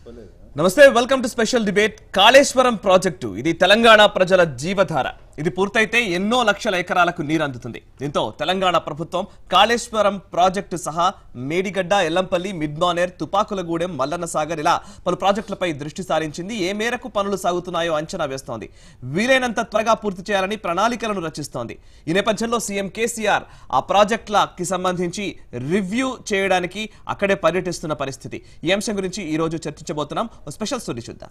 నమస్తే welcome to special debate Kaleshwaram project ఇది తెలంగాణ ప్రజల జీవధార ఇది పూర్తయితే ఎన్నో లక్షల ఎకరాలకు నీరు అందుతుంది దీంతో తెలంగాణ ప్రభుత్వం కాళేశ్వరం ప్రాజెక్టు సహా మేడిగడ్డ ఎల్లంపల్లి మిడ్మానేర్ తుపాకులగూడెం మల్లన్న సాగర్ ఇలా పలు ప్రాజెక్టులపై దృష్టి సారించింది ఏ మేరకు పనులు సాగుతున్నాయో అంచనా వేస్తోంది వీలైనంత త్వరగా పూర్తి చేయాలని ప్రణాళికలను రచిస్తోంది ఈ నేపథ్యంలో సీఎం కేసీఆర్ ఆ ప్రాజెక్టులకి సంబంధించి రివ్యూ చేయడానికి అక్కడే పర్యటిస్తున్న పరిస్థితి ఈ అంశం గురించి ఈ రోజు చర్చించబోతున్నాం ఓ స్పెషల్ స్టోరీ చూద్దాం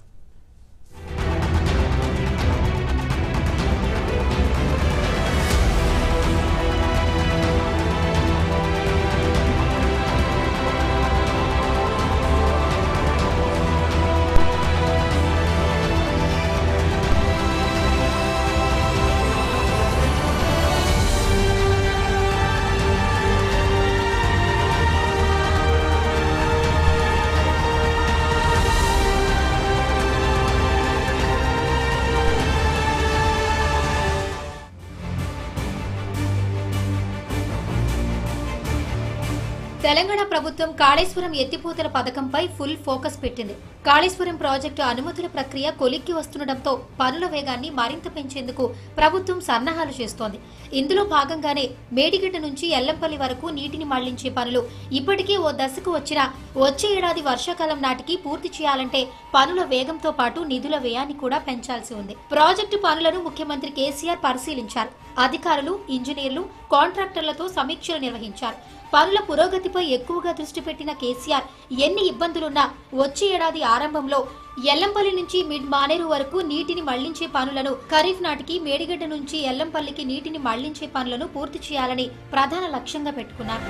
తెలంగాణ ప్రభుత్వం కాళేశ్వరం ఎత్తిపోతల పథకంపై ఫుల్ ఫోకస్ పెట్టింది కాళేశ్వరం ప్రాజెక్టు అనుమతుల ప్రక్రియ కొలిక్కి వస్తుండటంతో పనుల వేగాన్ని మరింత పెంచేందుకు ప్రభుత్వం సన్నాహాలు చేస్తోంది ఇందులో భాగంగానే మేడిగడ్డ నుంచి ఎల్లంపల్లి వరకు నీటిని మళ్లించే పనులు ఇప్పటికే ఓ దశకు వచ్చినా వచ్చే ఏడాది వర్షాకాలం నాటికి పూర్తి చేయాలంటే పనుల వేగంతో పాటు నిధుల వ్యయాన్ని కూడా పెంచాల్సి ఉంది ప్రాజెక్టు పనులను ముఖ్యమంత్రి కేసీఆర్ పరిశీలించారు అధికారులు ఇంజనీర్లు కాంట్రాక్టర్లతో సమీక్షలు నిర్వహించారు పనుల పురోగతిపై ఎక్కువగా దృష్టి పెట్టిన కేసీఆర్ ఎన్ని ఇబ్బందులున్నా వచ్చే ఏడాది ఆరంభంలో ఎల్లంపల్లి నుంచి మిడ్ మానేరు వరకు నీటిని మళ్లించే పనులను ఖరీఫ్ నాటికి మేడిగడ్డ నుంచి ఎల్లంపల్లికి నీటిని మళ్లించే పనులను పూర్తి చేయాలని ప్రధాన లక్ష్యంగా పెట్టుకున్నారు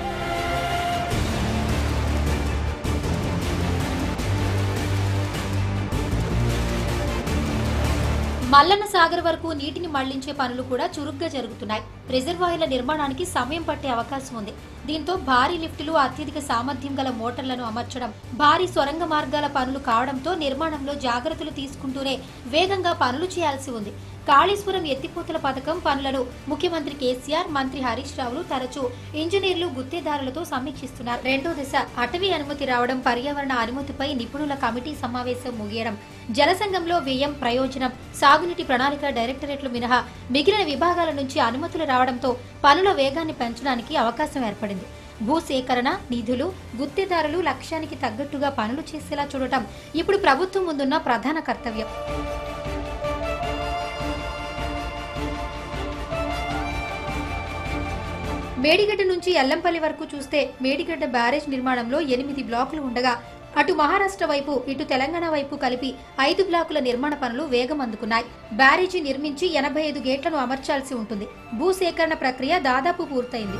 మల్లన్న సాగర్ వరకు నీటిని మళ్లించే పనులు కూడా చురుగ్గా జరుగుతున్నాయి రిజర్వాయర్ల నిర్మాణానికి సమయం పట్టే అవకాశం ఉంది దీంతో భారీ లిఫ్టులు అత్యధిక సామర్థ్యం గల మోటార్లను అమర్చడం భారీ సొరంగ మార్గాల పనులు కావడంతో నిర్మాణంలో జాగ్రత్తలు తీసుకుంటూనే వేగంగా పనులు చేయాల్సి ఉంది కాళేశ్వరం ఎత్తిపోతల పథకం పనులను ముఖ్యమంత్రి కేసీఆర్ మంత్రి హరీష్ రావులు తరచూ ఇంజనీర్లు గుత్తేదారులతో సమీక్షిస్తున్నారు రెండో దశ అటవీ అనుమతి రావడం పర్యావరణ అనుమతిపై నిపుణుల కమిటీ సమావేశం ముగియడం జలసంఘంలో వ్యయం ప్రయోజనం సాగునీటి ప్రణాళిక డైరెక్టరేట్లు మినహా మిగిలిన విభాగాల నుంచి అనుమతులు రావడంతో పనుల వేగాన్ని పెంచడానికి అవకాశం ఏర్పడింది భూసేకరణ నిధులు గుత్తేదారులు లక్ష్యానికి తగ్గట్టుగా పనులు చేసేలా చూడటం ఇప్పుడు ప్రభుత్వం ముందున్న ప్రధాన కర్తవ్యం మేడిగడ్డ నుంచి ఎల్లంపల్లి వరకు చూస్తే మేడిగడ్డ బ్యారేజ్ నిర్మాణంలో ఎనిమిది బ్లాకులు ఉండగా అటు మహారాష్ట్ర వైపు ఇటు తెలంగాణ వైపు కలిపి ఐదు బ్లాకుల నిర్మాణ పనులు వేగం అందుకున్నాయి బ్యారేజీ నిర్మించి ఎనభై ఐదు గేట్లను అమర్చాల్సి ఉంటుంది భూసేకరణ ప్రక్రియ దాదాపు పూర్తయింది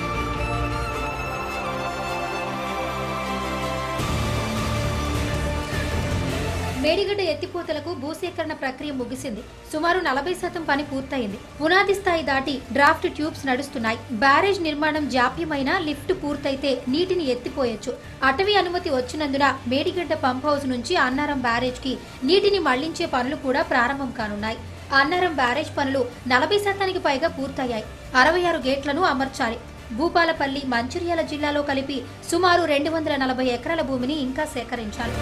మేడిగడ్డ ఎత్తిపోతలకు భూసేకరణ ప్రక్రియ ముగిసింది సుమారు నలభై శాతం పని పూర్తయింది పునాది స్థాయి దాటి డ్రాఫ్ట్ ట్యూబ్స్ నడుస్తున్నాయి బ్యారేజ్ నిర్మాణం జాప్యమైన లిఫ్ట్ పూర్తయితే నీటిని ఎత్తిపోయొచ్చు అటవీ అనుమతి వచ్చినందున మేడిగడ్డ పంప్ హౌస్ నుంచి అన్నారం బ్యారేజ్ కి నీటిని మళ్లించే పనులు కూడా ప్రారంభం కానున్నాయి అన్నారం బ్యారేజ్ పనులు నలభై శాతానికి పైగా పూర్తయ్యాయి అరవై ఆరు గేట్లను అమర్చాలి భూపాలపల్లి మంచిర్యాల జిల్లాలో కలిపి సుమారు రెండు వందల నలభై ఎకరాల భూమిని ఇంకా సేకరించాలి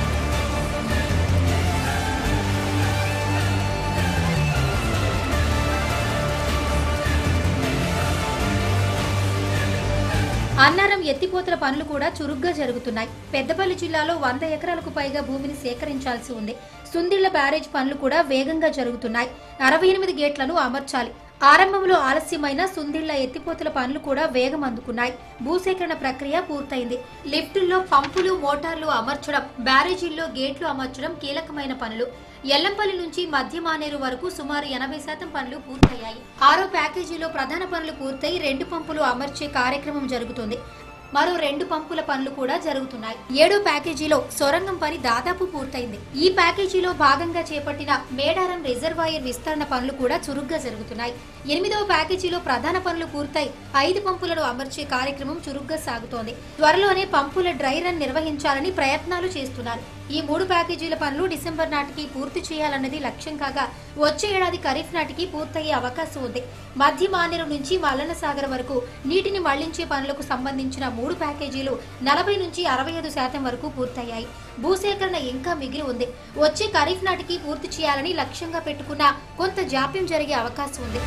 అన్నారం ఎత్తిపోతల పనులు కూడా చురుగ్గా జరుగుతున్నాయి పెద్దపల్లి జిల్లాలో వంద ఎకరాలకు పైగా భూమిని సేకరించాల్సి ఉంది సుందిళ్ల బ్యారేజ్ పనులు కూడా వేగంగా జరుగుతున్నాయి అరవై ఎనిమిది గేట్లను అమర్చాలి ఆరంభంలో ఆలస్యమైన సుందిళ్ల ఎత్తిపోతల పనులు కూడా వేగం అందుకున్నాయి భూసేకరణ ప్రక్రియ పూర్తయింది లిఫ్టుల్లో పంపులు మోటార్లు అమర్చడం బ్యారేజీల్లో గేట్లు అమర్చడం కీలకమైన పనులు ఎల్లంపల్లి నుంచి మధ్య మానేరు వరకు సుమారు ఎనభై శాతం పనులు పూర్తయ్యాయి ఆరో ప్యాకేజీలో ప్రధాన పనులు పూర్తయి రెండు పంపులు అమర్చే కార్యక్రమం జరుగుతుంది మరో రెండు పంపుల పనులు కూడా జరుగుతున్నాయి ఏడో ప్యాకేజీలో సొరంగం పని దాదాపు పూర్తయింది ఈ ప్యాకేజీలో భాగంగా చేపట్టిన మేడారం రిజర్వాయర్ విస్తరణ పనులు కూడా చురుగ్గా జరుగుతున్నాయి ఎనిమిదవ ప్యాకేజీలో ప్రధాన పనులు పూర్తయి ఐదు పంపులను అమర్చే కార్యక్రమం చురుగ్గా సాగుతోంది త్వరలోనే పంపుల డ్రై రన్ నిర్వహించాలని ప్రయత్నాలు చేస్తున్నారు ఈ మూడు ప్యాకేజీల పనులు డిసెంబర్ నాటికి పూర్తి చేయాలన్నది లక్ష్యం కాగా వచ్చే ఏడాది ఖరీఫ్ నాటికి పూర్తయ్యే అవకాశం ఉంది మధ్య మానేరు నుంచి మల్లన్న సాగర్ వరకు నీటిని మళ్లించే పనులకు సంబంధించిన మూడు ప్యాకేజీలు నలభై నుంచి అరవై ఐదు శాతం వరకు పూర్తయ్యాయి భూసేకరణ ఇంకా మిగిలి ఉంది వచ్చే ఖరీఫ్ నాటికి పూర్తి చేయాలని లక్ష్యంగా పెట్టుకున్న కొంత జాప్యం జరిగే అవకాశం ఉంది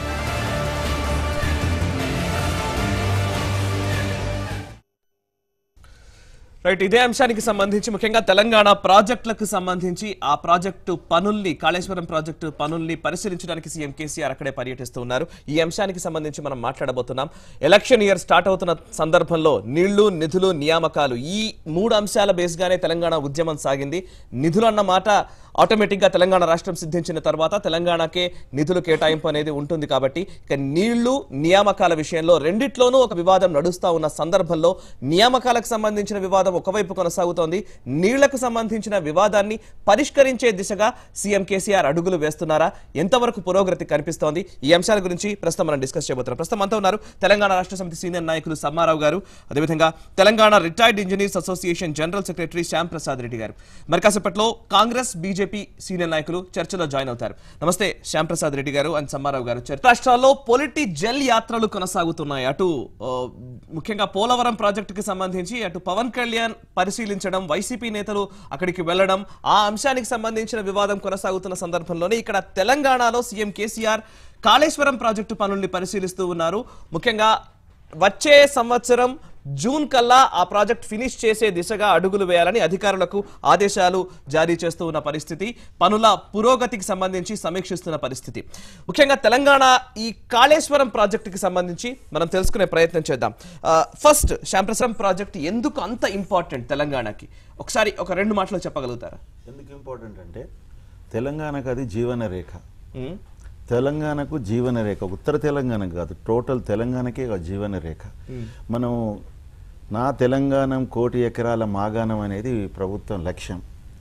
రైట్ ఇదే అంశానికి సంబంధించి ముఖ్యంగా తెలంగాణ ప్రాజెక్టులకు సంబంధించి ఆ ప్రాజెక్టు పనుల్ని కాళేశ్వరం ప్రాజెక్టు పనుల్ని పరిశీలించడానికి సీఎం కేసీఆర్ అక్కడే పర్యటిస్తూ ఉన్నారు ఈ అంశానికి సంబంధించి మనం మాట్లాడబోతున్నాం ఎలక్షన్ ఇయర్ స్టార్ట్ అవుతున్న సందర్భంలో నీళ్లు నిధులు నియామకాలు ఈ మూడు అంశాల బేస్గానే తెలంగాణ ఉద్యమం సాగింది నిధులు అన్న మాట ఆటోమేటిక్గా తెలంగాణ రాష్ట్రం సిద్ధించిన తర్వాత తెలంగాణకే నిధులు కేటాయింపు అనేది ఉంటుంది కాబట్టి ఇక నీళ్లు నియామకాల విషయంలో రెండిట్లోనూ ఒక వివాదం నడుస్తా ఉన్న సందర్భంలో నియామకాలకు సంబంధించిన వివాదం ఒకవైపు కొనసాగుతోంది నీళ్లకు సంబంధించిన వివాదాన్ని పరిష్కరించే దిశగా సీఎం కేసీఆర్ అడుగులు వేస్తున్నారా ఎంతవరకు పురోగతి కనిపిస్తోంది ఈ అంశాల గురించి ప్రస్తుతం మనం డిస్కస్ చేయబోతున్నాం ప్రస్తుతం అంతా ఉన్నారు తెలంగాణ రాష్ట్ర సమితి సీనియర్ నాయకులు సమ్మారావు గారు అదేవిధంగా Telangana retired engineers association general secretary Shyam Prasad Reddy garu మరి కాసేపట్లో కాంగ్రెస్ బీజేపీ సీనియర్ నాయకులు చర్చలో జాయిన్ అవుతారు నమస్తే శ్యామ్ ప్రసాద్ రెడ్డి గారు అండ్ సమ్మారావు గారు చర్చ రాష్ట్రాల్లో పొలిటి జెల్ యాత్రలు కొనసాగుతున్నాయి అటు ఆ, ముఖ్యంగా పోలవరం ప్రాజెక్టుకి సంబంధించి అటు పవన్ కళ్యాణ్ పరిశీలించడం వైసీపీ నేతలు అక్కడికి వెళ్లడం ఆ అంశానికి సంబంధించిన వివాదం కొనసాగుతున్న సందర్భంలోనే ఇక్కడ తెలంగాణలో సీఎం కేసీఆర్ కాళేశ్వరం ప్రాజెక్టు పనుల్ని పరిశీలిస్తూ ఉన్నారు ముఖ్యంగా వచ్చే సంవత్సరం జూన్ కల్లా ఆ ప్రాజెక్ట్ ఫినిష్ చేసే దిశగా అడుగులు వేయాలని అధికారులకు ఆదేశాలు జారీ చేస్తూ ఉన్న పరిస్థితి పనుల పురోగతికి సంబంధించి సమీక్షిస్తున్న పరిస్థితి ముఖ్యంగా తెలంగాణ ఈ కాళేశ్వరం ప్రాజెక్టుకి సంబంధించి మనం తెలుసుకునే ప్రయత్నం చేద్దాం ఫస్ట్ శ్యాంప్రసరం ప్రాజెక్ట్ ఎందుకు అంత ఇంపార్టెంట్ తెలంగాణకి ఒకసారి ఒక రెండు మాటలు చెప్పగలుగుతారా ఎందుకు ఇంపార్టెంట్ అంటే తెలంగాణకు అది జీవన రేఖ ఉమ్, తెలంగాణకు జీవన రేఖ ఉత్తర తెలంగాణ కాదు టోటల్ తెలంగాణకే ఒక జీవన రేఖ మనం నా తెలంగాణ కోటి ఎకరాల మాగాణం అనేది ప్రభుత్వం లక్ష్యం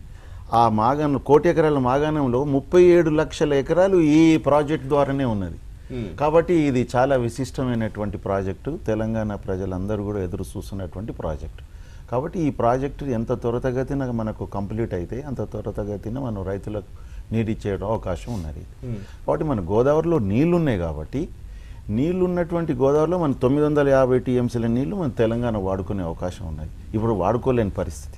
ఆ మాగాణం కోటి ఎకరాల మాగాణంలో ముప్పై ఏడు లక్షల ఎకరాలు ఈ ప్రాజెక్ట్ ద్వారానే ఉన్నది కాబట్టి ఇది చాలా విశిష్టమైనటువంటి ప్రాజెక్టు తెలంగాణ ప్రజలందరూ కూడా ఎదురు చూస్తున్నటువంటి ప్రాజెక్టు కాబట్టి ఈ ప్రాజెక్టు ఎంత త్వరితగతిన మనకు కంప్లీట్ అయితే అంత త్వరితగతిన మనం రైతులకు నీటిచ్చే అవకాశం ఉన్నది కాబట్టి మన గోదావరిలో నీళ్లు ఉన్నాయి కాబట్టి నీళ్లు ఉన్నటువంటి గోదావరిలో మన తొమ్మిది వందల యాభై టీఎంసీల నీళ్లు మన తెలంగాణ వాడుకునే అవకాశం ఉన్నది ఇప్పుడు వాడుకోలేని పరిస్థితి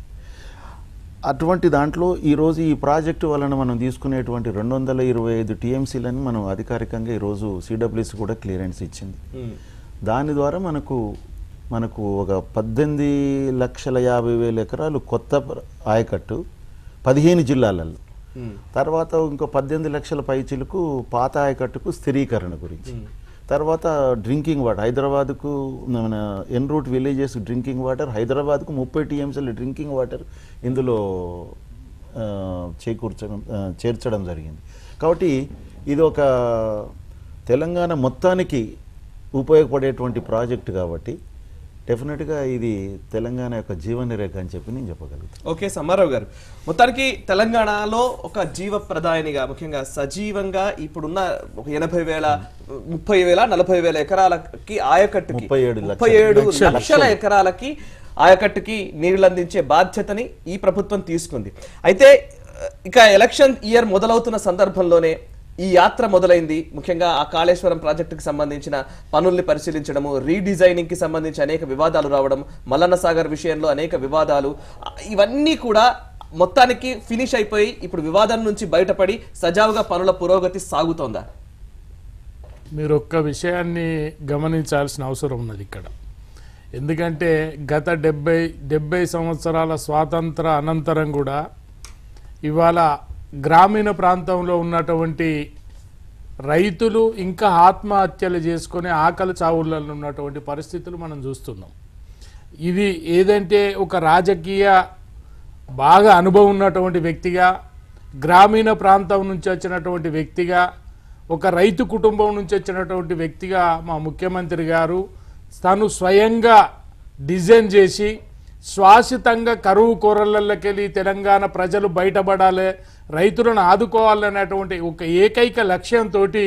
అటువంటి దాంట్లో ఈరోజు ఈ ప్రాజెక్టు వలన మనం తీసుకునేటువంటి రెండు వందల ఇరవై ఐదు టీఎంసీలని మనం అధికారికంగా ఈరోజు సిడబ్ల్యూసి కూడా క్లియరెన్స్ ఇచ్చింది ఉమ్, దాని ద్వారా మనకు మనకు ఒక పద్దెనిమిది లక్షల యాభై వేల ఎకరాలు కొత్త ప్ర- ఆయకట్టు పదిహేను జిల్లాలలో ఉమ్, తర్వాత ఇంకో పద్దెనిమిది లక్షల పైచిలకు పాత ఆయకట్టుకు స్థిరీకరణ గురించి తర్వాత డ్రింకింగ్ వాటర్ హైదరాబాద్కు మన en route villages drinking water హైదరాబాద్కు ముప్పై టీఎంసీల డ్రింకింగ్ వాటర్ ఇందులో ఆ, చేకూర్చడం ఆ, చేర్చడం జరిగింది కాబట్టి ఇది ఒక తెలంగాణ మొత్తానికి ఉపయోగపడేటువంటి ప్రాజెక్ట్ కాబట్టి డెఫినెట్గా ఇది తెలంగాణ యొక్క జీవన రేఖ అని చెప్పి నేను చెప్పగలుగుతాను ఓకే సమ్మారావు గారు మొత్తానికి తెలంగాణలో ఒక జీవ ప్రదాయనిగా ముఖ్యంగా సజీవంగా ఇప్పుడున్న ఒక ఎనభై వేల ముప్పై వేల నలభై వేల ఎకరాలకి ఆయకట్టుకి ముప్పై ఏడు లక్షల- ముప్పై ఏడు లక్షల ఎకరాలకి ఆయకట్టుకి నీళ్లు అందించే బాధ్యతని ఈ ప్రభుత్వం తీసుకుంది అయితే ఇక ఎలక్షన్ ఇయర్ మొదలవుతున్న సందర్భంలోనే ఈ యాత్ర మొదలైంది ముఖ్యంగా ఆ కాళేశ్వరం ప్రాజెక్టుకి సంబంధించిన పనుల్ని పరిశీలించడము రీడిజైనింగ్ కి సంబంధించి అనేక వివాదాలు రావడం మల్లన్న సాగర్ విషయంలో అనేక వివాదాలు ఆ, ఇవన్నీ కూడా మొత్తానికి ఫినిష్ అయిపోయి ఇప్పుడు వివాదం నుంచి బయటపడి సజావుగా పనుల పురోగతి సాగుతోందా మీరు ఒక్క విషయాన్ని గమనించాల్సిన అవసరం ఉన్నది ఇక్కడ ఎందుకంటే గత డెబ్బై డెబ్బై సంవత్సరాల స్వాతంత్ర అనంతరం కూడా ఇవాళ గ్రామీణ ప్రాంతంలో ఉన్నటువంటి రైతులు ఇంకా ఆత్మహత్యలు చేసుకొని ఆకలి చావులలో ఉన్నటువంటి పరిస్థితులు మనం చూస్తున్నాం ఇది ఏదంటే ఒక రాజకీయ బాగా అనుభవం ఉన్నటువంటి వ్యక్తిగా గ్రామీణ ప్రాంతం నుంచి వచ్చినటువంటి వ్యక్తిగా ఒక రైతు కుటుంబం నుంచి వచ్చినటువంటి వ్యక్తిగా మా ముఖ్యమంత్రి గారు తను స్వయంగా డిజైన్ చేసి శ్వాసితంగా కరువు కూరలకెళ్ళి తెలంగాణ ప్రజలు బయటపడాలి రైతులను ఆదుకోవాలనేటువంటి ఒక ఏకైక లక్ష్యంతో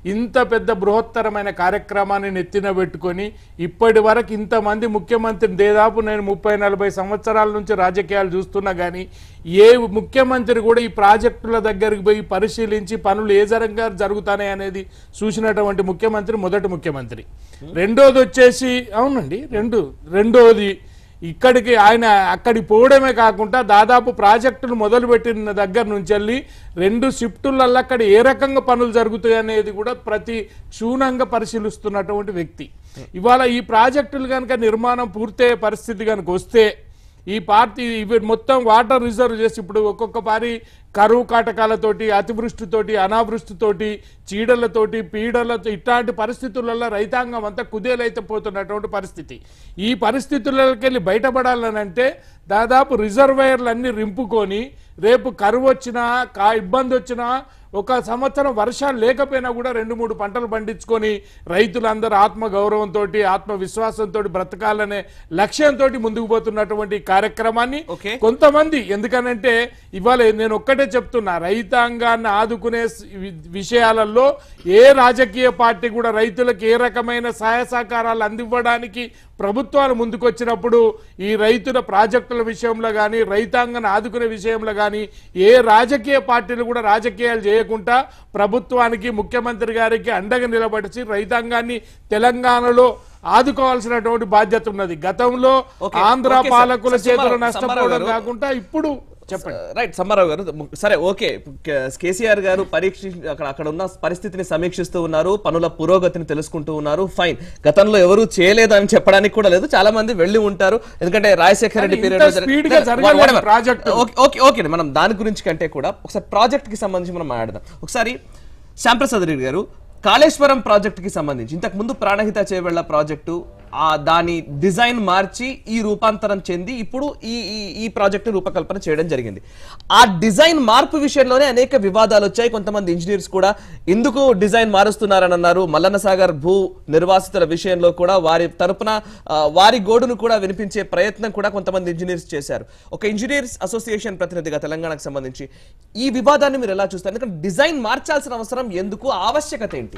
ఇంత పెద్ద బృహత్తరమైన కార్యక్రమాన్ని నెత్తిన పెట్టుకొని ఇప్పటి వరకు ఇంతమంది ముఖ్యమంత్రిని దాదాపు నేను ముప్పై నలభై సంవత్సరాల నుంచి రాజకీయాలు చూస్తున్నా కానీ ఏ ముఖ్యమంత్రి కూడా ఈ ప్రాజెక్టుల దగ్గరికి పోయి పరిశీలించి పనులు ఏ జరంగా జరుగుతాయి అనేది చూసినటువంటి ముఖ్యమంత్రి మొదటి ముఖ్యమంత్రి రెండోది వచ్చేసి అవునండి రెండు రెండోది ఇక్కడికి ఆయన అక్కడికి పోవడమే కాకుండా దాదాపు ప్రాజెక్టులు మొదలుపెట్టిన దగ్గర నుంచి వెళ్ళి రెండు షిఫ్టులలో అక్కడ ఏ రకంగా పనులు జరుగుతాయి అనేది కూడా ప్రతి క్షుణ్ణంగా పరిశీలిస్తున్నటువంటి వ్యక్తి ఇవాళ ఈ ప్రాజెక్టులు కనుక నిర్మాణం పూర్తయ్యే పరిస్థితి కనుక వస్తే ఈ పార్టీ ఇవి మొత్తం వాటర్ రిజర్వ్ చేసి ఇప్పుడు ఒక్కొక్క పారి కరువు కాటకాలతోటి అతివృష్టితోటి అనావృష్టితోటి చీడలతోటి పీడలతో ఇట్లాంటి పరిస్థితులలో రైతాంగం అంతా కుదేలైతే పోతున్నటువంటి పరిస్థితి ఈ పరిస్థితులకి వెళ్ళి బయటపడాలనంటే దాదాపు రిజర్వాయర్లు అన్ని రింపుకొని రేపు కరువు వచ్చినా కా ఇబ్బంది వచ్చినా ఒక సంవత్సరం వర్షాలు లేకపోయినా కూడా రెండు మూడు పంటలు పండించుకొని రైతులందరూ ఆత్మ గౌరవంతో ఆత్మ విశ్వాసంతో బ్రతకాలనే లక్ష్యంతో ముందుకు పోతున్నటువంటి ఈ కార్యక్రమాన్ని Okay. కొంతమంది ఎందుకనంటే ఇవాళ నేను ఒక్కటే చెప్తున్నా రైతాంగాన్ని ఆదుకునే స్- వి- విషయాలలో ఏ రాజకీయ పార్టీ కూడా రైతులకు ఏ రకమైన సహాయ సహకారాలు అందివ్వడానికి ప్రభుత్వాలు ముందుకొచ్చినప్పుడు ఈ రైతుల ప్రాజెక్టుల విషయంలో కానీ రైతాంగాన్ని ఆదుకునే విషయంలో కానీ ఏ రాజకీయ పార్టీలు కూడా రాజకీయాలు చేయకుండా ప్రభుత్వానికి ముఖ్యమంత్రి గారికి అండగా నిలబడిచి రైతాంగాన్ని తెలంగాణలో ఆదుకోవాల్సినటువంటి బాధ్యత ఉన్నది గతంలో Okay, ఆంధ్ర okay, sir. పాలకుల Sir, చేతులు సుబ్బారావు నష్టపోవడం గారు. కాకుండా ఇప్పుడు చెప్పండి రైట్ సమ్మారావు గారు సరే ఓకే కే- కేసీఆర్ గారు పరీక్ష అక్కడ అక్కడ ఉన్న పరిస్థితిని సమీక్షిస్తూ ఉన్నారు పనుల పురోగతిని తెలుసుకుంటూ ఉన్నారు ఫైన్ గతంలో ఎవరు చేయలేదని చెప్పడానికి కూడా లేదు చాలా మంది వెళ్ళి ఉంటారు ఎందుకంటే రాజశేఖర రెడ్డి కానీ ఇంత పీరియడ్ speed గా జరగలేదు project. ఓకే ఓకే మనం దాని గురించి కంటే కూడా ఒకసారి ప్రాజెక్ట్ కి సంబంధించి మనం మాట్లాడదాం ఒకసారి శ్యాంప్రసాద్ రెడ్డి గారు కాళేశ్వరం ప్రాజెక్ట్ కి సంబంధించి ఇంతకు ముందు ప్రాణహిత చేవెళ్ల ప్రాజెక్టు ఆ దాని డిజైన్ మార్చి ఈ రూపాంతరం చెంది ఇప్పుడు ఈ ఈ ఈ ప్రాజెక్టు రూపకల్పన చేయడం జరిగింది ఆ డిజైన్ మార్పు విషయంలోనే అనేక వివాదాలు వచ్చాయి కొంతమంది ఇంజనీర్స్ కూడా ఎందుకు డిజైన్ మారుస్తున్నారని అన్నారు మల్లన్న సాగర్ భూ నిర్వాసితుల విషయంలో కూడా వారి తరపున ఆ, వారి గోడును కూడా వినిపించే ప్రయత్నం కూడా కొంతమంది ఇంజనీర్స్ చేశారు ఒక ఇంజనీర్స్ అసోసియేషన్ ప్రతినిధిగా తెలంగాణకు సంబంధించి ఈ వివాదాన్ని మీరు ఎలా చూస్తారు ఎందుకంటే డిజైన్ మార్చాల్సిన అవసరం ఎందుకు ఆవశ్యకత ఏంటి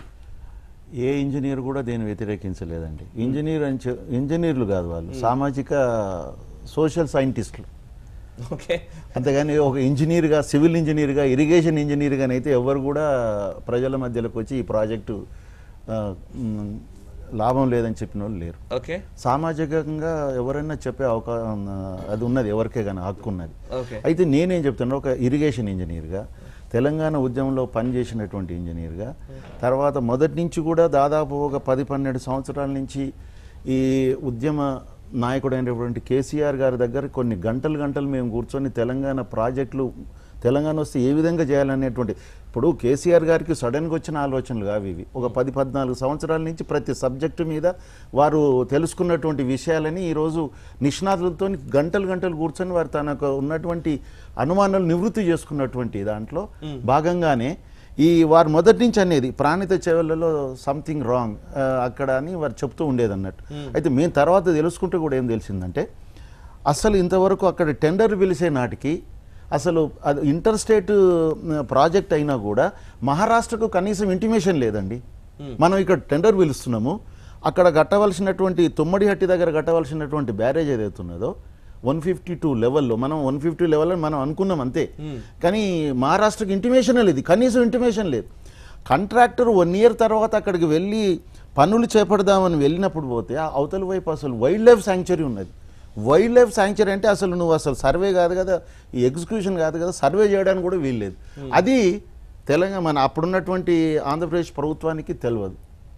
ఏ ఇంజనీర్ కూడా దీన్ని వ్యతిరేకించలేదండి ఇంజనీర్ అని చె- ఇంజనీర్లు కాదు వాళ్ళు సామాజిక సోషల్ సైంటిస్టులు ఓకే అంతేగాని ఒక ఇంజనీర్గా సివిల్ ఇంజనీర్గా ఇరిగేషన్ ఇంజనీర్గానైతే ఎవరు కూడా ప్రజల మధ్యలోకి వచ్చి ఈ ప్రాజెక్టు ఆ, మ్, లాభం లేదని చెప్పిన వాళ్ళు లేరు ఓకే సామాజికంగా ఎవరైనా చెప్పే అవకాశం అది ఉన్నది ఎవరికే కానీ హక్కు ఉన్నది ఓకే అయితే నేనేం చెప్తున్నా ఒక ఇరిగేషన్ ఇంజనీర్గా తెలంగాణ ఉద్యమంలో పనిచేసినటువంటి ఇంజనీర్గా తర్వాత మొదటి నుంచి కూడా దాదాపు ఒక పది పన్నెండు సంవత్సరాల నుంచి ఈ ఉద్యమ నాయకుడైనటువంటి కేసీఆర్ గారి దగ్గర కొన్ని గంటలు గంటలు మేము కూర్చొని తెలంగాణ ప్రాజెక్టులు తెలంగాణ వస్తే ఏ విధంగా చేయాలనేటువంటి ఇప్పుడు కేసీఆర్ గారికి సడన్గా వచ్చిన ఆలోచనలు కావు ఇవి ఒక పది పద్నాలుగు సంవత్సరాల నుంచి ప్రతి సబ్జెక్టు మీద వారు తెలుసుకున్నటువంటి విషయాలని ఈరోజు నిష్ణాతులతో గంటలు గంటలు కూర్చొని వారు తనకు ఉన్నటువంటి అనుమానాలు నివృత్తి చేసుకున్నటువంటి దాంట్లో భాగంగానే ఈ వారు మొదటి నుంచి అనేది ప్రాణిత చెవులలో సంథింగ్ రాంగ్ అక్కడ అని వారు చెప్తూ ఉండేది అన్నట్టు అయితే మేము తర్వాత తెలుసుకుంటే కూడా ఏం తెలిసిందంటే అసలు ఇంతవరకు అక్కడ టెండర్ పిలిచే నాటికి అసలు అది ఇంటర్ స్టేట్ ప్రాజెక్ట్ అయినా కూడా మహారాష్ట్రకు కనీసం ఇంటిమేషన్ లేదండి మనం ఇక్కడ టెండర్ పిలుస్తున్నాము అక్కడ కట్టవలసినటువంటి తుమ్మడిహట్టి దగ్గర కట్టవలసినటువంటి బ్యారేజ్ ఏదైతే ఉన్నదో వన్ ఫిఫ్టీ టూ లెవెల్లో మనం వన్ ఫిఫ్టీ లెవెల్ అని మనం అనుకున్నాం అంతే కానీ మహారాష్ట్రకి ఇంటిమేషన్ లేదు కనీసం ఇంటిమేషన్ లేదు కాంట్రాక్టర్ వన్ ఇయర్ తర్వాత అక్కడికి వెళ్ళి పనులు చేపడదామని వెళ్ళినప్పుడు పోతే ఆ అవతల వైపు అసలు వైల్డ్ లైఫ్ శాంక్చురీ ఉన్నది వైల్డ్ లైఫ్ శాంక్చురీ అంటే అసలు నువ్వు అసలు సర్వే కాదు కదా ఈ ఎగ్జిక్యూషన్ కాదు కదా సర్వే చేయడానికి కూడా వీల్లేదు అది తెలంగాణ మన అప్పుడున్నటువంటి ఆంధ్రప్రదేశ్ ప్రభుత్వానికి తెలియదు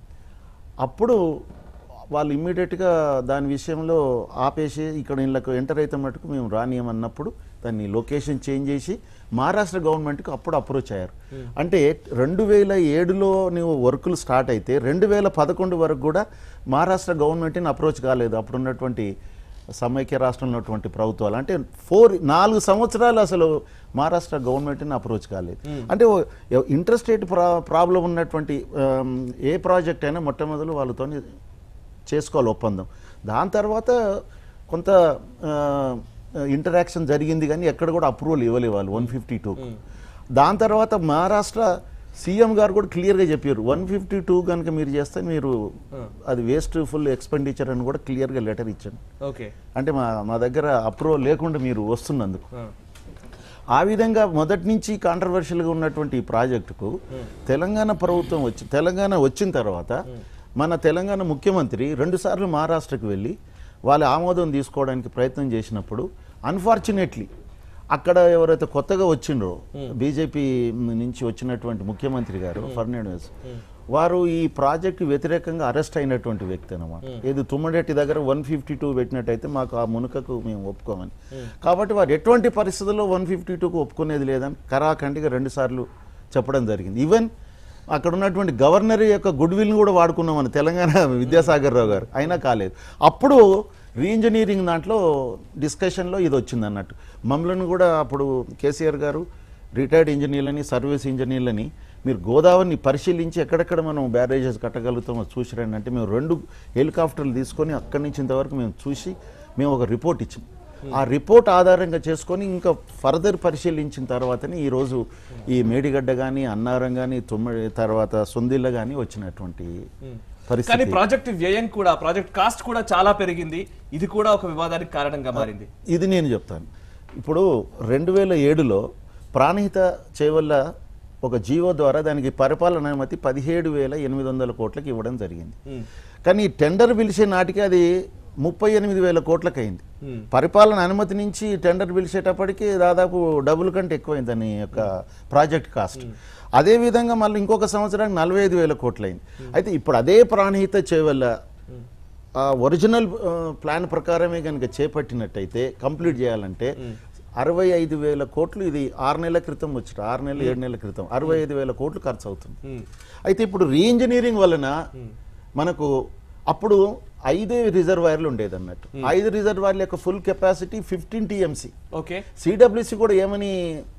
అప్పుడు వాళ్ళు ఇమ్మీడియట్గా దాని విషయంలో ఆపేసి ఇక్కడ ఇళ్ళకు ఎంటర్ అయితే మటుకు మేము రానియమన్నప్పుడు దాన్ని లొకేషన్ చేంజ్ చేసి మహారాష్ట్ర గవర్నమెంట్కి అప్పుడు అప్రోచ్ అయ్యారు అంటే రెండు వేల ఏడులో నువ్వు వర్కులు స్టార్ట్ అయితే రెండు వేల పదకొండు వరకు కూడా మహారాష్ట్ర గవర్నమెంట్ని అప్రోచ్ కాలేదు అప్పుడున్నటువంటి సమైక్య రాష్ట్రంలో ఉన్నటువంటి ప్రభుత్వాలు అంటే ఫోర్ నాలుగు సంవత్సరాలు అసలు మహారాష్ట్ర గవర్నమెంట్ని అప్రోచ్ కాలేదు అంటే ఇంటర్స్టేట్ ప్రా ప్రాబ్లం ఉన్నటువంటి ఆమ్, ఏ ప్రాజెక్ట్ అయినా మొట్టమొదలు వాళ్ళతో చేసుకోవాలి ఒప్పందం దాని తర్వాత కొంత ఇంటరాక్షన్ జరిగింది కానీ ఎక్కడ కూడా అప్రూవల్ ఇవ్వలే వాళ్ళు వన్ ఫిఫ్టీ టూ దాని తర్వాత మహారాష్ట్ర సీఎం గారు కూడా క్లియర్గా చెప్పారు వన్ ఫిఫ్టీ టూ కనుక మీరు చేస్తే మీరు అది వేస్ట్ ఫుల్ ఎక్స్పెండిచర్ అని కూడా క్లియర్గా లెటర్ ఇచ్చాను ఓకే అంటే మా మా దగ్గర అప్రూవల్ లేకుండా మీరు వస్తున్నందుకు ఆ విధంగా మొదటి నుంచి కాంట్రవర్షియల్గా ఉన్నటువంటి ఈ ప్రాజెక్టుకు తెలంగాణ ప్రభుత్వం వచ్చి తెలంగాణ వచ్చిన తర్వాత మన తెలంగాణ ముఖ్యమంత్రి రెండుసార్లు మహారాష్ట్రకు వెళ్ళి వాళ్ళ ఆమోదం తీసుకోవడానికి ప్రయత్నం చేసినప్పుడు అన్ఫార్చునేట్లీ అక్కడ ఎవరైతే కొత్తగా వచ్చిండ్రో బీజేపీ నుంచి వచ్చినటువంటి ముఖ్యమంత్రి గారు ఫర్నాండోస్ వారు ఈ ప్రాజెక్టు వ్యతిరేకంగా అరెస్ట్ అయినటువంటి వ్యక్తి అనమాట ఏది తుమ్మడెట్టి దగ్గర వన్ ఫిఫ్టీ టూ పెట్టినట్టయితే మాకు ఆ మునుకకు మేము ఒప్పుకోమని కాబట్టి వారు ఎటువంటి పరిస్థితుల్లో వన్ ఫిఫ్టీ టూకు ఒప్పుకునేది లేదని కరాఖండిగా రెండు సార్లు చెప్పడం జరిగింది ఈవెన్ అక్కడ ఉన్నటువంటి గవర్నర్ యొక్క గుడ్ విల్ని కూడా వాడుకున్నాం మన తెలంగాణ విద్యాసాగర్ రావు గారు అయినా కాలేదు అప్పుడు రీఇంజనీరింగ్ దాంట్లో డిస్కషన్లో ఇది వచ్చింది అన్నట్టు మమ్మల్ని కూడా అప్పుడు కేసీఆర్ గారు రిటైర్డ్ ఇంజనీర్లని సర్వీస్ ఇంజనీర్లని మీరు గోదావరిని పరిశీలించి ఎక్కడెక్కడ మనం బ్యారేజెస్ కట్టగలుగుతామో చూసిరండి అంటే మేము రెండు హెలికాప్టర్లు తీసుకొని అక్కడి నుంచి ఇంతవరకు మేము చూసి మేము ఒక రిపోర్ట్ ఇచ్చాం ఆ రిపోర్ట్ ఆధారంగా చేసుకొని ఇంకా ఫర్దర్ పరిశీలించిన తర్వాతనే ఈరోజు ఈ మేడిగడ్డ కానీ అన్నారం కానీ తుమ్మడి తర్వాత సొందిల్ల కానీ వచ్చినటువంటి కానీ పరిస్థితి ప్రాజెక్ట్ వ్యయం కూడా ప్రాజెక్ట్ కాస్ట్ కూడా చాలా పెరిగింది ఇది కూడా ఒక వివాదానికి కారణంగా మారింది ఇది నేను చెప్తాను ఇప్పుడు రెండు వేల ఏడులో ప్రాణహిత చేవల్ల ఒక జీవో ద్వారా దానికి పరిపాలన అనుమతి పదిహేడు వేల ఎనిమిది వందల కోట్లకి ఇవ్వడం జరిగింది కానీ ఈ టెండర్ పిలిచే నాటికి అది ముప్పై ఎనిమిది వేల కోట్లకు అయింది పరిపాలన అనుమతి నుంచి టెండర్ పిలిచేటప్పటికి దాదాపు డబుల్ కంటే ఎక్కువైంది దాని యొక్క ప్రాజెక్ట్ కాస్ట్ అదే విధంగా మళ్ళీ ఇంకొక సంవత్సరానికి నలభై ఐదు వేల కోట్లయింది అయితే ఇప్పుడు అదే ప్రాణహిత చేవల్ల ఆ ఒరిజినల్ ఆ, ప్లాన్ ప్రకారమే కనుక చేపట్టినట్టయితే కంప్లీట్ చేయాలంటే అరవై ఐదు వేల కోట్లు ఇది ఆరు నెలల క్రితం వచ్చిన ఆరు నెలలు ఏడు నెలల క్రితం అరవై ఐదు వేల కోట్లు ఖర్చు అవుతుంది అయితే ఇప్పుడు రీఇంజనీరింగ్ వలన మనకు అప్పుడు ఐదే రిజర్వాయర్లు ఉండేది అన్నట్టు ఐదు రిజర్వాయర్ల యొక్క full capacity fifteen TMC okay CWC కూడా ఏమని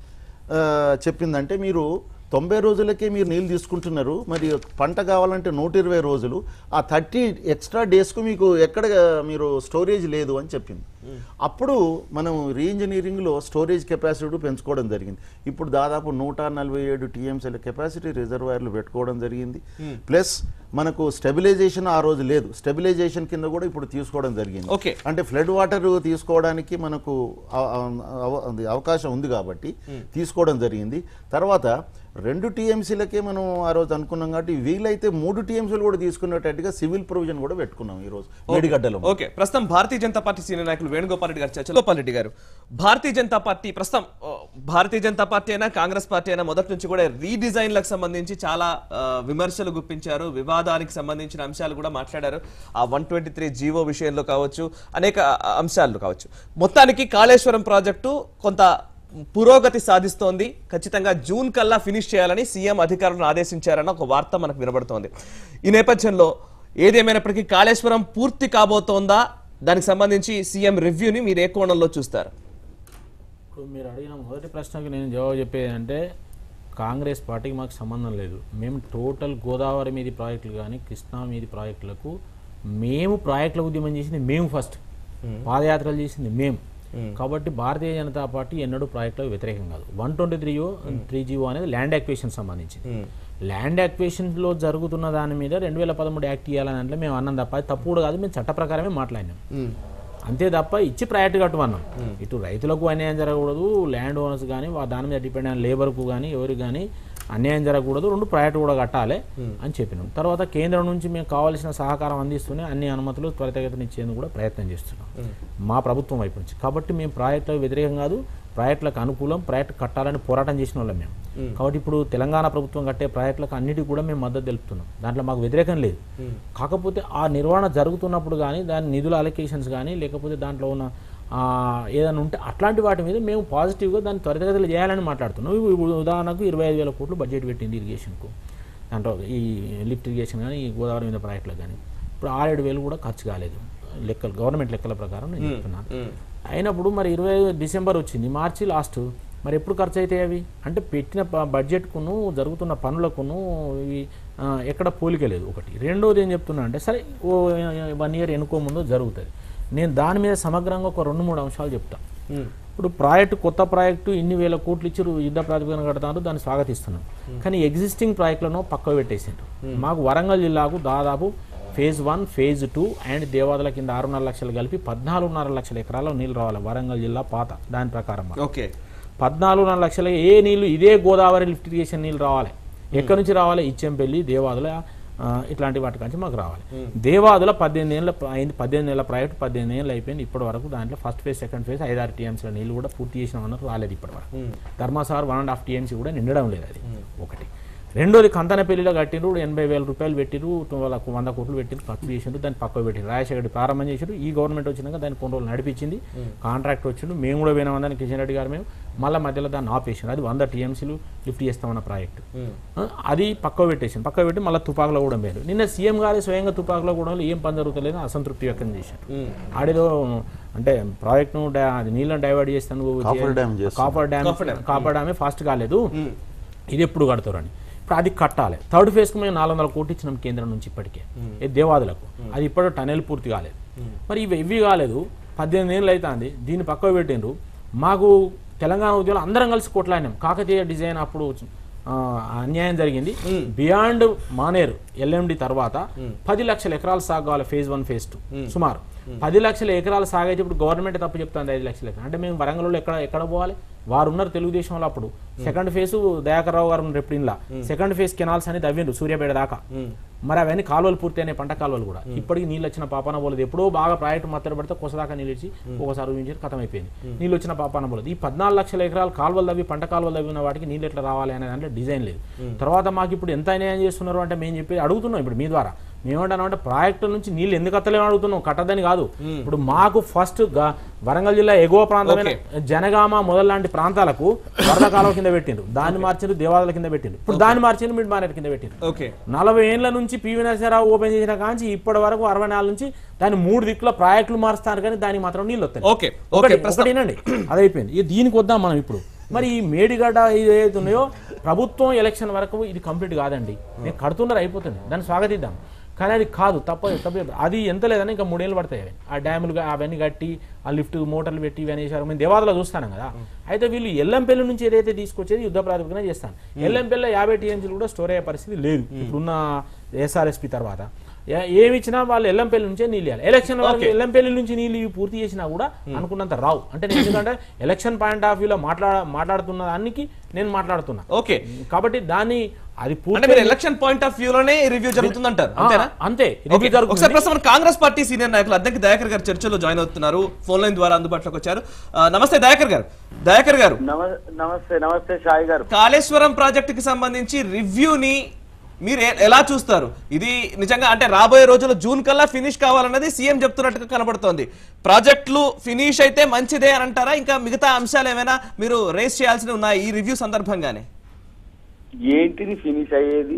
ఆ, చెప్పిందంటే మీరు తొంభై రోజులకే మీరు నీళ్ళు తీసుకుంటున్నారు మరి పంట కావాలంటే నూట ఇరవై రోజులు ఆ థర్టీ ఎక్స్ట్రా డేస్కు మీకు ఎక్కడ మీరు స్టోరేజ్ లేదు అని చెప్పింది అప్పుడు మనం రీఇంజనీరింగ్లో స్టోరేజ్ కెపాసిటీ పెంచుకోవడం జరిగింది ఇప్పుడు దాదాపు నూట నలభై ఏడు టీఎంసీల కెపాసిటీ రిజర్వాయర్లు పెట్టుకోవడం జరిగింది ప్లస్ మనకు స్టెబిలైజేషన్ ఆ రోజు లేదు స్టెబిలైజేషన్ కింద కూడా ఇప్పుడు తీసుకోవడం జరిగింది ఓకే. అంటే ఫ్లడ్ వాటర్ తీసుకోవడానికి మనకు అవ- అవ- అది అవకాశం ఉంది కాబట్టి తీసుకోవడం జరిగింది తర్వాత రెండు టీఎంసీలకే మనం ఆ రోజు అనుకున్నాం కాబట్టి వీలైతే మూడు టీఎంసీలు కూడా తీసుకునేటట్టుగా సివిల్ ప్రొవిజన్ కూడా పెట్టుకున్నాం ఈ రోజు మేడిగడ్డలో ఓకే ప్రస్తుతం భారతీయ జనతా పార్టీ సీనియర్ నాయకులు వేణుగోపాల్ రెడ్డి గారు చర్చ గోపాల్ రెడ్డి గారు భారతీయ జనతా పార్టీ ప్రస్తుతం ఆ, భారతీయ జనతా పార్టీ అయినా కాంగ్రెస్ పార్టీ అయినా మొదటి నుంచి కూడా రీడిజైన్లకు సంబంధించి చాలా ఆ, విమర్శలు గుప్పించారు వివాదానికి సంబంధించిన అంశాలు కూడా మాట్లాడారు ఆ వన్ ట్వంటీ త్రీ జీవో విషయంలో కావచ్చు అనేక ఆ, అంశాలు కావచ్చు మొత్తానికి కాళేశ్వరం ప్రాజెక్టు కొంత పురోగతి సాధిస్తోంది ఖచ్చితంగా జూన్ కల్లా ఫినిష్ చేయాలని సీఎం అధికారులను ఆదేశించారన్న ఒక వార్త మనకు వినబడుతోంది ఈ నేపథ్యంలో ఏదేమైనప్పటికీ కాళేశ్వరం పూర్తి కాబోతోందా దానికి సంబంధించి సీఎం రివ్యూని మీరు ఏ కోణంలో చూస్తారు ఇప్పుడు మీరు అడిగిన మొదటి ప్రశ్నకి నేను జవాబు చెప్పేది అంటే కాంగ్రెస్ పార్టీకి మాకు సంబంధం లేదు మేము టోటల్ గోదావరి మీది ప్రాజెక్టులు కానీ కృష్ణా మీది ప్రాజెక్టులకు మేము ప్రాజెక్టుల ఉద్యమం చేసింది మేము ఫస్ట్ పాదయాత్రలు చేసింది మేము కాబట్టి భారతీయ జనతా పార్టీ ఎన్నడూ ప్రాజెక్టులకు వ్యతిరేకం కాదు one twenty three three GO అనేది ల్యాండ్ యాక్వేషన్ సంబంధించింది ల్యాండ్ యాక్వేషన్లో జరుగుతున్న దాని మీద రెండు వేల పదమూడు యాక్ట్ చేయాలని అంటే మేము అన్నాం తప్ప అది తప్పు కూడా కాదు మేము చట్ట ప్రకారమే మాట్లాడినాం అంతే తప్ప ఇచ్చి ప్రయారిటీ కట్టమన్నాం ఇటు రైతులకు అన్యాయం జరగకూడదు ల్యాండ్ ఓనర్స్ కానీ దాని మీద డిపెండ్ అయిన లేబర్కు కానీ ఎవరికి కానీ అన్యాయం జరగకూడదు రెండు ప్రయారిటీ కూడా కట్టాలి అని చెప్పినాం తర్వాత కేంద్రం నుంచి మేము కావాల్సిన సహకారం అందిస్తూనే అన్ని అనుమతులు త్వరితగతిన ఇచ్చేందుకు కూడా ప్రయత్నం చేస్తున్నాం మా ప్రభుత్వం వైపు నుంచి కాబట్టి మేము ప్రాజెక్టులకు వ్యతిరేకం కాదు ప్రాజెక్టులకు అనుకూలం ప్రాజెక్టు కట్టాలని పోరాటం చేసిన వాళ్ళం మేము కాబట్టి ఇప్పుడు తెలంగాణ ప్రభుత్వం కట్టే ప్రాజెక్టులకు అన్నిటికీ కూడా మేము మద్దతు తెలుపుతున్నాం దాంట్లో మాకు వ్యతిరేకం లేదు కాకపోతే ఆ నిర్వహణ జరుగుతున్నప్పుడు కానీ దాని నిధుల అలొకేషన్స్ కానీ లేకపోతే దాంట్లో ఉన్న ఆ, ఏదైనా ఉంటే అట్లాంటి వాటి మీద మేము పాజిటివ్గా దాన్ని త్వరితగతిలో చేయాలని మాట్లాడుతున్నాం ఇవి- ఇప్పుడు ఉదాహరణకు ఇరవై ఐదు వేల కోట్లు బడ్జెట్ పెట్టింది ఇరిగేషన్కు దాంట్లో ఈ లిఫ్ట్ ఇరిగేషన్ కానీ ఈ గోదావరి మీద ప్రాజెక్టులకు కానీ ఇప్పుడు ఆరేడు వేలు కూడా ఖర్చు కాలేదు లెక్కలు గవర్నమెంట్ లెక్కల ప్రకారం నేను చెప్తున్నాను అయినప్పుడు మరి ఇరవై డిసెంబర్ వచ్చింది మార్చి లాస్ట్ మరి ఎప్పుడు ఖర్చు అవుతాయి అవి అంటే పెట్టిన ప- బడ్జెట్కును జరుగుతున్న పనులకును ఇవి ఆ, ఎక్కడ పోలిక లేదు ఒకటి రెండోది ఏం చెప్తున్నా అంటే సరే ఓ వన్ ఇయర్ ఎన్నుకో ముందు జరుగుతుంది నేను దాని మీద సమగ్రంగా ఒక రెండు మూడు అంశాలు చెప్తా ఇప్పుడు ప్రాజెక్టు కొత్త ప్రాజెక్టు ఇన్ని వేల కోట్లు ఇచ్చారు యుద్ధ ప్రాతిపదికన కడతారు దాన్ని స్వాగతిస్తున్నాం కానీ ఎగ్జిస్టింగ్ ప్రాజెక్టులను పక్క పెట్టేసిండ్రు మాకు వరంగల్ జిల్లాకు దాదాపు phase one phase two and Devadula కింద ఆరున్నర లక్షలు కలిపి పద్నాలుగున్నర లక్షల ఎకరాల్లో నీళ్ళు రావాలి వరంగల్ జిల్లా పాత దాని ప్రకారం మాకు. ఓకే పద్నాలుగున్నర లక్షల ఏ నీళ్లు ఇదే గోదావరి లిఫ్ట్ ఇరిగేషన్ నీళ్ళు రావాలి ఎక్కడి నుంచి రావాలి ఇచ్చెంపల్లి దేవాదుల ఆ, ఇట్లాంటి వాటి నుంచి మాకు రావాలి దేవాదుల పద్దెనిమిది ఏళ్ళ అయింది పద్దెనిమిది ఏళ్ళ ప్రాజెక్ట్ పద్దెనిమిది ఏళ్ళు అయిపోయింది ఇప్పటి వరకు దాంట్లో ఫస్ట్ ఫేజ్ సెకండ్ ఫేజ్ ఐదారు టీఎంసీల నీళ్ళు కూడా పూర్తి చేసిన అన్నట్టు రాలేదు ఇప్పటి వరకు Dharmasagar one and half TMC కూడా నిండడం లేదు అది ఒకటి రెండోది కంతనపల్లిలో కట్టిరు ఎనభై వేల రూపాయలు పెట్టిరు వాళ్ళకు వంద కోట్లు పెట్టిరు ఖర్చు చేసిండ్రు దాన్ని పక్కకు పెట్టిరు రాజశేఖర్ ప్రారంభం చేసారు ఈ గవర్నమెంట్ వచ్చినాక దాన్ని కొన్ని రోజులు నడిపించింది కాంట్రాక్ట్ వచ్చిండు మేము కూడా పోయినామని కిషన్ రెడ్డి గారు మేము మళ్ళీ మధ్యలో దాన్ని ఆపేసిండు అది వంద టీఎంసీలు లిఫ్ట్ చేస్తామన్న ప్రాజెక్టు ఆ, అది పక్కకు పెట్టేసింది పక్కకు పెట్టి మళ్ళీ తుపాకులో కూడా పోయారు నిన్న సీఎం గారి స్వయంగా తుపాకులో కూడా ఏం పని జరుగుతలేదు అసంతృప్తి వ్యక్తం చేశారు ఆడేదో అంటే ప్రాజెక్ట్ను డై- అది నీళ్ళని డైవర్ట్ చేస్తాను కాఫర్ డ్యామ్ చేస్తున్నారు. కాపర్ డ్యామ్ కాపర్ డ్యామే ఫాస్ట్ కాలేదు ఇది ఎప్పుడు కడతారని ఇప్పుడు అది కట్టాలి థర్డ్ ఫేజ్కి మేము నాలుగు వందల కోట్లు ఇచ్చినాం కేంద్రం నుంచి ఇప్పటికే ఏ దేవాదులకు అది ఇప్పుడు టనెల్ పూర్తి కాలేదు మరి ఇవి ఇవి కాలేదు పద్దెనిమిది ఏళ్ళు అవుతుంది దీన్ని పక్కకు పెట్టిండ్రు మాకు తెలంగాణ ఉద్యోగులు అందరం కలిసి కొట్లాడినాం కాకతీయ డిజైన్ అప్పుడు ఆ, అన్యాయం జరిగింది బియాండ్ మానేరు ఎల్ఎండి తర్వాత పది లక్షల ఎకరాలు సాగు కావాలి ఫేజ్ వన్ ఫేజ్ టూ సుమారు పది లక్షల ఎకరాలు సాగైతే ఇప్పుడు గవర్నమెంట్ తప్పు చెప్తుంది ఐదు లక్షల ఎకరాలు అంటే మేము వరంగల్లో ఎక్కడ ఎక్కడ పోవాలి వారు ఉన్నారు తెలుగుదేశంలో అప్పుడు సెకండ్ ఫేజ్ దయాకర్ రావు గారు రేపు ఇంట్లో సెకండ్ ఫేజ్ కెనాల్స్ అని తవ్విండ్రు సూర్యాపేట దాకా మరి అవన్నీ కాలువలు పూర్తి అయినాయి పంట కాలువలు కూడా ఇప్పటికి నీళ్ళు వచ్చిన పాపాన పోలేదు ఎప్పుడో బాగా ప్రాజెక్టు మత్తడి పడితే కొసదాకా నీళ్ళు ఇచ్చి ఒకసారి ఊహించి ఖతం అయిపోయింది నీళ్ళు వచ్చిన పాపాన పోలేదు ఈ పద్నాలుగు లక్షల ఎకరాలు కాలువలు తవ్వి పంట కాలువలు తవ్విన వాటికి నీళ్ళు ఎట్లా రావాలి అనే దాంట్లో డిజైన్ లేదు తర్వాత మాకు ఇప్పుడు ఎంత అన్యాయం చేస్తున్నారు అంటే మేము చెప్పి అడుగుతున్నాం ఇప్పుడు మీ ద్వారా మేమంటాం అంటే ప్రాజెక్టు నుంచి నీళ్ళు ఎందుకు అత్తలేమో అడుగుతున్నాం కట్టదని కాదు ఇప్పుడు మాకు ఫస్ట్ వరంగల్ జిల్లా ఎగువ ప్రాంతమైన జనగామ మొదలాంటి ప్రాంతాలకు వరద కాలువ కింద పెట్టిండ్రు దాన్ని మార్చిండ్రు దేవాలయాల కింద పెట్టిండ్రు ఇప్పుడు దాన్ని మార్చిండ్రు మిడ్ మార్కెట్ కింద పెట్టిండ్రు ఓకే నలభై ఏళ్ల నుంచి పివి నరసింహారావు ఓపెన్ చేసిన కాంచి ఇప్పటి వరకు అరవై నాలుగు నుంచి దాని మూడు దిక్కుల ప్రాజెక్టులు మారుస్తారు కానీ దానికి మాత్రం నీళ్ళు వస్తాయి ఓకే ఓకే ఒకటి ప్రస్తుతం ఒకటేనండి అదైపోయింది ఇక దీనికి వద్దాం మనం ఇప్పుడు మరి ఈ మేడిగడ్డ ఇది ఏదైతే ఉన్నాయో ప్రభుత్వం ఎలక్షన్ వరకు ఇది కంప్లీట్ కాదండి నేను కడుతున్నారు అయిపోతుంది దాన్ని స్వాగతిద్దాం కానీ అది కాదు తప్ప తప్ప అది ఎంత లేదని ఇంకా మూడేళ్ళు పడతాయి అవి ఆ డ్యాములు గా- అవన్నీ కట్టి ఆ లిఫ్ట్ మోటార్లు పెట్టి ఇవన్నీ చేశారు మేము దేవాదలో చూస్తాను కదా అయితే వీళ్ళు ఎల్లంపల్లి నుంచి ఏదైతే తీసుకొచ్చేది యుద్ధ ప్రాతిపదికన చేస్తాను ఎల్లంపల్లిలో యాభై టీఎంసీలు కూడా స్టోర్ అయ్యే పరిస్థితి లేదు ఇప్పుడున్న ఎస్ఆర్ఎస్పి తర్వాత ఏ- ఏమి ఇచ్చినా వాళ్ళు ఎల్లంపల్లి నుంచే నీళ్ళు ఇవ్వాలి ఎలక్షన్ వరకు ఎల్లంపల్లి నుంచి నీళ్ళు ఇవి పూర్తి చేసినా కూడా అనుకున్నంత రావు అంటే నేను ఎందుకంటే ఎలక్షన్ పాయింట్ ఆఫ్ వ్యూలో మాట్లాడ మాట్లాడుతున్న దానికి నేను మాట్లాడుతున్నా ఓకే కాబట్టి దాన్ని అది అంటే పూర్తి మీరు ఎలక్షన్ పాయింట్ ఆఫ్ వ్యూ లోనే రివ్యూ జరుగుతుందంటారు అంతేనా అంతే ఓకే. రివ్యూ జరుగుతుంది. ఒకసారి ప్రస్తుతం మన కాంగ్రెస్ పార్టీ సీనియర్ నాయకులు అద్దెకి దయాకర్ గారు చర్చలో జాయిన్ అవుతున్నారు ఫోన్ లైన్ ద్వారా అందుబాటులోకి వచ్చారు ఆ, నమస్తే దయాకర్ గారు దయాకర్ గారు నమ- నమస్తే నమస్తే షాయి గారు కాళేశ్వరం ప్రాజెక్టుకి సంబంధించి రివ్యూని మీరు ఎ- ఎలా చూస్తారు ఇది నిజంగా అంటే రాబోయే రోజుల్లో జూన్ కల్లా ఫినిష్ కావాలన్నది సీఎం చెప్తున్నట్టుగా కనబడుతోంది ప్రాజెక్టులు ఫినిష్ అయితే మంచిదే అని అంటారా ఇంకా మిగతా అంశాలు ఏమైనా మీరు రేస్ చేయాల్సి ఉన్నాయి ఈ రివ్యూ సందర్భంగానే ఏంటిది ఫినిష్ అయ్యేది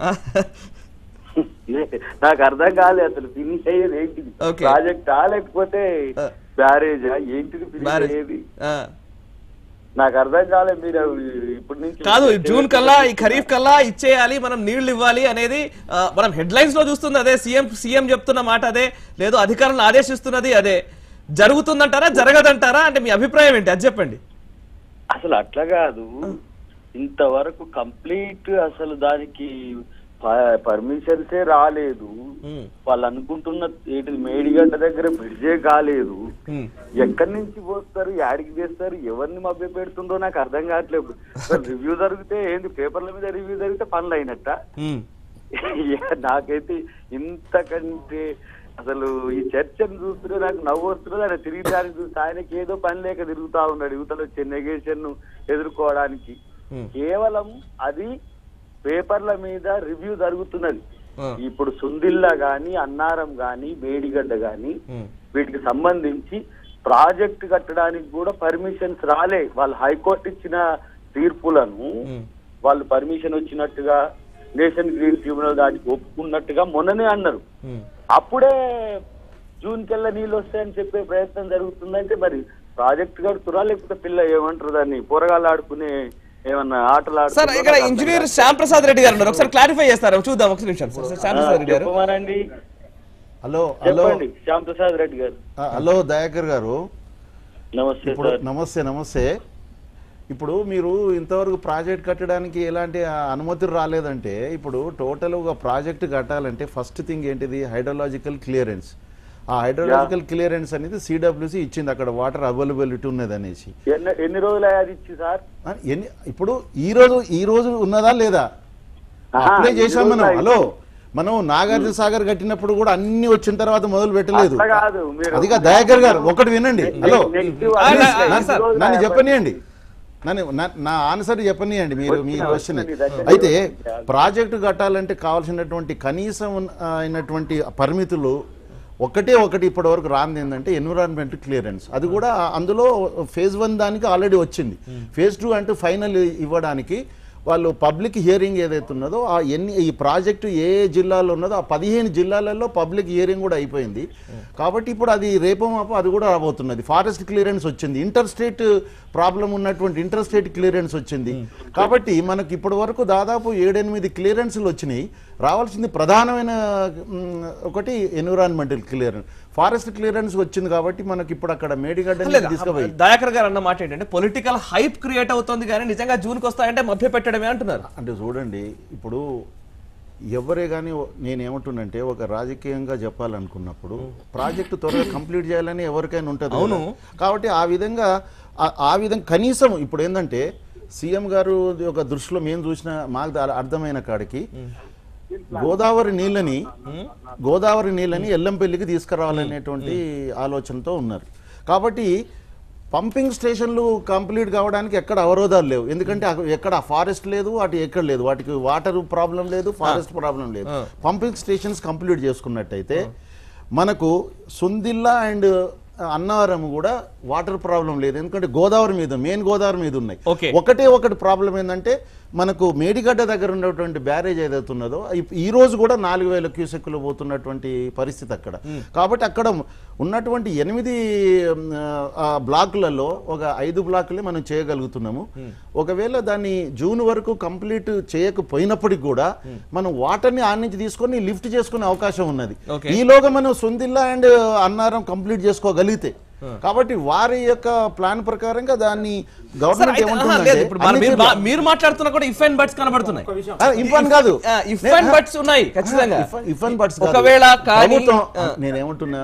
నాకు అర్థం కాలేదు అసలు ఫినిష్ అయ్యేది ఏంటిది Okay. ప్రాజెక్టా లేకపోతే Uh. బ్యారేజా ఏంటిది ఫినిష్ మరి, అయ్యేది ఆ. నాకు అర్థం కాలేదు మీరు ఇప్పటి నుంచి కాదు జూన్ కల్లా ఈ ఖరీఫ్ కల్లా ఇచ్చేయాలి మనం నీళ్లు ఇవ్వాలి అనేది ఆ, మనం హెడ్ లైన్స్ లో చూస్తుంది అదే సీఎం సీఎం చెప్తున్న మాట అదే లేదు అధికారులను ఆదేశిస్తున్నది అదే జరుగుతుందంటారా జరగదంటారా అంటే మీ అభిప్రాయం ఏంటి అది చెప్పండి అసలు అట్లా కాదు ఇంతవరకు కంప్లీట్ అసలు దానికి పర్మిషన్సే రాలేదు ఉమ్, వాళ్ళు అనుకుంటున్న ఏంటి మేడిగడ్డ దగ్గర బ్రిడ్జే కాలేదు ఉమ్. ఎక్కడి నుంచి పోస్తారు యాడికి చేస్తారు ఎవరిని మభ్య పెడుతుందో నాకు అర్థం కావట్లేదు రివ్యూ జరిగితే ఏంది పేపర్ల మీద రివ్యూ జరిగితే పనులు అయినట్ట ఉమ్. నాకైతే ఇంతకంటే అసలు ఈ చర్చను చూస్తుంటే నాకు నవ్వు వస్తున్నది ఆయన తిరిగి దానికి చూస్తే ఆయనకి ఏదో పని లేక తిరుగుతా ఉన్నాడు యువతలో వచ్చే నెగేషన్ ను ఎదుర్కోవడానికి Hmm. కేవలం అది పేపర్ల మీద రివ్యూ జరుగుతున్నది Ah. ఇప్పుడు సుందిల్లా గాని అన్నారం గాని మేడిగడ్డ గాని ఉమ్. వీటికి సంబంధించి ప్రాజెక్ట్ కట్టడానికి కూడా పర్మిషన్స్ రాలే వాళ్ళు హైకోర్టు ఇచ్చిన తీర్పులను ఉమ్. వాళ్ళు పర్మిషన్ వచ్చినట్టుగా నేషన్ గ్రీన్ ట్రిబ్యునల్ దానికి ఒప్పుకున్నట్టుగా మొన్ననే అన్నారు ఉమ్. అప్పుడే జూన్ కెల్లా నీళ్ళు వస్తాయని చెప్పే ప్రయత్నం జరుగుతుందంటే మరి ప్రాజెక్ట్ కడుతురా లేకపోతే పిల్ల ఏమంటారు దాన్ని పోరగాళ్ళు ఆడుకునే ఏమన్నా ఆటలు సార్ ఆడుతున్నారా? ఇక్కడ ఇంజనీర్ శ్యామ్ ప్రసాద్ రెడ్డి గారు ఉన్నారు ఒకసారి క్లారిఫై చేస్తారు చూద్దాం ఒక నిమిషం సార్ శ్యామ్ ఆ, ప్రసాద్ రెడ్డి గారు చెప్పమనండి హలో హలో చెప్పండి శ్యామ్ ప్రసాద్ రెడ్డి గారు ఆ, హలో దయాకర్ గారు నమస్తే ఇప్పుడు సార్ నమస్తే నమస్తే ఇప్పుడు మీరు ఇంతవరకు ప్రాజెక్ట్ కట్టడానికి ఎలాంటి ఆ, అనుమతులు రాలేదంటే ఇప్పుడు టోటల్ ఒక ప్రాజెక్ట్ కట్టాలంటే ఫస్ట్ థింగ్ ఏంటిది హైడ్రలాజికల్ క్లియరెన్స్ ఆ హైడ్రలాజికల్ క్లియరెన్స్ అనేది సిడబ్ల్యూసి ఇచ్చింది అక్కడ వాటర్ అవైలబిలిటీ ఉన్నది అనేసి ఎన్ని ఎన్ని రోజులు అది ఇచ్చి సార్ ఆ, ఎన్ని ఇప్పుడు ఈ రోజు ఈ రోజు ఉన్నదా లేదా ఆహా, అప్లై ఈ చేసాం రోజు మనం అయితే- హలో మనం నాగార్జున సాగర్ కట్టినప్పుడు కూడా అన్ని వచ్చిన తర్వాత మొదలు పెట్టలేదు అట్లా కాదు, మీరు- అదిగా దయాకర్ గారు ఒకటి వినండి హలో నెక్స్ట్ ఆ, అది ఆ, ఎన్ని సార్, రోజులు నన్ను ఆ- చెప్పనియండి నన్ను నా- నా ఆన్సర్ చెప్పనియండి మీరు మీ వచ్చిన- క్వశ్చన్ వచ్చింది, దగ్గర అయితే ఉంది. ప్రాజెక్టు కట్టాలంటే కావాల్సినటువంటి కనీసం ఉన్న- అయినటువంటి పరిమితులు ఒకటే ఒకటి ఇప్పటి వరకు రాంది ఏంటంటే ఎన్విరాన్మెంట్ క్లియరెన్స్ అది కూడా అందులో ఫేజ్ వన్ దానికి ఆల్రెడీ వచ్చింది ఫేజ్ టూ అంటే ఫైనల్ ఇవ్వడానికి వాళ్ళు పబ్లిక్ హియరింగ్ ఏదైతే ఉన్నదో ఆ ఎన్ని ఈ ప్రాజెక్టు ఏ ఏ జిల్లాలో ఉన్నదో ఆ పదిహేను జిల్లాలలో పబ్లిక్ హియరింగ్ కూడా అయిపోయింది కాబట్టి ఇప్పుడు అది రేపో మాపో అది కూడా రాబోతున్నది ఫారెస్ట్ క్లియరెన్స్ వచ్చింది ఇంటర్ స్టేట్ ప్రాబ్లం ఉన్నటువంటి ఇంటర్ స్టేట్ క్లియరెన్స్ వచ్చింది కాబట్టి మనకి ఇప్పటి వరకు దాదాపు ఏడెనిమిది క్లియరెన్స్లు వచ్చినాయి రావాల్సింది ప్రధానమైన మ్, ఒకటి ఎన్విరాన్మెంటల్ క్లియరెన్స్ ఫారెస్ట్ క్లియరెన్స్ వచ్చింది కాబట్టి మనకి ఇప్పుడు అక్కడ మేడిగడ్డ నుంచి లేదు, తీసుకుపోయి దయాకర్ గారు అన్న మాట ఏంటంటే పొలిటికల్ హైప్ క్రియేట్ అవుతుంది కానీ నిజంగా జూన్కి వస్తాయంటే మభ్య పెట్టడమే అంటున్నారు అంటే చూడండి ఇప్పుడు ఎవరే కానీ నేనేమంటున్నంటే ఒక రాజకీయంగా చెప్పాలనుకున్నప్పుడు ప్రాజెక్టు త్వరగా కంప్లీట్ చేయాలని ఎవరికైనా ఉంటుంది అవును. కదా. కాబట్టి ఆ విధంగా ఆ- ఆ విధంగా కనీసం ఇప్పుడు ఏంటంటే సీఎం గారు ఒక దృష్టిలో మేము చూసిన మాకు దా- అర్థమైన కాడికి గోదావరి నీళ్ళని గోదావరి నీళ్ళని ఎల్లంపల్లికి తీసుకురావాలనేటువంటి ఆలోచనతో ఉన్నారు కాబట్టి పంపింగ్ స్టేషన్లు కంప్లీట్ కావడానికి ఎక్కడ అవరోధాలు లేవు ఎందుకంటే అక్కడ- ఎక్కడ ఫారెస్ట్ లేదు అటు ఎక్కడ లేదు వాటికి వాటర్ ప్రాబ్లం లేదు ఫారెస్ట్ ప్రాబ్లం లేదు పంపింగ్ స్టేషన్స్ కంప్లీట్ చేసుకున్నట్టయితే మనకు సుందిల్లా అండ్ అన్నవరం కూడా వాటర్ ప్రాబ్లం లేదు ఎందుకంటే గోదావరి మీద మెయిన్ గోదావరి మీద ఉన్నాయి Okay. ఒకటే ఒకటి ప్రాబ్లం ఏంటంటే మనకు మేడిగడ్డ దగ్గర ఉన్నటువంటి బ్యారేజ్ ఏదైతే ఉన్నదో ఇప్- ఈ రోజు కూడా నాలుగు వేల క్యూసెక్లు పోతున్నటువంటి పరిస్థితి అక్కడ కాబట్టి అక్కడ ఉన్నటువంటి ఎనిమిది మ్, ఆ, బ్లాకులలో ఒక ఐదు బ్లాకులే మనం చేయగలుగుతున్నాము ఒకవేళ దాన్ని జూన్ వరకు కంప్లీట్ చేయకపోయినప్పటికి కూడా మనం వాటర్ని ఆ నుంచి తీసుకొని లిఫ్ట్ చేసుకునే అవకాశం ఉన్నది Okay. ఈలోగా మనం సొందిల్లా అండ్ అన్నారం కంప్లీట్ చేసుకోగలిగితే కాబట్టి వారి యొక్క ప్లాన్ ప్రకారంగా దాన్ని సార్, గవర్నమెంట్ అయితే, ఆహా, ఏమంటుందంటే లేదు, ఇప్పుడు మరి అన్ని మీరు జిల్లా- మా- మీరు మాట్లాడుతున్నా కూడా ఇఫ్ అండ్ బట్స్ కనబడుతున్నాయి ఆ, ఇఫ్ అని కాదు ఇఫ్ అండ్ బట్స్ ఉన్నాయి ఖచ్చితంగా ఇఫ్- ఇఫ్ అండ్ బట్స్ కాదు. ఒకవేళ కానీ ప్రభుత్వం ఆ, నేనేమంటున్నా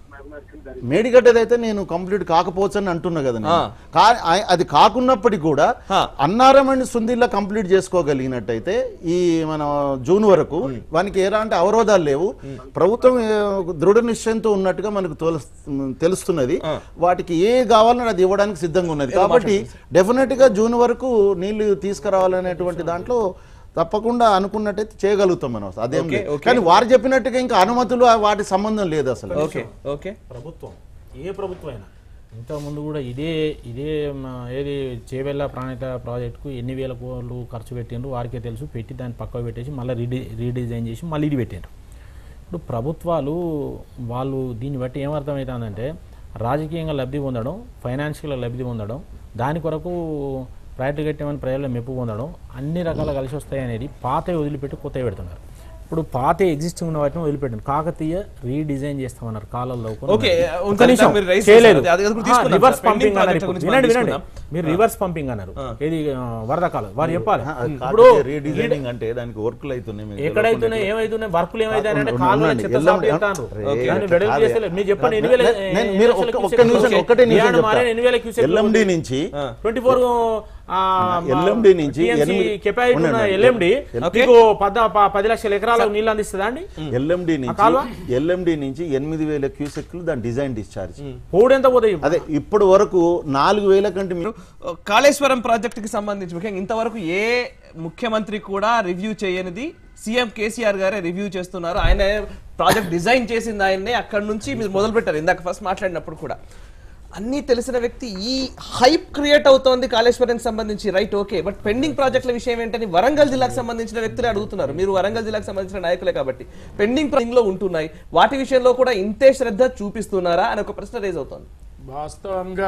మేడిగడ్డదైతే నేను కంప్లీట్ కాకపోవచ్చు అని అంటున్నా కదా నేను. ఆ. కా- ఆ- అది కాకున్నప్పటికీ కూడా ఆ. అన్నారం అండ్ సుందిల్లా కంప్లీట్ చేసుకోగలిగినట్టయితే ఈ మన జూన్ వరకు వానికి ఎలాంటి అవరోధాలు లేవు ప్రభుత్వం ఏ, దృఢ నిశ్చయంతో ఉన్నట్టుగా మనకు తోల- తెలుస్తున్నది వాటికి ఏ కావాలన్నా అది ఇవ్వడానికి సిద్ధంగా ఉన్నది కాబట్టి డెఫినెట్ గా జూన్ వరకు నీళ్లు తీసుకురావాలనేటువంటి దాంట్లో తప్పకుండా అనుకున్నట్టయితే చేయగలుగుతాం మనం అదేం ఓకే, లేదు. ఓకే. కానీ వారు చెప్పినట్టుగా ఇంకా అనుమతులు ఆ వాటి సంబంధం లేదు అసలు ఓకే ఓకే ప్రభుత్వం ఏ ప్రభుత్వం అయినా ఇంతకుముందు కూడా ఇదే ఇదే మా ఏది చేవెళ్ళ ప్రాణిత ప్రాజెక్టుకు ఎన్ని వేల కోట్లు ఖర్చు పెట్టిండ్రు వారికే తెలుసు పెట్టి దాన్ని పక్కకు పెట్టేసి మళ్ళీ రీడి రీడిజైన్ చేసి మళ్ళీ ఇది పెట్టిండ్రు ఇప్పుడు ప్రభుత్వాలు వాళ్ళు దీన్ని బట్టి ఏమర్థమవుతుందంటే రాజకీయంగా లబ్ధి పొందడం ఫైనాన్షియల్గా లబ్ధి పొందడం దాని కొరకు ప్రాజెక్టు కట్టామని ప్రజల్లో మెప్పు పొందడం అన్ని రకాల కలిసి వస్తాయి అనేది పాత వదిలిపెట్టి కొత్తవి పెడుతున్నారు ఇప్పుడు పాత ఎగ్జిస్టింగ్ ఉన్న వాటిని వదిలిపెట్టారు కాకతీయ రీడిజైన్ చేస్తామన్నారు కాలంలో ఓకే, ఒక్క ఒకసారి నిమిషం మీరు రైస్ చేయలేదు చేశారు. అది- అది కూడా తీసుకుందాం రివర్స్ సార్. పెండింగ్ పంపింగ్ అన్నారు ప్రాజెక్టుల ఇప్పుడు. గురించి వినండి మనం వినండి తీసుకుందాం. మీరు రివర్స్ పంపింగ్ అన్నారు ఏది ఆ, వరద కాలం వారు చెప్పాలి ఇప్పుడు ఇప్పుడు రీడిజైనింగ్ అంటే దానికి వర్క్లు అవుతున్నాయి మీకు ఎక్కడైతున్నాయి ఏమవుతున్నాయి వర్కులు ఏమవుతాయి అంటే ఉండండి, కాలువల ఉండండి. చెత్త ఎల్లం- సాపు చేస్తాండ్రు. రే, దాన్ని వెడల్పు కాదే. చేస్తలేదు. మీరు చెప్పండి ఎన్ని వేల నేను- ఎన్ని మీరు లక్షల ఒక్క- ఒక్క క్యూసెక్లు నిమిషం, పోతాయి? ఒక్కటే నిమిషం బియాండ్ చెప్తా. మారే ఎన్ని వేల క్యూసెక్లు ఎల్ఎండి పోతాయి? నుంచి 24 ఆ, LMD నుంచి TMC ఎనిమిది- కెపాసిటీ ఉన్న ఉండండి. LMD okay. మీకు పద ప- పది లక్షల ఎకరాలకు నీళ్ళు అందిస్తుందా అండి ఎల్ఎండి నుంచి కాలువ? ఎల్ఎండి నుంచి ఎనిమిది వేల క్యూసెక్లు దాని డిజైన్ డిశ్చార్జ్ పోడు ఎంత పోతాయి అదే ఇప్పటి వరకు నాలుగు వేల కంటే మీ- కాళేశ్వరం ప్రాజెక్టుకి సంబంధించి ముఖ్యంగా ఇంతవరకు ఏ ముఖ్యమంత్రి కూడా రివ్యూ చేయనిది సీఎం కేసీఆర్ గారే రివ్యూ చేస్తున్నారు ఆయన ప్రాజెక్ట్ డిజైన్ చేసింది ఆయన్నే అక్కడ నుంచి మీరు మొదలు పెట్టారు ఇందాక ఫస్ట్ మాట్లాడినప్పుడు కూడా అన్నీ తెలిసిన వ్యక్తి ఈ హైప్ క్రియేట్ అవుతోంది కాళేశ్వరానికి సంబంధించి రైట్ ఓకే బట్ పెండింగ్ ప్రాజెక్టుల విషయం ఏంటని వరంగల్ జిల్లాకు సంబంధించిన వ్యక్తులే అడుగుతున్నారు మీరు వరంగల్ జిల్లాకు సంబంధించిన నాయకులే కాబట్టి పెండింగ్ ప్రాజెక్ట్ లో ఉంటున్నాయి వాటి విషయంలో కూడా ఇంతే శ్రద్ధ చూపిస్తున్నారా అని ఒక ప్రశ్న రేజ్ అవుతోంది వాస్తవంగా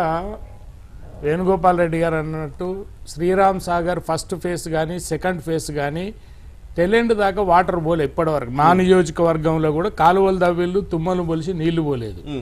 వేణుగోపాల్ రెడ్డి గారు అన్నట్టు శ్రీరామ్ సాగర్ ఫస్ట్ ఫేజ్ కానీ సెకండ్ ఫేజ్ కానీ తెల్లెండు దాకా వాటర్ పోలే ఇప్పటివరకు మా నియోజకవర్గంలో కూడా కాలువలు దవ్విళ్ళు తుమ్మలు పోలిసి నీళ్లు పోలేదు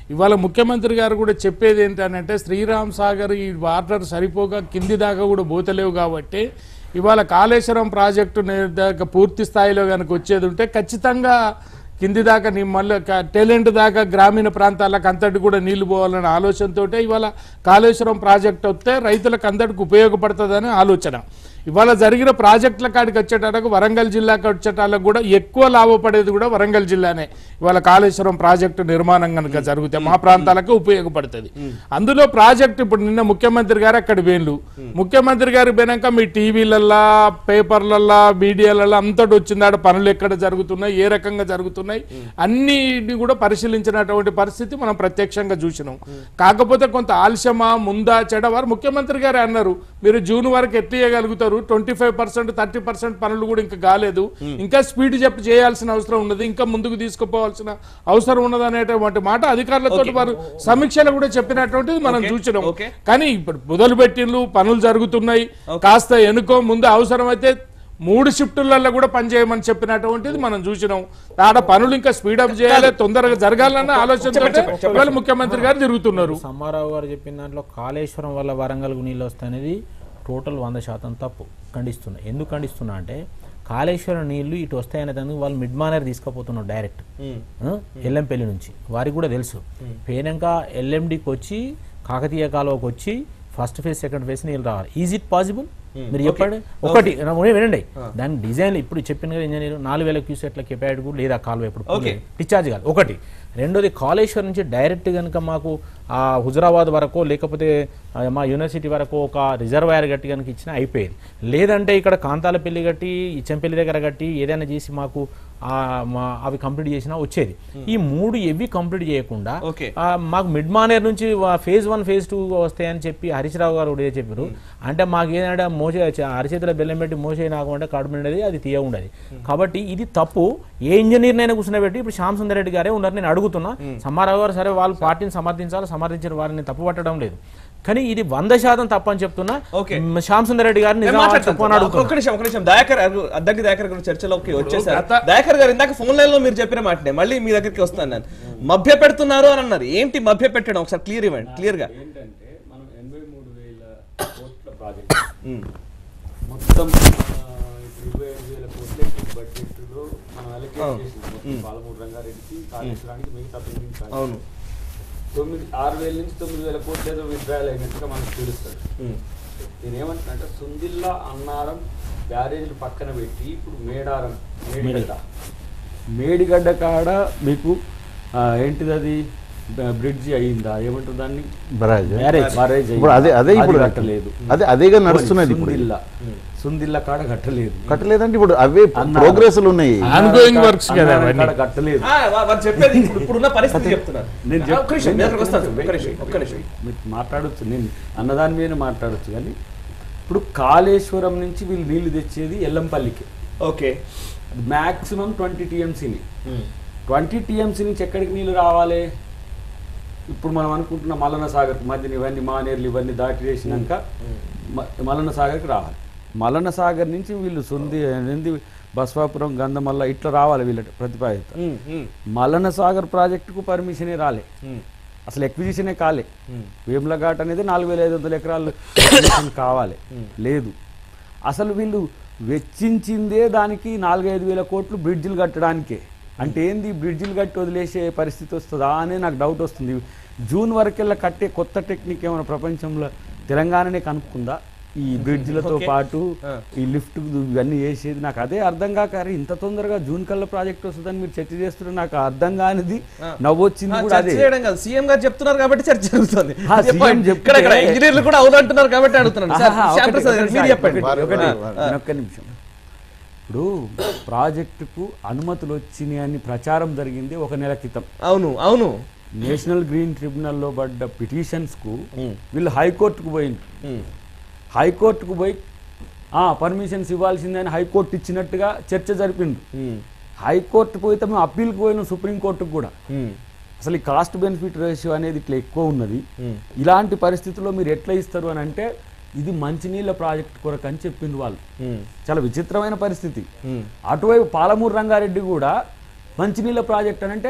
ఇవాళ ముఖ్యమంత్రి గారు కూడా చెప్పేది ఏంటంటే శ్రీరామ్ సాగర్ ఈ వాటర్ సరిపోగా కింది దాకా కూడా పోతలేవు కాబట్టి ఇవాళ కాళేశ్వరం ప్రాజెక్టు నే- దాకా పూర్తి స్థాయిలో కనుక వచ్చేది ఉంటే ఖచ్చితంగా కింది దాకా నీ మళ్ళీ టెలెంట్ దాకా గ్రామీణ ప్రాంతాలకు అంతటి కూడా నీళ్లు పోవాలనే ఆలోచనతో ఇవాళ కాళేశ్వరం ప్రాజెక్ట్ వస్తే రైతులకు అందరికి ఉపయోగపడుతుందని ఆలోచన ఇవాళ జరిగిన ప్రాజెక్టుల కాడికి వచ్చేటాలకు వరంగల్ జిల్లాకి వచ్చేటాలకు కూడా ఎక్కువ లాభపడేది కూడా వరంగల్ జిల్లానే ఇవాళ కాళేశ్వరం ప్రాజెక్టు నిర్మాణం కనుక జరిగితే మా ప్రాంతాలకు ఉపయోగపడుతుంది అందులో ప్రాజెక్ట్ ఇప్పుడు నిన్న ముఖ్యమంత్రి గారు అక్కడ వేళ్ళు ముఖ్యమంత్రి గారు పోయినాక మీ టీవీలల్లా పేపర్లల్లా మీడియాలల్లో అంతటి వచ్చింది ఆడ పనులు ఎక్కడ జరుగుతున్నాయి ఏ రకంగా జరుగుతున్నాయి అన్నిటిని కూడా పరిశీలించినటువంటి పరిస్థితి మనం ప్రత్యక్షంగా చూసినాం కాకపోతే కొంత ఆలస్యమా ముందా చెడ వారు ముఖ్యమంత్రి గారే అన్నారు మీరు జూన్ వరకు ఎట్టియగలుగుతారు twenty five percent thirty percent పనులు కూడా ఇంకా కాలేదు ఇంకా స్పీడ్ చెప్పి చేయాల్సిన అవసరం ఉన్నది ఇంకా ముందుకు తీసుకుపోవాల్సిన అవసరం ఉన్నది అనేటువంటి మాట అధికారులతో వారు సమీక్షలు కూడా చెప్పినటువంటిది మనం చూసినాం ఓకే. కానీ ఇప్పుడు మొదలు పెట్టిండ్రు పనులు జరుగుతున్నాయి కాస్త ఎనుకో ముందు అవసరమైతే మూడు షిఫ్టులలో కూడా పనిచేయమని చెప్పినటువంటిది మనం చూసినాం ఆడ పనులు ఇంకా స్పీడప్ చేయాలి తొందరగా జరగాలన్న ఆలోచనతో ఇవాళ ముఖ్యమంత్రి గారు తిరుగుతున్నారు సమ్మారావు గారు చెప్పిన దాంట్లో కాళేశ్వరం వల్ల వరంగల్కు నీళ్ళు వస్తాయనేది టోటల్ వంద శాతం తప్పు ఖండిస్తున్నా ఎందుకు ఖండిస్తున్నా అంటే కాళేశ్వరం నీళ్లు ఇటు వస్తాయనేందుకు వాళ్ళు మిడ్ మానర్ తీసుకుపోతున్నారు డైరెక్ట్ ఆ? ఎల్లంపల్లి నుంచి వారికి కూడా తెలుసు పోయినాక ఎల్ఎండికి వచ్చి కాకతీయ కాలువకి వచ్చి ఫస్ట్ ఫేజ్ సెకండ్ ఫేజ్ నీళ్ళు రావాలి ఈజ్ ఇట్ పాసిబుల్ మీరు చెప్పండి ఒకటి నా ముందే వినండి దాని డిజైన్ ఇప్పుడు చెప్పిన కదా ఇంజనీర్ నాలుగు వేల క్యూసెట్ల కెపాసిటీ కూడా లేదా కాలువ ఇప్పుడు Okay. డిశ్చార్జ్ కాదు ఒకటి రెండోది కాళేశ్వరం నుంచి డైరెక్ట్ కనుక మాకు ఆ హుజరాబాద్ వరకు లేకపోతే ఆ, మా యూనివర్సిటీ వరకు ఒక రిజర్వాయర్ కట్టి కనుక ఇచ్చినా అయిపోయేది లేదంటే ఇక్కడ కాంతాలపల్లి కట్టి ఇచ్చంపల్లి దగ్గర కట్టి ఏదైనా చేసి మాకు ఆ, మా అవి కంప్లీట్ చేసినా వచ్చేది ఈ మూడు ఎవి కంప్లీట్ చేయకుండా Okay. ఆ, మాకు మిడ్ మానేర్ నుంచి ఫేజ్ వన్ ఫేజ్ టూ వస్తాయని చెప్పి హరీష్ రావు గారు కూడా చెప్పారు అంటే మాకు ఏంటంటే మోసే అరిచేతుల బెల్లం పెట్టి మోసే నాకుంటే కడుపు ఉండేది అది తీయ ఉండదు కాబట్టి ఇది తప్పు ఏ ఇంజనీర్నైనా కూర్చున్నబెట్టి ఇప్పుడు శ్యామ్ సుందర్ రెడ్డి గారే ఉన్నారు నేను అడుగుతున్నా సమ్మారావు గారు సరే వాళ్ళు పార్టీని సమర్థించాలి సమర్థించిన వారిని తప్పు పట్టడం లేదు కానీ ఇది వంద శాతం తప్పని చెప్తున్నా Okay. మ్, శ్యామ్ సుందర్ రెడ్డి గారిని నేను నిజమా మాట్లాడతాను. చెప్పని అడుగుతున్నా ఒక్క నిమిషం ఒక నిమిషం దయాకర్ గారు అద్దంకి దయాకర్ గారు చర్చలోకి వచ్చేసారు గత- దయాకర్ గారు ఇందాక ఫోన్ లైన్ లో మీరు చెప్పిన మాటనే మళ్ళీ మీ దగ్గరికి వస్తాను నేను మభ్య పెడుతున్నారు అని అన్నారు ఏంటి మభ్య పెట్టడం ఒకసారి క్లియర్ ఇవ్వండి క్లియర్ గా ఏంటంటే మనం ఎనభై మూడు వేల కోట్ల ప్రాజెక్ట్ మొత్తం ఆ, ఇప్పుడు ఇరవై ఐదు వేల కోట్ల బడ్జెట్లో మనం అలకేట్ చేసింది మొత్తం పాలమూరు రంగారెడ్డికి కాళేశ్వరానికి మిగతా తొమ్మిది ప్రాజెక్టులు. అవును తొమ్మిది ఆరు వేల నుంచి తొమ్మిది వేల కోట్లు ఏదో విత్డ్రాయల్ అయినట్టుగా మనకు తెలుస్తుంది నేను ఏమంటున్నా సుందిల్లా అన్నారం బ్యారేజీలు పక్కన పెట్టి ఇప్పుడు మేడారం మేడిగడ్డ మేడిగడ్డ కాడ మీకు ఆ, ఏంటిది అది బ్రిడ్జి అయిందా ఏమంటారు దాన్ని బరాజ్ Barrage. బరేజ్ ఇప్పుడు అదే అదే ఇప్పుడు కట్టలేదు అదే అదేగా నడుస్తున్నది ఇప్పుడు సుందిల్లా సుందిల్లా కాడ కట్టలేదు కట్టలేదంటే ఇప్పుడు అవే అన్నారు. ప్రోగ్రెస్లు ఉన్నాయి Ongoing works కదా అన్నారం అవన్నీ. కాడ కట్టలేదు ఆ, వా- వారు చెప్పేది ఇప్పుడు ఇప్పుడున్న పరిస్థితి చెప్తున్నారు నేను ఆ, ఒక్క నిమిషం, చెప్- మీ దగ్గరకు వస్తాను. నేను ఒక్క నిమిషం, ఒక్క నిమిషం. మీరు మాట్లాడొచ్చు నేను అన్నదాని మీద మాట్లాడొచ్చు కానీ ఇప్పుడు కాళేశ్వరం నుంచి వీళ్ళు నీళ్లు తెచ్చేది ఎల్లంపల్లికి ఓకే మ్యాక్సిమం ట్వంటీ టీఎంసీని ట్వంటీ టీఎంసీ నుంచి ఎక్కడికి నీళ్లు రావాలి ఇప్పుడు మనం అనుకుంటున్న మల్లన్న సాగర్ మధ్యన ఇవన్నీ మానేర్లు ఇవన్నీ దాటి చేసినాక మ- మల్లన్న సాగర్కి రావాలి మల్లన్న సాగర్ నుంచి వీళ్ళు సొంది ఏంది బస్వాపురం గంధమల్ల ఇట్లా రావాలి వీళ్ళ ప్రతిపాదిత మల్లన్న సాగర్ ప్రాజెక్టుకు పర్మిషనే రాలే అసలు ఎక్విజిషనే కాలే వేములఘాట్ అనేది నాలుగు వేల ఐదు వందల ఎకరాలు acquisition కావాలి లేదు అసలు వీళ్ళు వెచ్చించిందే దానికి నాలుగైదు వేల కోట్లు బ్రిడ్జిలు కట్టడానికే అంటే ఏంది బ్రిడ్జిలు కట్టి వదిలేసే పరిస్థితి వస్తుందా అనే నాకు డౌట్ వస్తుంది జూన్ వరకెల్లా కట్టే కొత్త టెక్నిక్ ఏమైనా ప్రపంచంలో తెలంగాణనే కనుక్కుందా ఈ బ్రిడ్జిలతో పాటు ఈ లిఫ్ట్ ఇవన్నీ చేసేది నాకు అదే అర్థం కాక అరే ఇంత తొందరగా జూన్ కల్లా ప్రాజెక్ట్ వస్తుందని మీరు చర్చ చేస్తున్నారు నాకు అర్థం కానిది నవ్వొచ్చింది కూడా చర్చ అదే చేయడం కాదు సీఎం గారు చెప్తున్నారు కాబట్టి చర్చ జరుగుతుంది ఆ, చెప్పండి. సీఎం చెప్తే- ఇక్కడ ఇక్కడ ఇంజనీర్లు కూడా అవునంటున్నారు కాబట్టి అడుగుతున్నాను సార్ ఆహా, శ్యామ్ ఒకటి, ప్రసాద్ గారు ఒకటి, మీరు చెప్పండి ఒకటి, ఒకటి, ఆ, ఆ. నేను ఒక్క నిమిషం ఇప్పుడు ప్రాజెక్టుకు అనుమతులు వచ్చినాయి అని ప్రచారం జరిగింది ఒక నెల క్రితం అవును అవును నేషనల్ గ్రీన్ ట్రిబ్యునల్లో పడ్డ పిటిషన్స్కు వీళ్ళు హైకోర్టుకు పోయింది ఉమ్. హైకోర్టుకు పోయి పర్మిషన్స్ ఇవ్వాల్సిందని హైకోర్టు ఇచ్చినట్టుగా చర్చ జరిపిండు ఉమ్. హైకోర్టు పోయితే మేము అప్పీల్కి పోయినాం సుప్రీంకోర్టుకు కూడా ఉమ్. అసలు ఈ కాస్ట్ బెనిఫిట్ రేషియో అనేది ఇట్లా ఎక్కువ ఉన్నది ఉమ్. ఇలాంటి పరిస్థితుల్లో మీరు ఎట్లా ఇస్తారు అని అంటే ఇది మంచినీళ్ళ ప్రాజెక్ట్ కొరకు అని చెప్పింది వాళ్ళు ఉమ్. చాలా విచిత్రమైన పరిస్థితి ఉమ్. అటువైపు పాలమూరు రంగారెడ్డి కూడా మంచినీళ్ళ ప్రాజెక్ట్ అని అంటే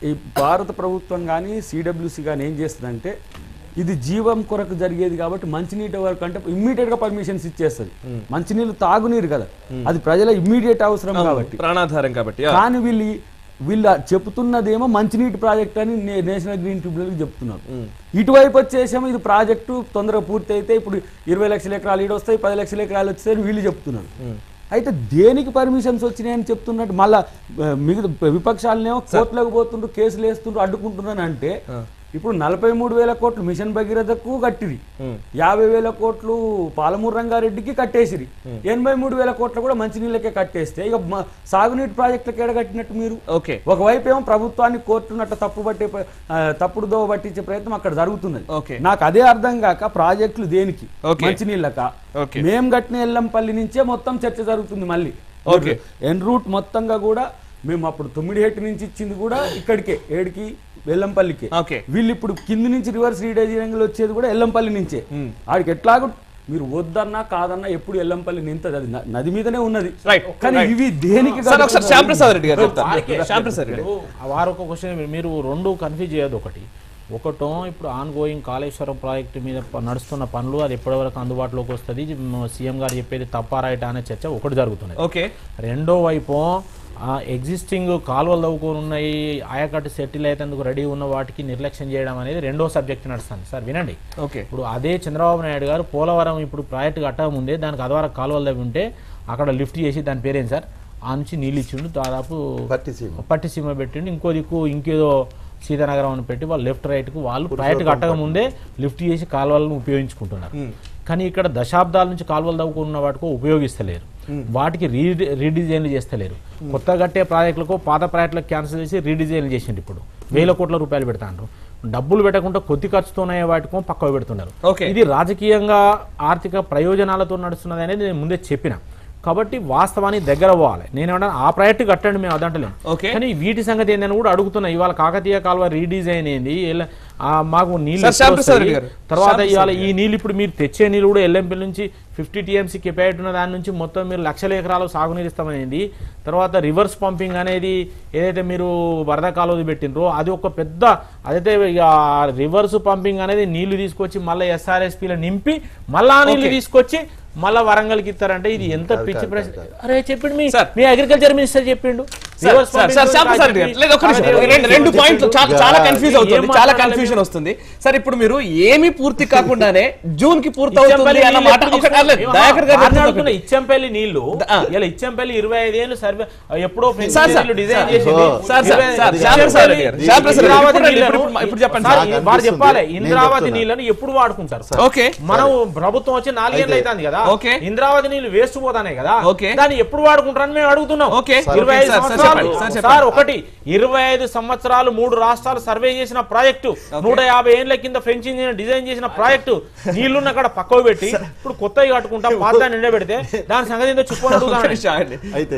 ఈ భారత ప్రభుత్వం కానీ సిడబ్ల్యూసి కానీ ఏం చేస్తుందంటే ఇది జీవం కొరకు జరిగేది కాబట్టి మంచినీటి వరకు అంటే ఇమ్మీడియట్ గా పర్మిషన్స్ ఇచ్చేస్తుంది మంచినీళ్ళు తాగునీరు కదా అది ప్రజల ఇమ్మీడియట్ అవసరం కాబట్టి ప్రాణాధారం కాబట్టి ఆ. కానీ వీళ్ళు వీళ్ళు చెప్తున్నదేమో మంచినీటి ప్రాజెక్ట్ అని నే- నేషనల్ గ్రీన్ ట్రిబ్యునల్ చెప్తున్నారు ఇటువైపు వచ్చేసేమో ఇది ప్రాజెక్టు తొందరగా పూర్తి అయితే ఇప్పుడు ఇరవై లక్షల ఎకరాలు ఈడు వస్తాయి పది లక్షల ఎకరాలు వస్తాయని వీళ్ళు చెప్తున్నారు అయితే దేనికి పర్మిషన్స్ వచ్చినాయని చెప్తున్నట్టు మళ్ళా ఆ, మిగతా విపక్షాలనేమో కోర్టులకు పోతుండ్రు కేసులు వేస్తుండ్రు అడ్డుకుంటున్నాను అంటే ఇప్పుడు నలభై మూడు వేల కోట్లు మిషన్ భగీరథకు కట్టిరి యాభై వేల కోట్లు పాలమూరు రంగారెడ్డికి కట్టేసిరి ఎనభై మూడు వేల కోట్లు కూడా మంచినీళ్ళకే కట్టేస్తే ఇక మ- సాగునీటి ప్రాజెక్టులకు ఎడ కట్టినట్టు మీరు ఓకే ఒకవైపు ఏమో ప్రభుత్వాన్ని కోర్టునట్టు తప్పు పట్టే ప్ర- ఆ, తప్పుడు దోవ పట్టించే ప్రయత్నం అక్కడ జరుగుతున్నది ఓకే. నాకు అదే అర్థం కాక ప్రాజెక్టులు దేనికి ఓకే. మంచినీళ్ళక ఓకే. మేం కట్టిన ఎల్లంపల్లి నుంచే మొత్తం చర్చ జరుగుతుంది మళ్ళీ ఓకే. ఎన్ రూట్ మొత్తంగా కూడా మేము అప్పుడు తొమ్మిదిహెట్టి నుంచి ఇచ్చింది కూడా ఇక్కడికే ఏడికి వెల్లంపల్లికి ఓకే. వీళ్ళు ఇప్పుడు కింది నుంచి రివర్స్ రీడైజింగ్ వచ్చేది కూడా ఎల్లంపల్లి నుంచే ఆడికి ఎట్లాగో మీరు వద్దన్నా కాదన్నా ఎప్పుడు ఎల్లంపల్లి నింతది అది న- నది మీదనే ఉన్నది Right. కానీ Right. ఇవి దేనికి సార్ ఒకసారి కడుతున్నారు? శ్యాంప్రసాద్ రెడ్డి గారు వారికే. చెప్తారు శ్యాంప్రసాద్ రెడ్డి ఇప్పుడు వారు ఒక క్వశ్చన్ మీరు రెండు కన్ఫ్యూజ్ చేయదు ఒకటి ఒకటో ఇప్పుడు ఆన్ గోయింగ్ కాళేశ్వరం ప్రాజెక్టు మీద ప- నడుస్తున్న పనులు అది ఎప్పటివరకు అందుబాటులోకి వస్తుంది సీఎం గారు చెప్పేది తప్ప రైట్ అనే చర్చ ఒకటి జరుగుతున్నది ఓకే రెండో వైపు ఆ ఎగ్జిస్టింగ్ కాలువలు తవ్వుకొని ఉన్నాయి ఆయకట్టు సెటిల్ అయ్యేందుకు రెడీ ఉన్న వాటికి నిర్లక్ష్యం చేయడం అనేది రెండో సబ్జెక్ట్ నడుస్తుంది సార్ వినండి ఓకే ఇప్పుడు అదే చంద్రబాబు నాయుడు గారు పోలవరం ఇప్పుడు ప్రాజెక్ట్ కట్టక ముందే దానికి అదవర కాలువలు తవ్వి ఉంటే అక్కడ లిఫ్ట్ చేసి దాని పేరేం సార్ ఆ నుంచి నీళ్ళు ఇచ్చిండు దాదాపు పట్టిసీమ. పట్టిసీమ పెట్టిండు ఇంకో దిక్కు ఇంకేదో సీతానగరం అని పెట్టి వాళ్ళు లెఫ్ట్ రైట్కు వాళ్ళు ప్రాజెక్ట్ కట్టక ముందే లిఫ్ట్ చేసి కాలువలను ఉపయోగించుకుంటున్నారు కానీ ఇక్కడ దశాబ్దాల నుంచి కాలువలు తవ్వుకున్న వాటికో ఉపయోగిస్తలేరు వాటికి రీ రీడిజైన్లు చేస్తలేరు కొత్త కట్టే ప్రాజెక్టులకు పాత ప్రాజెక్టులకు క్యాన్సిల్ చేసి రీడిజైన్లు చేసిండు ఇప్పుడు వేల కోట్ల రూపాయలు పెడతాండ్రు డబ్బులు పెట్టకుండా కొద్ది ఖర్చుతోనే వాటికో పక్కకు పెడుతున్నారు Okay. ఇది రాజకీయంగా ఆర్థిక ప్రయోజనాలతో నడుస్తున్నది అనేది నేను ముందే చెప్పిన కాబట్టి వాస్తవానికి దగ్గర పోవాలి నేనేమన్నా ఆ ప్రాజెక్టు కట్టండి మేము అదంటలేము Okay. కానీ వీటి సంగతి ఏందని కూడా అడుగుతున్నా ఇవాళ కాకతీయ కాలువ రీడిజైన్ ఏంది ఎలా- ఆ మాకు నీళ్ళు సార్, ఎప్పుడు శ్యాంప్రసాద్ వస్తాయి? రెడ్డి గారు. తర్వాత శ్యాంప్రసాద్ ఇవాళ ఈ నీళ్ళు ఇప్పుడు మీరు తెచ్చే నీళ్ళు కూడా ఎల్ఎంపీ నుంచి ఫిఫ్టీ టీఎంసీ కెపాసిటీ ఉన్న దాని నుంచి మొత్తం మీరు లక్షల ఎకరాలు సాగునీరు ఇస్తామనేది తర్వాత రివర్స్ పంపింగ్ అనేది ఏదైతే మీరు వరద కాలువది పెట్టినరో అది ఒక పెద్ద అదైతే ఇక రివర్స్ పంపింగ్ అనేది నీళ్లు తీసుకొచ్చి మళ్ళీ ఎస్ఆర్ఎస్పీలో నింపి మళ్ళా ఆ నీళ్లు తీసుకొచ్చి మళ్ళా వరంగల్కి ఇస్తారంటే ఇది ఎంత పిచ్చి ప్రశ్న అరే చెప్పిండు మీ సార్. మీ అగ్రికల్చర్ మినిస్టర్ చెప్పిండు sir, Reverse sir, pumping sir, గురించి శ్యాంప్రసాద్ రెడ్డి గారు. లేదు, ఒక్క నిమిషం. కాకతీయ రెండు- రెండు పాయింట్లు చాలా చాలా కన్ఫ్యూజ్ అవుతుంది ఏం చాలా మాట్లాడాలి కన్ఫ్యూజన్ వస్తుంది సార్ ఇప్పుడు మీరు ఏమి పూర్తి కాకుండానే జూన్ కి పూర్తి అవుతుంది ఇచ్చంపల్లి అన్న నీళ్ళు మాట ఎప్పుడు ఒకటి లేదు, తీసుకొచ్చి- దయాకర్ గారు వారిని చెప్తుంది అడుగుతున్న ఒకటి. ఇచ్చంపల్లి నీళ్లు ఆ. ఇలా ఇచ్చంపల్లి ఇరవై ఐదేళ్ళు సర్వే ఎప్పుడో ఫ్రెంచ్ సార్, సార్, ఇంజనీర్లు డిజైన్ సార్, చేసింది సార్, సార్, ఇరవై- సార్, ఇచ్చంపల్లి- శ్యాంప్రసాద్ రెడ్డి గారు, శ్యాంప్రసాద్ రెడ్డి, ఇంద్రావతి ఇప్పుడు రండి, నీళ్లను- ఇప్పుడు- ఇప్పుడు చెప్పండి సార్, సార్. నాకు వారు చెప్పాలి అనిపిస్తుంది. నేను ఇంద్రావతి చెప్తున్నా. నీళ్లను ఎప్పుడు వాడుకుంటారు సార్ ఓకే మనం ప్రభుత్వం వచ్చి నాలుగేళ్ళు అయితే- అవుతుంది కదా ఓకే. ఇంద్రావతి నీళ్లు వేస్ట్ పోతానే కదా ఓకే. దాన్ని ఎప్పుడు వాడుకుంటారని మేము అడుగుతున్నాం ఓకే. ఇరవై ఐదు సార్, సార్, సంవత్సరాలు చెప్పండి, సార్, చెప్పండి. సార్ ఒకటి ఇరవై ఐదు సంవత్సరాలు మూడు రాష్ట్రాలు సర్వే చేసిన ప్రాజెక్టు నూట యాభై ఏళ్ల కింద ఫ్రెంచ్ ఇంజనీర్ డిజైన్ చేసిన ప్రాజెక్టు నీళ్లున్న అక్కడ పక్కకు పెట్టి ఇప్పుడు కొత్తవి కట్టుకుంటాం పాత నిండబెడితే దాని సంగతి ఏందో చెప్పని ఒక్క అడుగుతాను నిమిషం ఆగండి. అయితే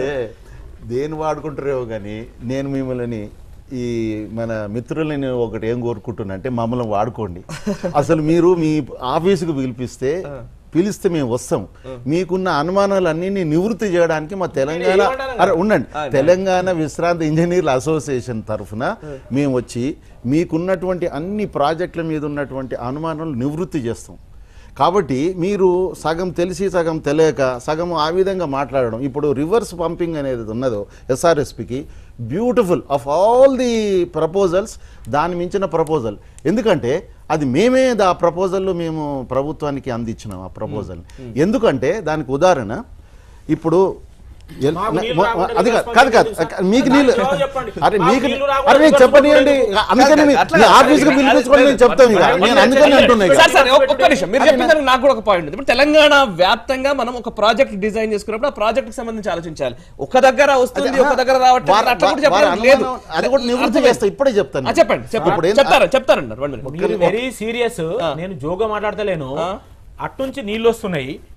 దేని వాడుకుంటారేమో కానీ నేను మిమ్మల్ని ఈ మన మిత్రులని ఒకటి ఏం కోరుకుంటున్నా అంటే మమ్మల్ని వాడుకోండి అసలు మీరు మీ ఆఫీసుకు పిలిపిస్తే పిలిస్తే మేము వస్తాం మీకున్న అనుమానాలన్నీ నివృత్తి చేయడానికి మా తెలంగాణ అరే ఉండండి తెలంగాణ విశ్రాంతి ఇంజనీర్ల అసోసియేషన్ తరఫున మేము వచ్చి మీకున్నటువంటి అన్ని ప్రాజెక్టుల మీద ఉన్నటువంటి అనుమానాలు నివృత్తి చేస్తాం కాబట్టి మీరు సగం తెలిసి సగం తెలియక సగం ఆ విధంగా మాట్లాడడం ఇప్పుడు రివర్స్ పంపింగ్ అనేది ఉన్నదో ఎస్ఆర్ఎస్పికి beautiful of all the proposals దాని మించిన ప్రపోజల్ ఎందుకంటే అది మేమే ఆ ప్రపోజల్లో మేము ప్రభుత్వానికి అందించినాం ఆ ప్రపోజల్ ఎందుకంటే దానికి ఉదాహరణ ఇప్పుడు ఎల్- మాకు నీళ్ళు మొ- రాకుండా అది కాదు reverse కాదు కాదు పంపింగ్ ఎందుకు మీకు సార్? నీళ్ళు నాకు చెప్పండి. అరే మాకు మీకు నీళ్ళు రాకుండా అరే మీకు reverse చెప్పనియండి పంపింగ్ అందుకని మీ- అట్లా మీ కాదు. ఆఫీస్కి అది- పిలిపించుకొని అది- నేను చెప్తాను ఇక అది- నేను అది- అందుకని అంటున్నా ఇక సార్ సార్ ఒక్క- ఒక్క నిమిషం మీరు చెప్పిన దానికి నాకు కూడా ఒక పాయింట్ ఉంది ఇప్పుడు తెలంగాణ వ్యాప్తంగా మనం ఒక ప్రాజెక్ట్ డిజైన్ చేసుకున్నప్పుడు ఆ ప్రాజెక్ట్ కి సంబంధించి ఆలోచించాలి ఒక దగ్గర వస్తుంది ఒక దగ్గర రావట్లేదు వారు- అట్లా కూడా వారు చెప్పడం లేదు అనుమానం- అది కూడా నివృత్తి అర్థమైంది. చేస్తా ఇప్పుడే చెప్తాను ఆ, చెప్పండి చెప్పండి ఇప్పుడు ఏం- చెప్తారు చెప్తారన్నారు వన్ మినిట్ మీరు వెరీ సీరియస్ నేను జోగా మాట్లాడతలేను అట్నుంచి నీళ్ళు వస్తున్నాయి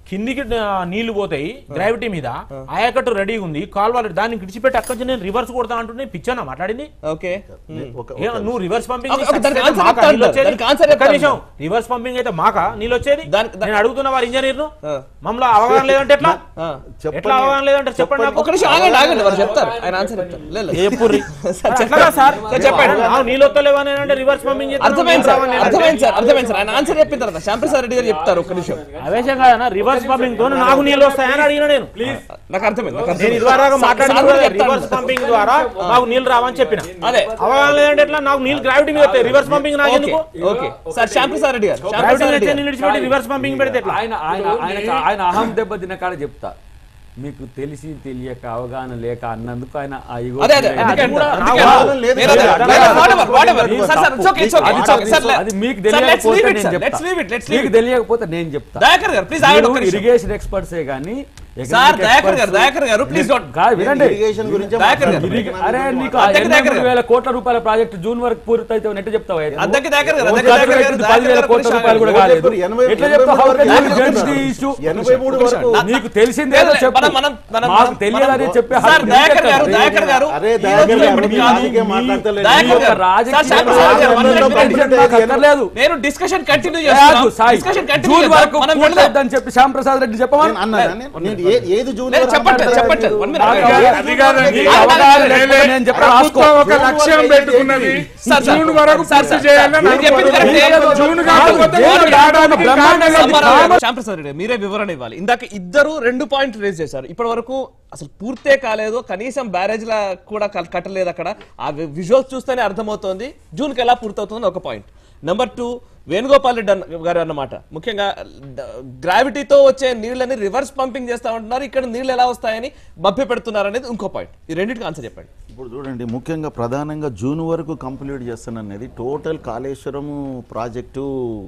కిందికి ఆ, నీళ్లు పోతాయి గ్రావిటీ మీద ఆయకట్టు రెడీగా ఉంది కాల్వాలి దాన్ని విడిచిపెట్టి అక్కడి నుంచి నేను రివర్స్ కొడతా అంటుంటే పిచ్చనా మాట్లాడింది ఓకే ఒక ఏ, నువ్వు రివర్స్ పంపింగ్ ఒక- ఒక దానికి answer చెప్తా దానికి answer చెప్తా రివర్స్ పంపింగ్ అయితే మాకా నీళ్ళు వచ్చేది దానికి- దా- నేను అడుగుతున్నా వారి ఇంజనీర్ ను ఆ. మమ్మల్ని అవగాహన లేదంటే ఎట్లా ఆ. ఎట్లా అవగాహన లేదంటే చెప్పండి నాకు ఒక నిమిషం ఆగండి ఆగండి వారు చెప్తారు ఆయన ఆన్సర్ చెప్తారు లేదు, లేదు. ఏ పుర్రి సార్ అట్లా చెప్పండి కాదు సార్ సార్ చెప్పండి నాకు నీళ్ళు వస్తలేవని అంటే రివర్స్ పంపింగ్ చేస్తాను, అర్థమైంది నీళ్ళు సార్ రావని అంటే- అర్థమైంది సార్ అర్థమైంది సార్ ఆయన ఆన్సర్ చెప్పిన తర్వాత శ్యాంప్రసాద్ రెడ్డి గారు చెప్తారు ఒక్క నిమిషం అవేశం కాదన్నా రివర్స్ పంపింగ్ తో నాకు నీళ్ళు వస్తాయని అడిగిన నేను నాకు అర్థమైంది నాకు నేను అర్థమైంది. ఇదివరకు సార్- మాట్లాడిన సార్ కూడా చెప్తారు. రివర్స్ పంపింగ్ ద్వారా నాకు నీళ్ళు రావని చెప్పిన అదే అవగాహన లేదంటే ఎట్లా నాకు నీళ్ళు గ్రావిటీ మీద వస్తాయి రివర్స్ పంపింగ్ నాకు ఓకే ఎందుకు ఓకే సార్ శ్యాంప్రసాద్ రెడ్డి గారు గ్రావిటీ శ్యాంప్రసాద్ మీద రెడ్డి గారు నీళ్ళు విడిచిపెట్టి రివర్స్ పంపింగ్ పెడితే ఎట్లా ఆయన ఆయన ఆయన ఆయన అహం దెబ్బ తిన్న కాడ చెప్తా మీకు తెలిసి తెలియక అవగాహన లేక అన్నందుకు ఆయన ఆ ఇగో అదే అదే ఫీల్ అందుకే అయ్యాడు. అంటున్నా. నాకు అందుకే అవగాహన అంటున్నా. లేదు. నేను అదే- లేదు. లేదు, whatever, whatever. అది sir, sir, it's okay, it's okay, అది it's okay. నాకు సార్, తెలుసు. అది మీకు సార్, let's తెలియకపోతే leave it, నేను sir. Let's చెప్తా. leave it, let's leave మీకు it. తెలియకపోతే నేను చెప్తా దయాకర్ గారు ప్లీజ్ ఆగండి ఒక్క నిమిషం. ఇరిగేషన్ ఎక్స్పర్ట్సే కానీ సార్ దయాకర్ గారు దయాకర్ గారు ప్లీజ్ డోంట్ కాదు వినండి ఇరిగేషన్ గురించి దయాకర్ గారు. ఇరిగే- అరే నీకు అద్దెకి ఎనభై దగ్గర. వేల కోట్ల రూపాయల ప్రాజెక్ట్ జూన్ వరకు పూర్తయితే నెట్ చెప్తావా అద్దెకి దయాకర్ గారు ఒక అద్దెకి దయాకర్ ఖర్చు గారు పెట్టింది దయాకర్ పదివేల గారు కోట్ల ప్లీజ్ రూపాయలు కూడా ఆగండి. కాలేదు ఎనభై- ఎట్లా ఎనభై చెప్తావు మూడు How can వరకు you judge the issue? ఎనభై మూడు వరకు నీకు తెలిసిందే లేదు, లేదు, చెప్పు మనం- మనం- మనం- మాకు మనం- తెలియదని మనం- చెప్పే సార్ హక్కు దయాకర్ గారు నీకే దయాకర్ కదా. గారు అరే ఈ దయాకర్ రోజు గారు ఇప్పుడు మీ కాదు. రాజకీయం మాట్లాడతలేదు. దయాకర్ నీ యొక్క గారు. రాజకీయ సార్, సార్, రాజకీయ సార్, one minute, రాజకీయ one minute. నాకు అక్కర్లేదు. నేను డిస్కషన్ కంటిన్యూ కాదు, చేస్తున్నాను సాయి. డిస్కషన్ కంటిన్యూ జూన్ వరకు మనం వెళ్దాం పూర్తయిద్దని చెప్పి శ్యామ్ ప్రసాద్ రెడ్డి చెప్పమని నేను అన్నానా? నేను- నేను ఏ- ఏది జూన్ లేదు, వరకు చెప్పండి, మాట్లాడారు చెప్పండి. మీరు? One minute. నాకు అది ఏది అది జూన్ కాదండి. వరకు నీకు అవగాహన లేకపోతే లేదు. నేను చెప్తాను రాసుకో ప్రభుత్వం ఒక జూన్ లక్ష్యం వరకు పెట్టుకున్నది సార్, సార్. జూన్ వరకు సార్, పూర్తి సార్. చేయాలని మీరు చెప్పింది అనుకుంటున్నారు. కరెక్టే. జూన్ కాకపోతే జూన్ ఏడాదికి కాకపోతే బ్రహ్మాండంగా కాదు. సమారావు గారు, శ్యాంప్రసాద్ రెడ్డి మీరే వివరణ ఇవ్వాలి ఇందాక ఇద్దరు రెండు పాయింట్ రేజ్ చేశారు ఇప్పటి వరకు అసలు పూర్తే కాలేదు కనీసం బ్యారేజ్ లా కూడా కల్- కట్టలేదు అక్కడ ఆ విజువల్స్ చూస్తేనే అర్థమవుతోంది జూన్ కి ఎలా పూర్తవుతుంది ఒక point number two Venugopal Reddy అన్న- గారు అన్నమాట ముఖ్యంగా డ- గ్రావిటీతో వచ్చే నీళ్ళని రివర్స్ పంపింగ్ చేస్తా ఉంటున్నారు ఇక్కడ నీళ్ళు ఎలా వస్తాయని మభ్య పెడుతున్నారు అనేది ఇంకో పాయింట్ ఈ రెండింటికి ఆన్సర్ చెప్పండి ఇప్పుడు చూడండి ముఖ్యంగా ప్రధానంగా జూన్ వరకు కంప్లీట్ చేస్తాననేది టోటల్ కాళేశ్వరము ప్రాజెక్టు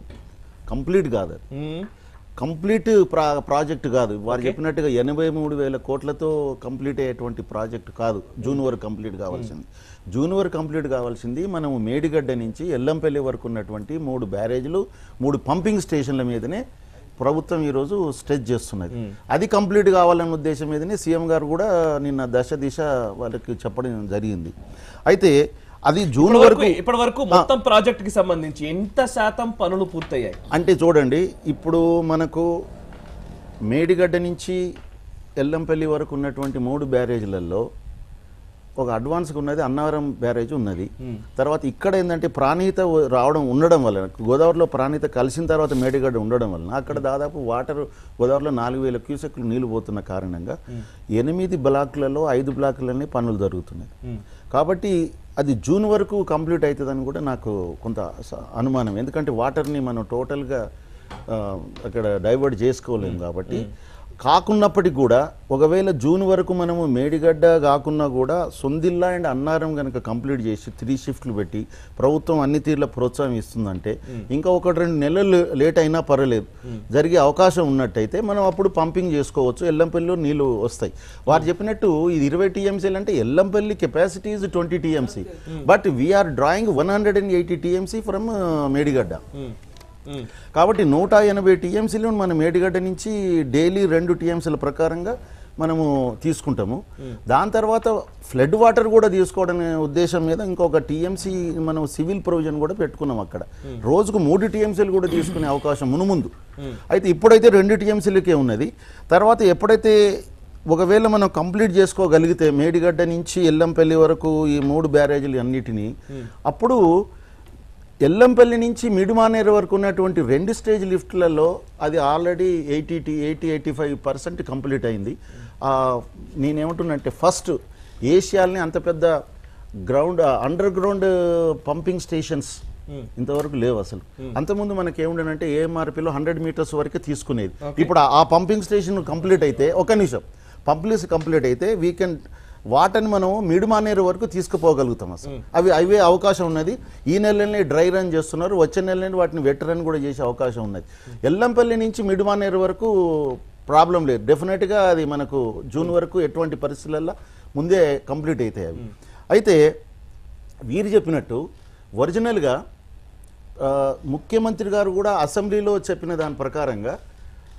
కంప్లీట్ కాదు అది కంప్లీట్ ప్రా ప్రాజెక్ట్ కాదు వారు చెప్పినట్టుగా ఎనభై మూడు వేల కోట్లతో కంప్లీట్ అయ్యేటువంటి ప్రాజెక్ట్ కాదు జూన్ వరకు కంప్లీట్ కావాల్సింది జూన్ వరకు కంప్లీట్ కావాల్సింది మనము మేడిగడ్డ నుంచి ఎల్లంపల్లి వరకు ఉన్నటువంటి మూడు బ్యారేజ్లు మూడు పంపింగ్ స్టేషన్ల మీదనే ప్రభుత్వం ఈరోజు స్ట్రెచ్ చేస్తున్నది అది కంప్లీట్ కావాలనే ఉద్దేశం మీదనే సీఎం గారు కూడా నిన్న దశ దిశ వాళ్ళకి చెప్పడం జరిగింది అయితే అది జూన్ ఇప్పటి వరకు వరకు ఇప్పటి వరకు మొత్తం ప్రాజెక్ట్ కి సంబంధించి ఎంత శాతం పనులు పూర్తయ్యాయి అంటే చూడండి ఇప్పుడు మనకు మేడిగడ్డ నుంచి ఎల్లంపల్లి వరకు ఉన్నటువంటి మూడు బ్యారేజ్లలో ఒక అడ్వాన్స్గా ఉన్నది అన్నవరం బ్యారేజ్ ఉన్నది తర్వాత ఇక్కడ ఏంటంటే ప్రాణీత రావడం ఉండడం వలన గోదావరిలో ప్రాణీత కలిసిన తర్వాత మేడిగడ్డ ఉండడం వలన అక్కడ దాదాపు వాటర్ గోదావరిలో నాలుగు వేల క్యూసెక్లు నీళ్లు పోతున్న కారణంగా ఎనిమిది బ్లాక్లలో ఐదు బ్లాకులనే పనులు జరుగుతున్నాయి కాబట్టి అది జూన్ వరకు కంప్లీట్ అవుతుందని కూడా నాకు కొంత స- అనుమానం ఎందుకంటే వాటర్ని మనం టోటల్గా ఆ, అక్కడ డైవర్ట్ చేసుకోలేము కాబట్టి కాకున్నప్పటికి కూడా ఒకవేళ జూన్ వరకు మనము మేడిగడ్డ కాకున్నా కూడా సొందిల్లా అండ్ అన్నారం కనుక కంప్లీట్ చేసి త్రీ షిఫ్ట్లు పెట్టి ప్రభుత్వం అన్ని తీర్ల ప్రోత్సాహం ఇస్తుందంటే ఇంకా ఒకటి రెండు నెలలు లేట్ అయినా పర్వాలేదు జరిగే అవకాశం ఉన్నట్టయితే మనం అప్పుడు పంపింగ్ చేసుకోవచ్చు ఎల్లంపల్లిలో నీళ్లు వస్తాయి వారు చెప్పినట్టు ఇది ఇరవై టీఎంసీలు అంటే Yellampalli capacity is twenty TMC but we're drawing one hundred and eighty TMC from Medigadda కాబట్టి నూట ఎనభై టీఎంసీలు మన మేడిగడ్డ నుంచి డైలీ రెండు టీఎంసీల ప్రకారంగా మనము తీసుకుంటాము దాని తర్వాత ఫ్లడ్ వాటర్ కూడా తీసుకోవడం ఉద్దేశం మీద ఇంకొక టీఎంసీ మనం సివిల్ ప్రొవిజన్ కూడా పెట్టుకున్నాం అక్కడ రోజుకు మూడు టీఎంసీలు కూడా తీసుకునే అవకాశం మునుముందు అయితే ఇప్పుడైతే రెండు టీఎంసీలకే ఉన్నది తర్వాత ఎప్పుడైతే ఒకవేళ మనం కంప్లీట్ చేసుకోగలిగితే మేడిగడ్డ నుంచి ఎల్లంపల్లి వరకు ఈ మూడు బ్యారేజీలు అన్నిటినీ అప్పుడు ఎల్లంపల్లి నుంచి మిడుమానేరు వరకు ఉన్నటువంటి రెండు స్టేజ్ లిఫ్ట్లలో అది already eighty eighty eighty five percent complete అయింది ఆ, నేనేమంటున్నంటే ఫస్ట్ ఏషియాల్ని అంత పెద్ద ground under ground pumping stations ఇంతవరకు లేవు అసలు అంతకుముందు మనకి ఏముండనంటే ఏఎంఆర్పీలో హండ్రెడ్ మీటర్స్ వరకే తీసుకునేది ఇప్పుడు ఆ- ఆ పంపింగ్ స్టేషన్ కంప్లీట్ అయితే ఒక నిమిషం పంప్లీస్ కంప్లీట్ అయితే వీ కెన్ వాటర్ని మనం మిడుమానేరు వరకు తీసుకుపోగలుగుతాం అసలు అవి అవే అవకాశం ఉన్నది ఈ నెలలోనే డ్రై రన్ చేస్తున్నారు వచ్చే నెలలోనే వాటిని వెట్ రన్ కూడా చేసే అవకాశం ఉన్నది ఎల్లంపల్లి నుంచి మిడుమానేరు వరకు ప్రాబ్లం లేదు డెఫినెట్గా అది మనకు జూన్ వరకు ఎటువంటి పరిస్థితులలో ముందే కంప్లీట్ అవుతాయి అవి అయితే వీరు చెప్పినట్టు ఒరిజినల్గా ఆ, ముఖ్యమంత్రి గారు కూడా అసెంబ్లీలో చెప్పిన దాని ప్రకారంగా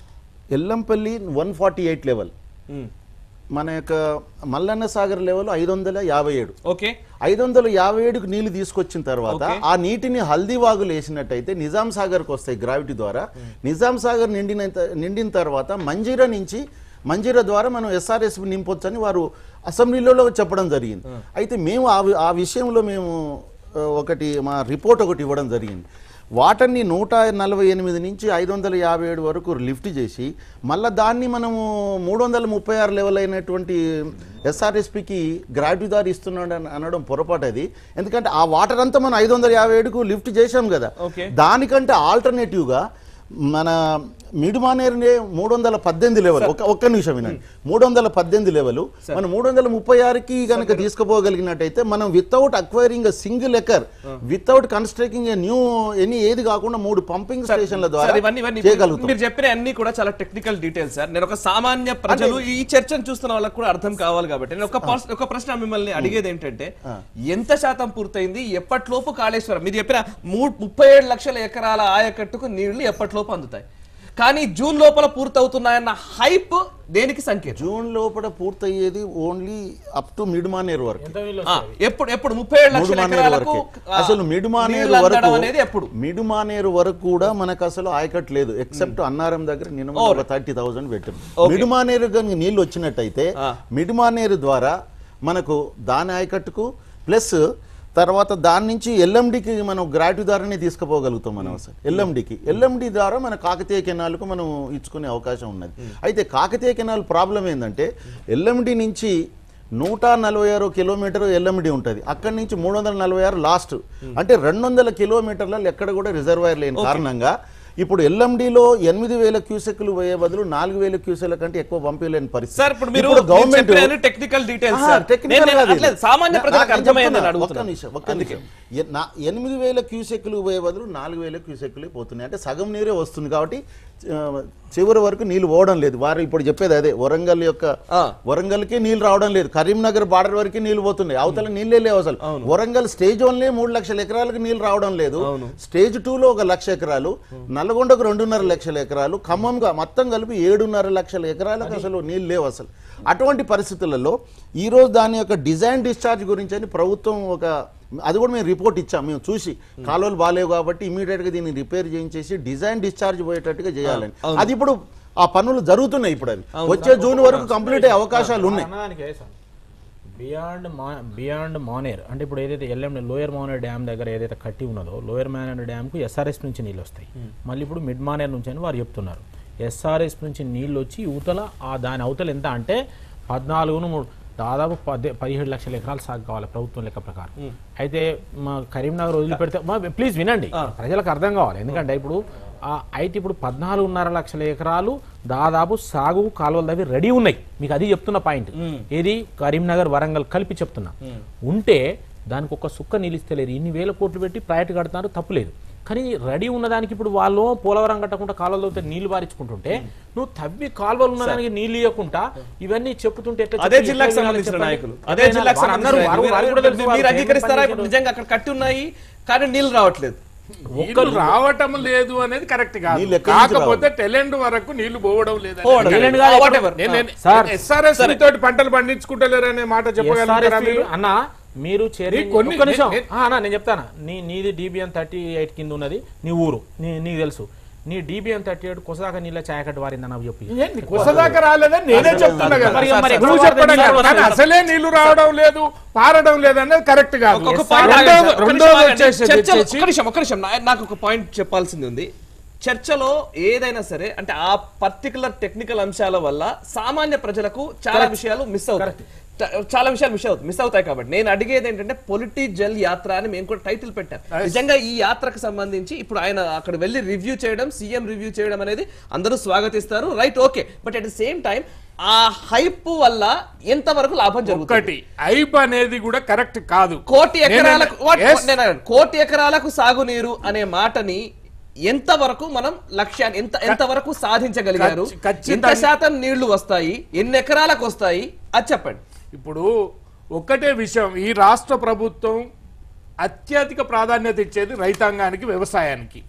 Yellampalli one forty eight level ఉమ్. మన యొక్క మల్లన్న సాగర్ లెవెల్ ఐదు వందల యాభై ఏడు ఓకే ఐదు వందల యాభై ఏడుకు నీళ్లు తీసుకొచ్చిన తర్వాత ఓకే. ఆ నీటిని హల్దీ వాగులు వేసినట్టయితే నిజాం సాగర్కి వస్తాయి గ్రావిటీ ద్వారా నిజాం సాగర్ నిండిన నిండిన తర్వాత మంజీరా నుంచి మంజీరా ద్వారా మనం ఎస్ఆర్ఎస్ నింపొచ్చని వారు అసెంబ్లీలో చెప్పడం జరిగింది అయితే మేము ఆ వి- ఆ విషయంలో మేము ఆ, ఒకటి మా రిపోర్ట్ ఒకటి ఇవ్వడం జరిగింది వాటర్ని నూట నలభై ఎనిమిది నుంచి ఐదు వందల యాభై ఏడు వరకు లిఫ్ట్ చేసి మళ్ళీ దాన్ని మనము మూడు వందల ముప్పై ఆరు లెవెల్ అయినటువంటి ఎస్ఆర్ఎస్పికి గ్రావిటీ దారి ఇస్తున్నాడు అని అనడం పొరపాటు అది ఎందుకంటే ఆ వాటర్ అంతా మనం ఐదు వందల యాభై ఏడుకు లిఫ్ట్ చేశాం కదా ఓకే. దానికంటే ఆల్టర్నేటివ్గా మన మిడుమానేరునే మూడు వందల పద్దెనిమిది లెవెల్ ఒక ఒక్క నిమిషం వినండి మూడు వందల పద్దెనిమిది లెవెల్ మనం మూడు వందల ముప్పై ఆరుకి కనుక తీసుకుపోగలిగినట్టయితే మనం without acquiring single acre without constructing new any ఏది కాకుండా మూడు పంపింగ్ స్టేషన్ల ద్వారా సార్, ఇవన్నీ ఇవన్నీ చేయగలుగుతాం మీరు చెప్పిన అన్ని కూడా చాలా టెక్నికల్ డీటెయిల్స్ సార్ నేను ఒక సామాన్య ప్రజలు ఈ చర్చను చూస్తున్న వాళ్ళకి కూడా అర్థం కావాలి కాబట్టి నేను ఒక ప్రశ్న- ఒక ప్రశ్న మిమ్మల్ని అడిగేది ఏంటంటే ఎంత శాతం పూర్తయింది ఎప్పటిలోపు కాళేశ్వరం మీరు చెప్పిన మూ- ముప్పై ఏడు లక్షల ఎకరాల ఆయకట్టుకు నీళ్లు ఎప్పటిలోపు అందుతాయి కానీ జూన్ లోపల పూర్తవుతున్నాయన్న హైప్ దేనికి సంకేతం జూన్ లోపల పూర్తయ్యేది only up to mid Manair వరకు ఎంత వీళ్ళు ఆ, ఎప్పుడు ఎప్పుడు ముప్పై ఏడు లక్షల మిడుమానేరు ఎకరాలకు వరకే. ఆ, అసలు మిడుమానేరు నీళ్లు అందడం వరకు అనేది ఎప్పుడు మిడుమానేరు వరకు కూడా మనకు అసలు ఆయకట్ లేదు ఎక్సెప్ట్ అన్నారం దగ్గర నిన్న ఒక థర్టీ థౌసండ్ పెట్టారు మిడుమానేరు కనుక నీళ్లు వచ్చినట్టయితే ఆ. మిడుమానేరు ద్వారా మనకు దాని ఆయకట్టుకు ప్లస్ తర్వాత దాని నుంచి ఎల్ఎండికి మనం గ్రాట్యూ ద్వారానే తీసుకుపోగలుగుతాం మనం అసలు ఎల్ఎండికి ఎల్ఎండి ద్వారా మన కాకతీయ కెనాల్కు మనం ఇచ్చుకునే అవకాశం ఉన్నది అయితే కాకతీయ కెనాల్ ప్రాబ్లం ఏంటంటే ఎల్ఎండి నుంచి నూట నలభై ఆరు కిలోమీటర్ ఎల్ఎండి ఉంటుంది అక్కడి నుంచి మూడు వందల నలభై ఆరు లాస్ట్ అంటే రెండు వందల కిలోమీటర్లలో ఎక్కడ కూడా రిజర్వాయర్ లేని కారణంగా ఇప్పుడు ఎల్ఎండిలో ఎనిమిది వేల క్యూసెక్లు పోయే బదులు నాలుగు వేల క్యూసెక్ల కంటే ఎక్కువ పంపించలేని పరిస్థితి సార్ ఇప్పుడు మీరు గవర్నమెంట్ టెక్నికల్ డీటెయిల్స్ ఆహా, సార్ technical నేను- నేను కాదు ఇది. అట్లేదు, సామాన్య నా- ప్రజలకు నా- అర్థమయ్యేది చెప్తున్నా, నేను ఒక్క అడుగుతున్నాను. నిమిషం ఒక్క నిమిషం ఎ- నా ఎనిమిది వేల క్యూసెక్లు పోయే బదులు నాలుగు వేల క్యూసెక్లే పోతున్నాయి అంటే సగం నీరే వస్తుంది కాబట్టి ఆ, చివరి వరకు నీళ్లు పోవడం లేదు వారు ఇప్పుడు చెప్పేది అదే వరంగల్ యొక్క ఆ. వరంగల్కే నీళ్లు రావడం లేదు కరీంనగర్ బార్డర్ వరకు నీళ్లు పోతున్నాయి అవతల నీళ్ళే లేవు అసలు వరంగల్ స్టేజ్ వన్లే మూడు లక్షల ఎకరాలకు నీళ్లు రావడం లేదు స్టేజ్ టూలో ఒక లక్ష ఎకరాలు నల్గొండకు రెండున్నర లక్షల ఎకరాలు ఖమ్మంగా మొత్తం కలిపి ఏడున్నర లక్షల ఎకరాలకు అసలు నీళ్ళు లేవు అసలు అటువంటి పరిస్థితులలో ఈ రోజు దాని యొక్క డిజైన్ డిశ్చార్జ్ గురించి అని ప్రభుత్వం ఒక అది కూడా మేము రిపోర్ట్ ఇచ్చాం మేము చూసి కాలువలు బాగాలేవు కాబట్టి ఇమీడియట్ గా దీన్ని రిపేర్ చేయించేసి డిజైన్ డిశ్చార్జ్ పోయేటట్టుగా చేయాలని అది ఇప్పుడు ఆ పనులు జరుగుతున్నాయి ఇప్పుడు అవి వచ్చే జూన్ వరకు కంప్లీట్ అయ్యే అవకాశాలు ఉన్నాయి అన్నదానికే సార్ బియాండ్ మా బియాండ్ మానేర్ అంటే ఇప్పుడు ఏదైతే ఎల్ఎం లోయర్ మానేర్ డ్యామ్ దగ్గర ఏదైతే కట్టి ఉన్నదో లోయర్ మానేర్ డ్యామ్కు ఎస్ఆర్ఎస్ నుంచి నీళ్ళు వస్తాయి మళ్ళీ ఇప్పుడు మిడ్ మానేర్ నుంచి అని వారు చెప్తున్నారు ఎస్ఆర్ఎస్ నుంచి నీళ్ళు వచ్చి యువతల ఆ దాని అవతల ఎంత అంటే పద్నాలుగును మూడు దాదాపు పది పదిహేడు లక్షల ఎకరాలు సాగు కావాలి ప్రభుత్వం లెక్క ప్రకారం అయితే మా కరీంనగర్ వదిలిపెడితే మా ప్లీజ్ వినండి ప్రజలకు అర్థం కావాలి ఎందుకంటే ఇప్పుడు ఆ అయితే ఇప్పుడు పద్నాలుగున్నర లక్షల ఎకరాలు దాదాపు సాగు కాలువలు అవి రెడీ ఉన్నాయి మీకు అది చెప్తున్న పాయింట్ ఏది కరీంనగర్ వరంగల్ కలిపి చెప్తున్నా ఉంటే దానికి ఒక సుక్క నిలిస్తలేరు ఇన్ని వేల కోట్లు పెట్టి ప్రాజెక్ట్ కడుతున్నారు తప్పులేదు కానీ రెడీ ఉన్నదానికి ఇప్పుడు వాళ్ళు పోలవరం కట్టకుండా కాలువలు తవ్వితే నీళ్లు బారించుకుంటుంటే నువ్వు తవ్వి కాలువలు ఉన్నదానికి నీళ్లు ఇవ్వకుండా ఇవన్నీ చెప్తుంటే ఎట్లా అదే చెప్పి జిల్లాకు ఎట్లా సంబంధించిన చెప్పండి? నాయకులు అదే ఎట్లయినా జిల్లాకు వారు అన్నారు, సంబంధించిన వారు- వారు కూడా తెలుసు, నాయకులు. మీరు వారు అంగీకరిస్తారా ఏం ఇప్పుడు పని నిజంగా అక్కడ కట్టి ఉన్నాయి కానీ నీళ్లు రావట్లేదు నీళ్లు రావటం లేదు అనేది కరెక్ట్ కాదు నీళ్ళు ఎక్కడి నుంచి కాకపోతే టెలెండ్ వరకు నీళ్లు పోవడం లేదు పోవడం లేదు. నీళ్ళని కాదు, ఆ, whatever. సార్, ఎస్ఆర్ఎస్ తోటి పంటలు పండించుకుంటలేరు అనే మాట చెప్పగలుగుతారా SRSP మీరు అన్న మీరు చేరి నీకు కొన్ని- ఒక్క నిమిషం నే- ఆ, అన్న నేను చెప్తాను నీ నీది డిబిఎన్ థర్టీ ఎయిట్ కింద ఉన్నది నీ ఊరు నీ నీకు తెలుసు నీ డిబిఎన్ థర్టీ ఎయిట్ కొసదాకా నీళ్ళ ఛాయకట్టు వారిందని నాకు చెప్పి ఏంటి కొసదాకా రాలేదని నేనే చెప్తున్నా కదా మరి- మరి నువ్వు ఎక్కడ చెప్పడం వాడతారు? కాదు. కానీ అసలే నీళ్లు రావడం లేదు పారడం లేదు అనేది కరెక్ట్ కాదు ఒక్కొక్క పాయింట్ రెండోది- ఆగండి సార్. ఒక్క రెండోది నిమిషం ఆగండి. వచ్చేసి చర్చలో- వచ్చేసి ఒక్క నిమిషం ఒక్క నిమిషం నా- నాకు ఒక పాయింట్ చెప్పాల్సింది ఉంది చర్చలో ఏదైనా సరే అంటే ఆ పర్టికులర్ టెక్నికల్ అంశాల వల్ల సామాన్య ప్రజలకు చాలా విషయాలు మిస్ అవుతాయి చ- చాలా విషయాలు మిస్ అవుతాయి మిస్ అవుతాయి కాబట్టి నేను అడిగేది ఏంటంటే పొలిటీ జల్ యాత్ర అని మేము కూడా టైటిల్ పెట్టాం నిజంగా ఈ యాత్రకు సంబంధించి ఇప్పుడు ఆయన అక్కడ వెళ్ళి రివ్యూ చేయడం సీఎం రివ్యూ చేయడం అనేది అందరూ స్వాగతిస్తారు right okay but at the same time ఆ హైప్ వల్ల ఎంతవరకు లాభం జరుగుతుంది ఒకటి ఐప్ అనేది కూడా కరెక్ట్ కాదు కోటి ఎకరాలకు నేను- what- Yes. what- నేను అన్నాను, కోటి ఎకరాలకు సాగునీరు అనే మాటని ఎంత వరకు మనం లక్ష్యాన్ని ఎంత ఎంత వరకు సాధించగలిగారు ఖచ్చి- ఖచ్చితంగా- ఎంత శాతం నీళ్లు వస్తాయి ఎన్ని ఎకరాలకు వస్తాయి అది చెప్పండి ఇప్పుడు ఒక్కటే విషయం ఈ రాష్ట్ర ప్రభుత్వం అత్యధిక ప్రాధాన్యత ఇచ్చేది రైతాంగానికి వ్యవసాయానికి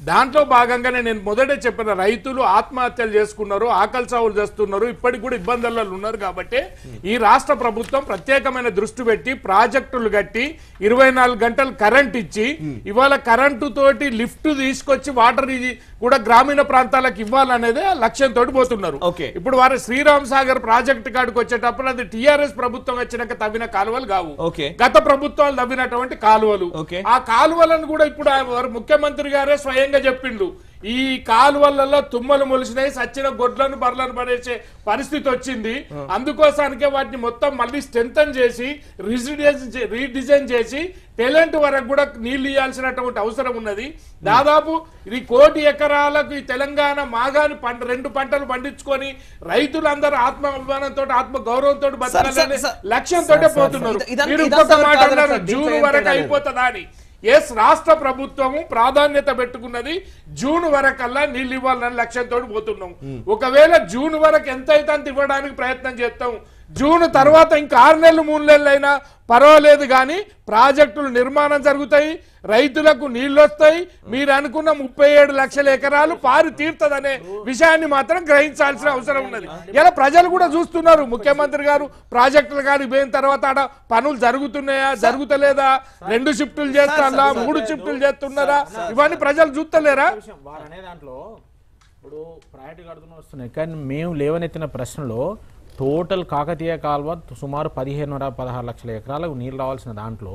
దాంట్లో భాగంగానే నేను మొదటే చెప్పిన రైతులు ఆత్మహత్యలు చేసుకున్నారు ఆకలి సాగులు చేస్తున్నారు ఇప్పటికి కూడా ఇబ్బందులలో ఉన్నారు కాబట్టి ఈ రాష్ట్ర ప్రభుత్వం ప్రత్యేకమైన దృష్టి పెట్టి ప్రాజెక్టులు కట్టి ఇరవై నాలుగు గంటలు కరెంట్ ఇచ్చి ఇవాళ కరెంటు తోటి లిఫ్ట్ తీసుకొచ్చి వాటర్ ఇది కూడా గ్రామీణ ప్రాంతాలకు ఇవ్వాలనేదే లక్ష్యంతో పోతున్నారు Okay. ఇప్పుడు వారు శ్రీరామ్ సాగర్ ప్రాజెక్టు కాడికి వచ్చేటప్పుడు అది టిఆర్ఎస్ ప్రభుత్వం వచ్చినాక తవ్విన కాలువలు కావు Okay. గత ప్రభుత్వాలు తవ్వినటువంటి కాలువలు Okay. ఆ కాలువలను కూడా ఇప్పుడు ఆ వారు ముఖ్యమంత్రి గారే స్వయంగా చెప్పిండు ఈ కాలువలలో తుమ్మలు మొలిసినాయి సచ్చిన గొడ్లను బర్లను పడేసే పరిస్థితి వచ్చింది అందుకోసానికే వాటిని మొత్తం మళ్ళీ స్ట్రెంథన్ చేసి రిజిడెన్స్ రీడిజైన్ చేసి టెలెంట్ వరకు కూడా నీళ్లు ఇవ్వాల్సినటువంటి అవసరం ఉన్నది దాదాపు ఇది కోటి ఎకరాలకు ఈ తెలంగాణ మాగాని పంట రెండు పంటలు పండించుకొని రైతులందరూ ఆత్మ అభిమానంతో ఆత్మ గౌరవంతో బతకాలనే సార్, లక్ష్యంతో పోతున్నారు ఇద- ఇదంతా- మీరు ఇదంతా ఇంకొక మాట కాదు అన్నారు సార్, దీంట్లో జూన్ ఏం వరకు తేడా లేదు. అయిపోతుందా అని ఎస్ రాష్ట్ర ప్రభుత్వము ప్రాధాన్యత పెట్టుకున్నది జూన్ వరకల్లా నీళ్ళు ఇవ్వాలని లక్ష్యంతో పోతున్నాం ఒకవేళ జూన్ వరకు ఎంత అయితే అంత ఇవ్వడానికి ప్రయత్నం చేస్తాం జూన్ తర్వాత ఇంకా ఆరు నెలలు మూడు నెలలు అయినా పర్వాలేదు కానీ ప్రాజెక్టులు నిర్మాణం జరుగుతాయి రైతులకు నీళ్లు వస్తాయి మీరు అనుకున్న ముప్పై ఏడు లక్షల ఎకరాలు పారి తీరుతుందనే విషయాన్ని మాత్రం గ్రహించాల్సిన అవసరం ఉన్నది ఇలా ప్రజలు కూడా చూస్తున్నారు ముఖ్యమంత్రి గారు ప్రాజెక్టులు గారు పోయిన తర్వాత ఆడ పనులు జరుగుతున్నాయా జరుగుతలేదా రెండు షిఫ్టులు చేస్తారా మూడు షిఫ్టులు చేస్తున్నారా ఇవన్నీ ప్రజలు చూస్తలేరా విషయం వారు అనే దాంట్లో ఇప్పుడు ప్రయారిటీ కడుతూనే వస్తున్నాయి కానీ మేము లేవనెత్తిన ప్రశ్నలో టోటల్ కాకతీయ కాల్వ సుమారు పదిహేనున్నర పదహారు లక్షల ఎకరాలకు నీళ్ళు రావాల్సిన దాంట్లో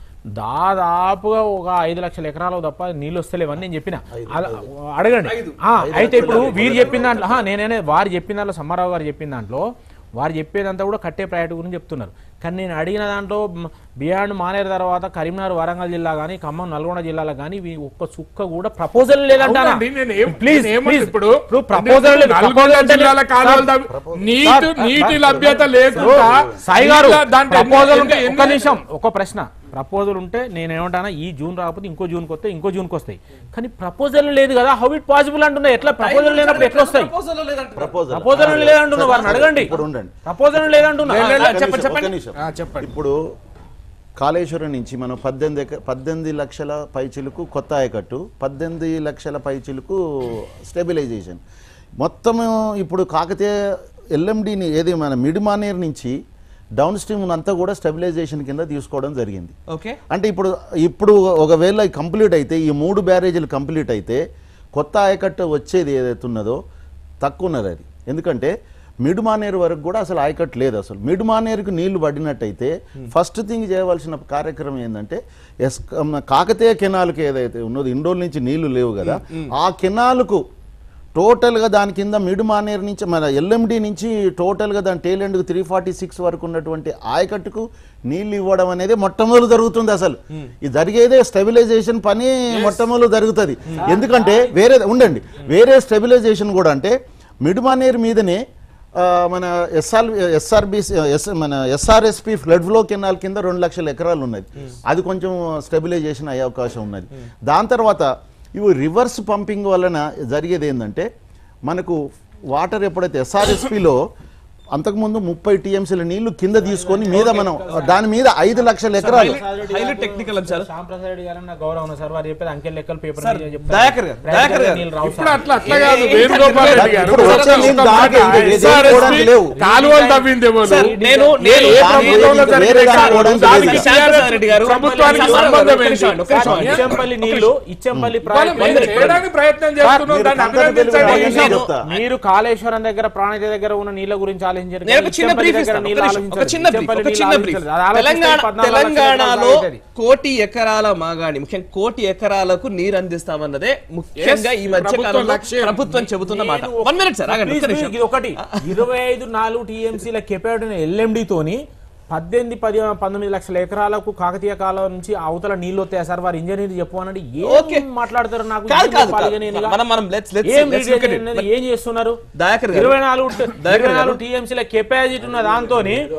దాదాపుగా ఒక ఐదు లక్షల ఎకరాలకు తప్ప నీళ్ళు వస్తలేవని నేను చెప్పిన అలా అడగండి ఆ, అయితే ఇప్పుడు వీరు చెప్పిన దాంట్లో ఆ, నేనే వారు చెప్పిన దాంట్లో సమ్మారావు గారు చెప్పిన దాంట్లో వారు చెప్పేదంతా కూడా కట్టే ప్రయారిటీ గురించి చెప్తున్నారు కానీ నేను అడిగిన దాంట్లో బియాండ్ మానేరు తర్వాత కరీంనగర్ వరంగల్ జిల్లా కానీ ఖమ్మం నల్గొండ జిల్లాలో కానీ ఇవి ఒక్క చుక్క కూడా ప్రపోజల్ లేదంటారా అవునండి, నేను ఏం- ప్లీజ్ నేను ఏమన్నా ప్లీజ్ ఇప్పుడు ఇప్పుడు ప్రపోజల్ లేదు నల్గొండ ప్రపోజల్ అంటే జిల్లాల కాలువలు సార్, తవ్వి- నీటి సార్, నీటి సార్, లభ్యత లేకుండా సాయి గారు నీళ్ళ దాంట్లో ఎన్ని- ప్రపోజల్ ఎన్ని- ఉంటే ఎన్ని- ఒక్క నిమిషం ఒక ప్రశ్న ప్రపోజల్ ఉంటే నేను ఏమంటానా ఈ జూన్ రాకపోతే ఇంకో జూన్కి వస్తాయి ఇంకో జూన్కి వస్తాయి కానీ ప్రపోజల్ లేదు కదా హౌ ఇట్ పాసిబుల్ అంటున్నా ఎట్లా ప్రపోజల్ లేనప్పుడు ఎట్లా వస్తాయి ప్రపోజల్ ప్రపోజల్ లేదంటున్నా వారిని అడగండి ఇప్పుడు ఉండండి ప్రపోజల్ లేదంటున్నా లే, లే, లే, ఒక్క చెప్పండి, నిమిషం, ఒక్క చెప్పండి. నిమిషం. ఆ, చెప్పండి ఇప్పుడు కాళేశ్వరం నుంచి మనం పద్దెనిమిది ఎక- పద్దెనిమిది లక్షల పైచిలకు కొత్త ఆయకట్టు పద్దెనిమిది లక్షల పైచిలకు స్టెబిలైజేషన్ మొత్తం ఇప్పుడు కాకతీయ ఎల్ఎండిని ఏది మన మిడ్ మానేర్ నుంచి డౌన్ స్ట్రీమ్ అంతా కూడా స్టెబిలైజేషన్ కింద తీసుకోవడం జరిగింది ఓకే అంటే ఇప్పుడు ఇప్పుడు ఒకవేళ కంప్లీట్ అయితే ఈ మూడు బ్యారేజీలు కంప్లీట్ అయితే కొత్త ఆయకట్టు వచ్చేది ఏదైతే ఉన్నదో తక్కువ ఉన్నది అది ఎందుకంటే మిడ్ మానేరు వరకు కూడా అసలు ఆయకట్టు లేదు అసలు మిడ్ మానేరుకు నీళ్లు పడినట్టయితే ఫస్ట్ థింగ్ చేయవలసిన కార్యక్రమం ఏంటంటే ఎస్ కాకతీయ కెనాల్కి ఏదైతే ఉన్నదో ఇండోర్ నుంచి నీళ్లు లేవు కదా ఆ కెనాల్కు టోటల్గా దాని కింద మిడ్ మానేర్ నుంచి మన ఎల్ఎండి నుంచి టోటల్గా దాని టేల్ ఎండ్కు త్రీ ఫార్టీ సిక్స్ వరకు ఉన్నటువంటి ఆయకట్టుకు నీళ్లు ఇవ్వడం అనేది మొట్టమొదలు జరుగుతుంది అసలు ఇది జరిగేదే స్టెబిలైజేషన్ పని మొట్టమొదలు జరుగుతుంది ఎందుకంటే వేరే ఉండండి వేరే స్టెబిలైజేషన్ కూడా అంటే మిడ్ మానేర్ మీదనే ఆ, మన ఎస్ఆర్ ఎస్ఆర్బిసి ఎస్ మన ఎస్ఆర్ఎస్పి ఫ్లడ్ ఫ్లో కెనాల్ కింద రెండు లక్షల ఎకరాలు ఉన్నది అది కొంచెం స్టెబిలైజేషన్ అయ్యే అవకాశం ఉన్నది దాని తర్వాత ఇవి రివర్స్ పంపింగ్ వలన జరిగేది ఏంటంటే మనకు వాటర్ ఎప్పుడైతే ఎస్ఆర్ఎస్పిలో అంతకుముందు ముప్పై టీఎంసీల నీళ్లు కింద తీసుకొని మీద మనం దాని మీద ఐదు లక్షల ఎకరాలు హైలీ టెక్నికల్ అంశాలు శ్యామ్ ప్రసాద్ రెడ్డి గారు నాకు గౌరవం ఉంది సార్ వారు చెప్పేది అంకెల్ లెక్కలు పేపర్ సార్, దయాకర్ గారు, దయాకర్ గారు. ఇప్పుడు అట్లా అట్లా కాదు వేణుగోపాల్ రెడ్డి గారు ఇప్పుడు వచ్చే నీళ్ళు దానికి ఇంకా SRSP దేనికి లేవు. కాలువలు తవ్వింది ఎవరు? సార్, నేను నేను ఏ దానికి ప్రభుత్వంలో వేరే జరిగిన దానికి కాలువలు? పోవడానికి దానికి లేదు. శాంతసాగర్ రెడ్డి గారు, ప్రభుత్వానికి శాంతసాగర్ గారు, సంబంధం ఒక్క నిమిషం ఏంటి? అండి, ఒక్క నిమిషం అండి. ఇచ్చంపల్లి నీళ్లు ఇచ్చంపల్లి వాళ్ళు ప్రాజెక్ట్ మీరు చేయడానికి ప్రయత్నం చేస్తున్నారు మీరు దాన్ని కంకర అభినందించండి. తెలుగు నేను- చెప్తా. మీరు కాళేశ్వరం దగ్గర ప్రాణిత దగ్గర ఉన్న నీళ్ళ గురించి ఆలోచించారు నేను ఒక చిన్న బ్రీఫ్ ఇస్తాను ఒక నిమిషం. ఒక చిన్న బ్రీఫ్ ఒక చిన్న బ్రీఫ్ తెలంగాణ తెలంగాణలో కోటి ఎకరాల మాగాణి ముఖ్యంగా కోటి ఎకరాలకు నీరు అందిస్తామన్నదే ముఖ్యంగా ఈ మధ్య ప్రభుత్వ కాలంలో లక్ష్యం. ప్రభుత్వం చెబుతున్న మాట వన్ మినిట్ సార్ ఆగండి ఒక్క నిమిషం. ఇది ఒకటి ఇరవై ఐదు నాలుగు టీఎంసీల కెపాసిటీ ఎల్ఎండి తోని పద్దెనిమిది పది పంతొమ్మిది లక్షల ఎకరాలకు కాకతీయ కాలం నుంచి అవతల నీళ్ళు వస్తాయి సార్ వారు ఇంజనీర్ చెప్పమనండి ఓకే. ఏం మాట్లాడతారు నాకు కాదు, ఏం కాదు, చెప్పాలి కాదు. నేను ఇలా? మనం- మనం let's- let's- ఏం let's read look at it. అనేది ఏం చేస్తున్నారు దయాకర్ గారు. ఇరవై నాలుగు దయాకర్ ఇరవై నాలుగు గారు. టీఎంసీల కెపాసిటీ ఉన్న దాంతో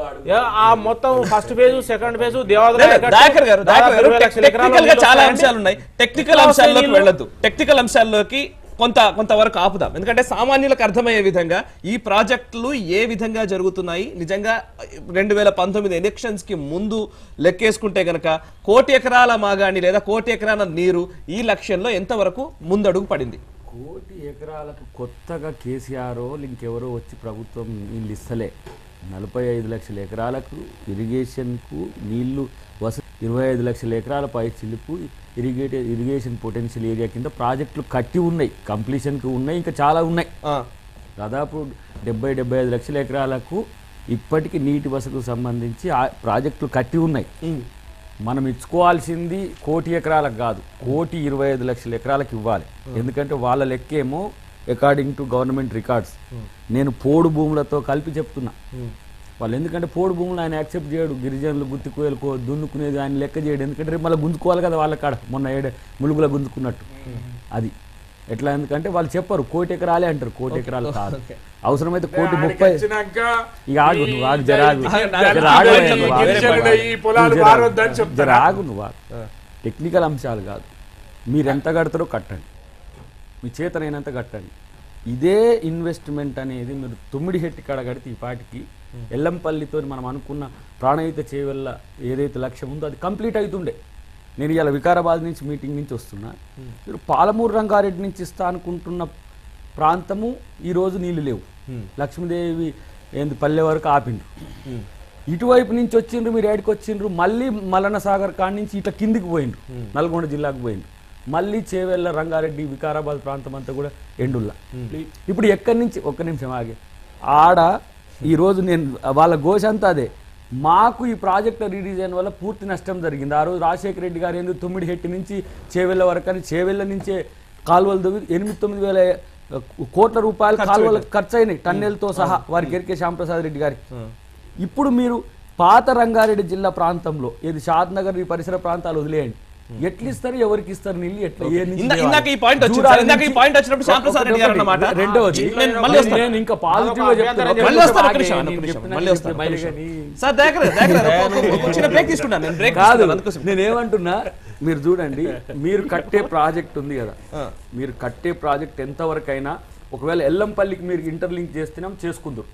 ఆ మొత్తం ఫస్ట్ ఫేజ్ సెకండ్ ఫేజ్ దేవాదాయ లేదు, కట్టు, దయాకర్ గారు దయాకర్ దాదాపు గారు ఇరవై లక్షల ఎకరాలు టెక్నికల్ గా నీళ్ళు చాలా వస్తాయండి. అంశాలు ఉన్నాయి టెక్నికల్ ఎట్లా అంశాల్లోకి వస్తాయి వెళ్ళొద్దు టెక్నికల్ అంశాల్లోకి కొంత కొంతవరకు ఆపుదాం ఎందుకంటే సామాన్యులకు అర్థమయ్యే విధంగా ఈ ప్రాజెక్టులు ఏ విధంగా జరుగుతున్నాయి నిజంగా రెండు వేల పంతొమ్మిది ఎలక్షన్స్ కి ముందు లెక్కేసుకుంటే గనక కోటి ఎకరాల మాగాణి లేదా కోటి ఎకరాల నీరు ఈ లక్ష్యంలో ఎంతవరకు ముందడుగు పడింది కోటి ఎకరాలకు కొత్తగా కేసీఆర్ ఇంకెవరో వచ్చి ప్రభుత్వం నీళ్ళు ఇస్తలే నలభై ఐదు లక్షల ఎకరాలకు ఇరిగేషన్కు నీళ్లు వస ఇరవై ఐదు లక్షల ఎకరాల పై చిలుపు ఇరిగేటెడ్ ఇరిగేషన్ పొటెన్షియల్ ఏరియా కింద ప్రాజెక్టులు కట్టి ఉన్నాయి కంప్లీషన్కి ఉన్నాయి ఇంకా చాలా ఉన్నాయి ఆ, దాదాపు డెబ్బై డెబ్బై ఐదు లక్షల ఎకరాలకు ఇప్పటికీ నీటి వసతికి సంబంధించి ఆ ప్రాజెక్టులు కట్టి ఉన్నాయి మనం ఇచ్చుకోవాల్సింది కోటి ఎకరాలకు కాదు కోటి ఇరవై ఐదు లక్షల ఎకరాలకు ఇవ్వాలి ఎందుకంటే వాళ్ళ లెక్కేమో అకార్డింగ్ టు గవర్నమెంట్ రికార్డ్స్ నేను పోడు భూములతో కలిపి చెప్తున్నా వాళ్ళు ఎందుకంటే పోడు భూములు ఆయన యాక్సెప్ట్ చేయడు గిరిజనులు గుత్తికోయలు దున్నుకునేది ఆయన లెక్క చేయడు ఎందుకంటే రేపు మళ్ళీ గుంజుకోవాలి కదా వాళ్ళ కాడ మొన్న ఏడే ములుగులో గుంజుకున్నట్టు అది ఎట్లా ఎందుకంటే వాళ్ళు చెప్పరు కోటి ఎకరాలే అంటారు కోటి ఎకరాలు కాదు అవసరమైతే కోటి ముప్పై వచ్చినాక ఇక ఆగు నువ్వు ఆగు జర ఆగు నాకు జర ఆగు వేరే నువ్వు వేరే ఆగు. గిరిజనులు ఈ పొలాలు నువ్వు జర ఆగు. మారొద్దని చెప్తారా? జర ఆగు నువ్వు ఆగు. టెక్నికల్ అంశాలు కాదు మీరు ఎంత కడతారో కట్టండి మీ చేతనైనంత కట్టండి ఇదే ఇన్వెస్ట్మెంట్ అనేది మీరు తొమ్మిది హెట్టి కాడ కడితే ఈ పాటికి ఎల్లంపల్లితో మనం అనుకున్న ప్రాణహిత చేయవల్ల ఏదైతే లక్ష్యం ఉందో అది కంప్లీట్ అవుతుండే నేను ఇవాళ వికారాబాద్ నుంచి మీటింగ్ నుంచి వస్తున్నా మీరు పాలమూరు రంగారెడ్డి నుంచి ఇస్తా అనుకుంటున్న ప్రాంతము ఈరోజు నీళ్లు లేవు లక్ష్మీదేవి ఏంది పల్లె వరకు ఆపిండ్రు ఇటువైపు నుంచి వచ్చిండ్రు మీరు ఏడికి వచ్చిండ్రు మళ్ళీ మల్లన్న సాగర్ కాడి నుంచి ఇట్లా కిందికి పోయిండ్రు నల్గొండ జిల్లాకు పోయిండ్రు మళ్ళీ చేవెళ్ళ రంగారెడ్డి వికారాబాద్ ప్రాంతం అంతా కూడా ఎండుల్లా ఇప్పుడు ఎక్కడి నుంచి ఒక్క నిమిషం ఆగే ఆడ ఈరోజు నేను వాళ్ళ ఘోష అంతా అదే మాకు ఈ ప్రాజెక్ట్ రీడిజైన్ వల్ల పూర్తి నష్టం జరిగింది ఆ రోజు రాజశేఖర రెడ్డి గారు ఎందుకు తొమ్మిది హెట్టి నుంచి చేవెళ్ళ వరకు అని చేవెళ్ళ నుంచే కాలువలు దవ్వి ఎనిమిది తొమ్మిది వేల కోట్ల రూపాయలు కాలువలకు ఖర్చు అయినాయి టన్నెల్తో సహా వారికి ఎరికే శ్యాంప్రసాద్ రెడ్డి గారికి ఇప్పుడు మీరు పాత రంగారెడ్డి జిల్లా ప్రాంతంలో ఇది షాద్ నగర్ ఈ పరిసర ప్రాంతాలు వదిలేయండి ఎట్లా ఇస్తారు ఎవరికి ఇస్తారు నీళ్ళు ఎట్లా ఏ నుంచి ఇందా- తేవాలి? ఇందాక ఈ point వచ్చింది దూరాల సార్. ఇందాక ఈ నుంచి- point వచ్చినప్పుడు శ్యాంప్రసాద్ రెడ్డి గారు అన్నమాట. రెండోది నేను మళ్ళీ వస్తాను. నేను ఇంకా పాజిటివ్ గా చెప్తున్నా. మళ్ళీ వస్తాను ఒక్క నిమిషం, నేను ఒక్క నిమిషం, చెప్పినా మళ్ళీ వస్తాను, ఒక్క మళ్ళీ నిమిషం. కానీ- సార్ దగ్గర దగ్గర ఒక చిన్న బ్రేక్ తీసుకుంటాను నేను బ్రేక్ కాదు అందుకోసం నేనేమంటున్నా మీరు చూడండి మీరు కట్టే ప్రాజెక్ట్ ఉంది కదా మీరు కట్టే ప్రాజెక్ట్ ఎంతవరకు అయినా ఒకవేళ ఎల్లంపల్లికి మీరు ఇంటర్లింక్ చేస్తున్నాం చేసుకుందరు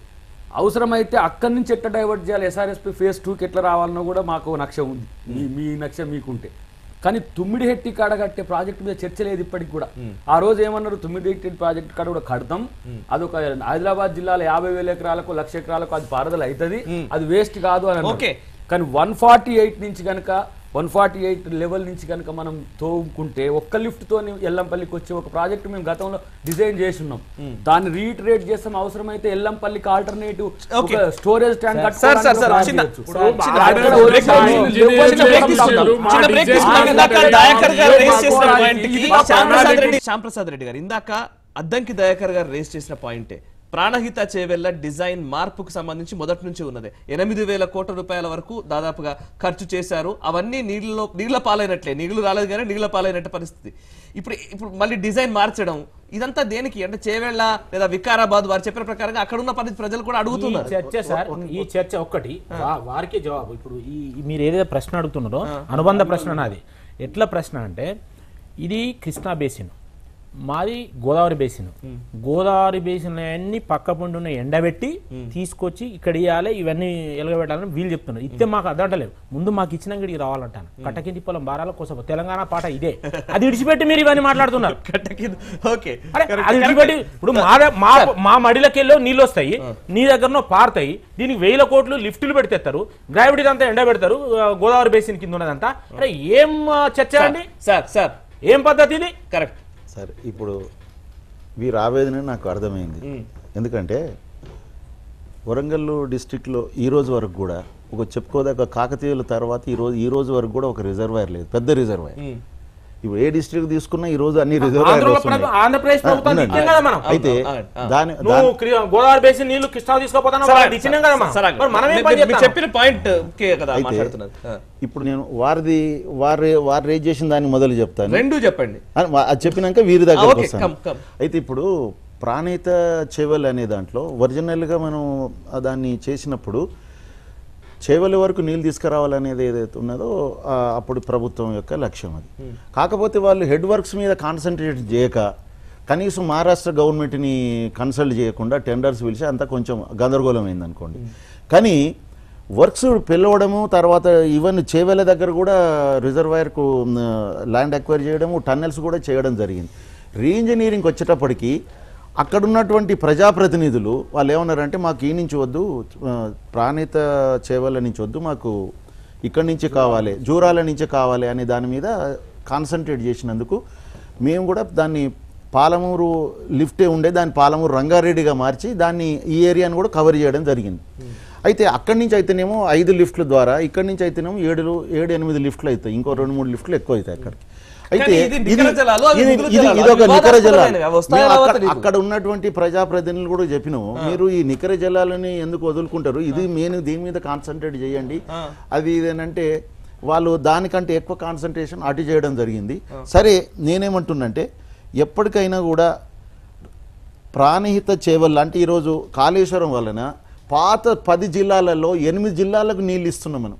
అవసరమైతే అక్కడి నుంచి ఎట్లా డైవర్ట్ చేయాలి ఎస్ఆర్ఎస్పి ఫేజ్ టూకి ఎట్లా రావాలన్నా కూడా మాకు నక్ష ఉంది మీ మీ నక్ష మీకుంటే కానీ తుమ్మిడి హెట్టి కాడ కట్టే ప్రాజెక్ట్ మీద చర్చ లేదు ఇప్పటికి కూడా ఆ రోజు ఏమన్నారు తుమ్మిడి హెట్టి ప్రాజెక్ట్ కాడ కూడా కడతాం అదొక ఆదిలాబాద్ జిల్లాలో యాభై వేల ఎకరాలకు లక్ష ఎకరాలకు అది పారుదల అవుతుంది అది వేస్ట్ కాదు అని అన్నారు. ఓకే. కానీ వన్ ఫార్టీ ఎయిట్ నుంచి కనుక వన్ ఫార్టీ ఎయిట్ లెవెల్ నుంచి కనుక మనం తోముకుంటే ఒక్క లిఫ్ట్ తో ఎల్లంపల్లికి వచ్చే ఒక ప్రాజెక్ట్ మేము గతంలో డిజైన్ చేసి ఉన్నాం దాన్ని రీట్రేట్ చేస్తాం అవసరమైతే ఎల్లంపల్లికి ఆల్టర్నేటివ్ ఓకే. ఒక storage tank sir sir sir చిన్న చిన్న బ్రేక్ చిన్న బ్రేక్ తీసుకుందాం చిన్న బ్రేక్ తీసుకుందాం ఇందాక దయాకర్ గారు రేస్ చేసిన పాయింట్ ఇది శ్యాంప్రసాద్ రెడ్డి శ్యాంప్రసాద్ రెడ్డి గారు ఇందాక అద్దంకి దయాకర్ గారు రేస్ చేసిన పాయింటే ప్రాణహిత చేవెళ్ళ డిజైన్ మార్పుకు సంబంధించి మొదటి నుంచి ఉన్నదే ఎనిమిది వేల కోట్ల రూపాయల వరకు దాదాపుగా ఖర్చు చేశారు అవన్నీ నీళ్ళలో నీళ్ల పాలైనట్లే నీళ్లు రాలేదు కానీ నీళ్ల పాలైనట్టు పరిస్థితి ఇప్పుడు ఇప్పుడు మళ్ళీ డిజైన్ మార్చడం ఇదంతా దేనికి అంటే చేవెళ్ళ లేదా వికారాబాద్ వారు చెప్పిన ప్రకారంగా అక్కడ ఉన్న పది ప్రజలు కూడా ఈ అడుగుతున్నారు చర్చ సార్ ఈ చర్చ ఒక్కటి వా- వారికే జవాబు ఇప్పుడు ఈ ఈ మీరు ఏదైతే ప్రశ్న అడుగుతున్నారో అనుబంధ ప్రశ్న నాది ఎట్లా ప్రశ్న అంటే ఇది కృష్ణా బేసిన్ మాది గోదావరి బేసిన్ గోదావరి బేసిన్ అన్ని పక్క పండు ఉన్న ఎండబెట్టి తీసుకొచ్చి ఇక్కడ ఇవ్వాలి ఇవన్నీ ఎలగబెట్టాలని వీళ్ళు చెప్తున్నారు ఇస్తే మాకు అదంటలేదు ముందు మాకు ఇచ్చినాక ఇక్కడికి రావాలంటాను కట్టకింది పొలం బారాల కోసం తెలంగాణ పాట ఇదే అది విడిచిపెట్టి మీరు ఇవన్నీ మాట్లాడుతున్నారు ఓకే అరే, అది విడిచిపెట్టి ఇప్పుడు మా ద- మా మా మడిలకెళ్ళో నీళ్ళు వస్తాయి నీ దగ్గరనో పారుతాయి దీనికి వేల కోట్లు లిఫ్టులు పెడితేస్తారు గ్రావిటీ అంతా ఎండ పెడతారు ఆ, గోదావరి బేసిన్ కింద ఉన్నదంతా అరే ఏం ఆ, చర్చ అండి సార్ సార్ ఏం పద్ధతి ఇది కరెక్ట్ సార్ ఇప్పుడు వీరి ఆవేదన నాకు అర్థమైంది ఎందుకంటే వరంగల్ డిస్టిక్లో ఈ రోజు వరకు కూడా ఒక చెప్పుకోదగ్గ కాకతీయుల తర్వాత ఈ రోజు ఈ రోజు వరకు కూడా ఒక రిజర్వాయర్ లేదు పెద్ద రిజర్వాయర్ ఇప్పుడు ఏ డిస్ట్రిక్ట్ తీసుకున్నా ఈ రోజు అన్ని రిజర్వాయర్లు ఆంధ్రలో వస్తున్నాయి. ప్రభుత్వం- ఆంధ్రప్రదేశ్ ప్రభుత్వం అవునండి. ఇచ్చింది కదా మనం. అయితే అవును, అవును. దాని నువ్వు క్రి- గోదావరి బేసిన్ నీళ్లు కృష్ణా తీసుకోపోతాను సరే, ఇచ్చినాం కదా మనం. సరే, మరి మనం ఏం మీరు- పని మీరు చేస్తాం చెప్పిన పాయింట్ కే కదా అయితే మాట్లాడుతున్నారు ఆ. ఇప్పుడు నేను వారిది వారి వారు రేజ్ చేసిన దాన్ని మొదలు చెప్తాను రెండు చెప్పండి అని వా- అది చెప్పినాక వీరి దగ్గర ఓకే, వస్తాను కమ్, కమ్. అయితే ఇప్పుడు ప్రాణిత చేవల్ అనే దాంట్లో ఒరిజినల్గా మనం ఆ దాన్ని చేసినప్పుడు చేవల వరకు నీళ్ళు తీసుకురావాలనేది ఏదైతే ఉన్నదో ఆ, అప్పుడు ప్రభుత్వం యొక్క లక్ష్యం అది కాకపోతే వాళ్ళు హెడ్ వర్క్స్ మీద కాన్సన్ట్రేట్ చేయక కనీసం మహారాష్ట్ర గవర్నమెంట్ని కన్సల్ట్ చేయకుండా టెండర్స్ పిలిచి అంతా కొంచెం గందరగోళం అయింది అనుకోండి కానీ వర్క్స్ పిలవడము తర్వాత ఈవెన్ చేవెల దగ్గర కూడా రిజర్వాయర్కు ల్యాండ్ అక్వైర్ చేయడము టన్నెల్స్ కూడా చేయడం జరిగింది రీఇంజనీరింగ్ వచ్చేటప్పటికి అక్కడ ఉన్నటువంటి ప్రజాప్రతినిధులు వాళ్ళు ఏమన్నారంటే మాకు ఈ నుంచి వద్దు ఆ, ప్రాణిత చేవల నుంచి వద్దు మాకు ఇక్కడి నుంచి కావాలి జూరాల నుంచి కావాలి అనే దాని మీద కాన్సన్ట్రేట్ చేసినందుకు మేము కూడా దాన్ని పాలమూరు లిఫ్టే ఉండే దాన్ని పాలమూరు రంగారెడ్డిగా మార్చి దాన్ని ఈ ఏరియాను కూడా కవర్ చేయడం జరిగింది అయితే అక్కడి నుంచి అయితేనేమో ఐదు లిఫ్ట్ల ద్వారా ఇక్కడి నుంచి అయితేనేమో ఏడు ఏడు ఎనిమిది లిఫ్ట్లు అవుతాయి ఇంకో రెండు మూడు లిఫ్ట్లు ఎక్కువ అవుతాయి అక్కడికి అయితే కానీ ఇది నికర జలాలు, అవి ఇది- మిగులు ఇది- జలాలు, ఇది ఒక అవి నికర జలాలు వివాదాస్పదమైనవి, అవి వస్తాయా మేము రావా అక్కడ- తెలీదు. అక్కడ ఉన్నటువంటి ప్రజాప్రతినిధులు కూడా చెప్పినాము మీరు ఈ నికర జలాలని ఎందుకు వదులుకుంటారు ఇది మెయిన్ దీని మీద కాన్సన్ట్రేట్ చేయండి అది ఇదేనంటే వాళ్ళు దానికంటే ఎక్కువ కాన్సన్ట్రేషన్ అటు చేయడం జరిగింది సరే నేనేమంటున్నంటే ఎప్పటికైనా కూడా ప్రాణహిత చేవల్ అంటే ఈరోజు కాళేశ్వరం వలన పాత పది జిల్లాలలో ఎనిమిది జిల్లాలకు నీళ్ళు ఇస్తున్నాం మనం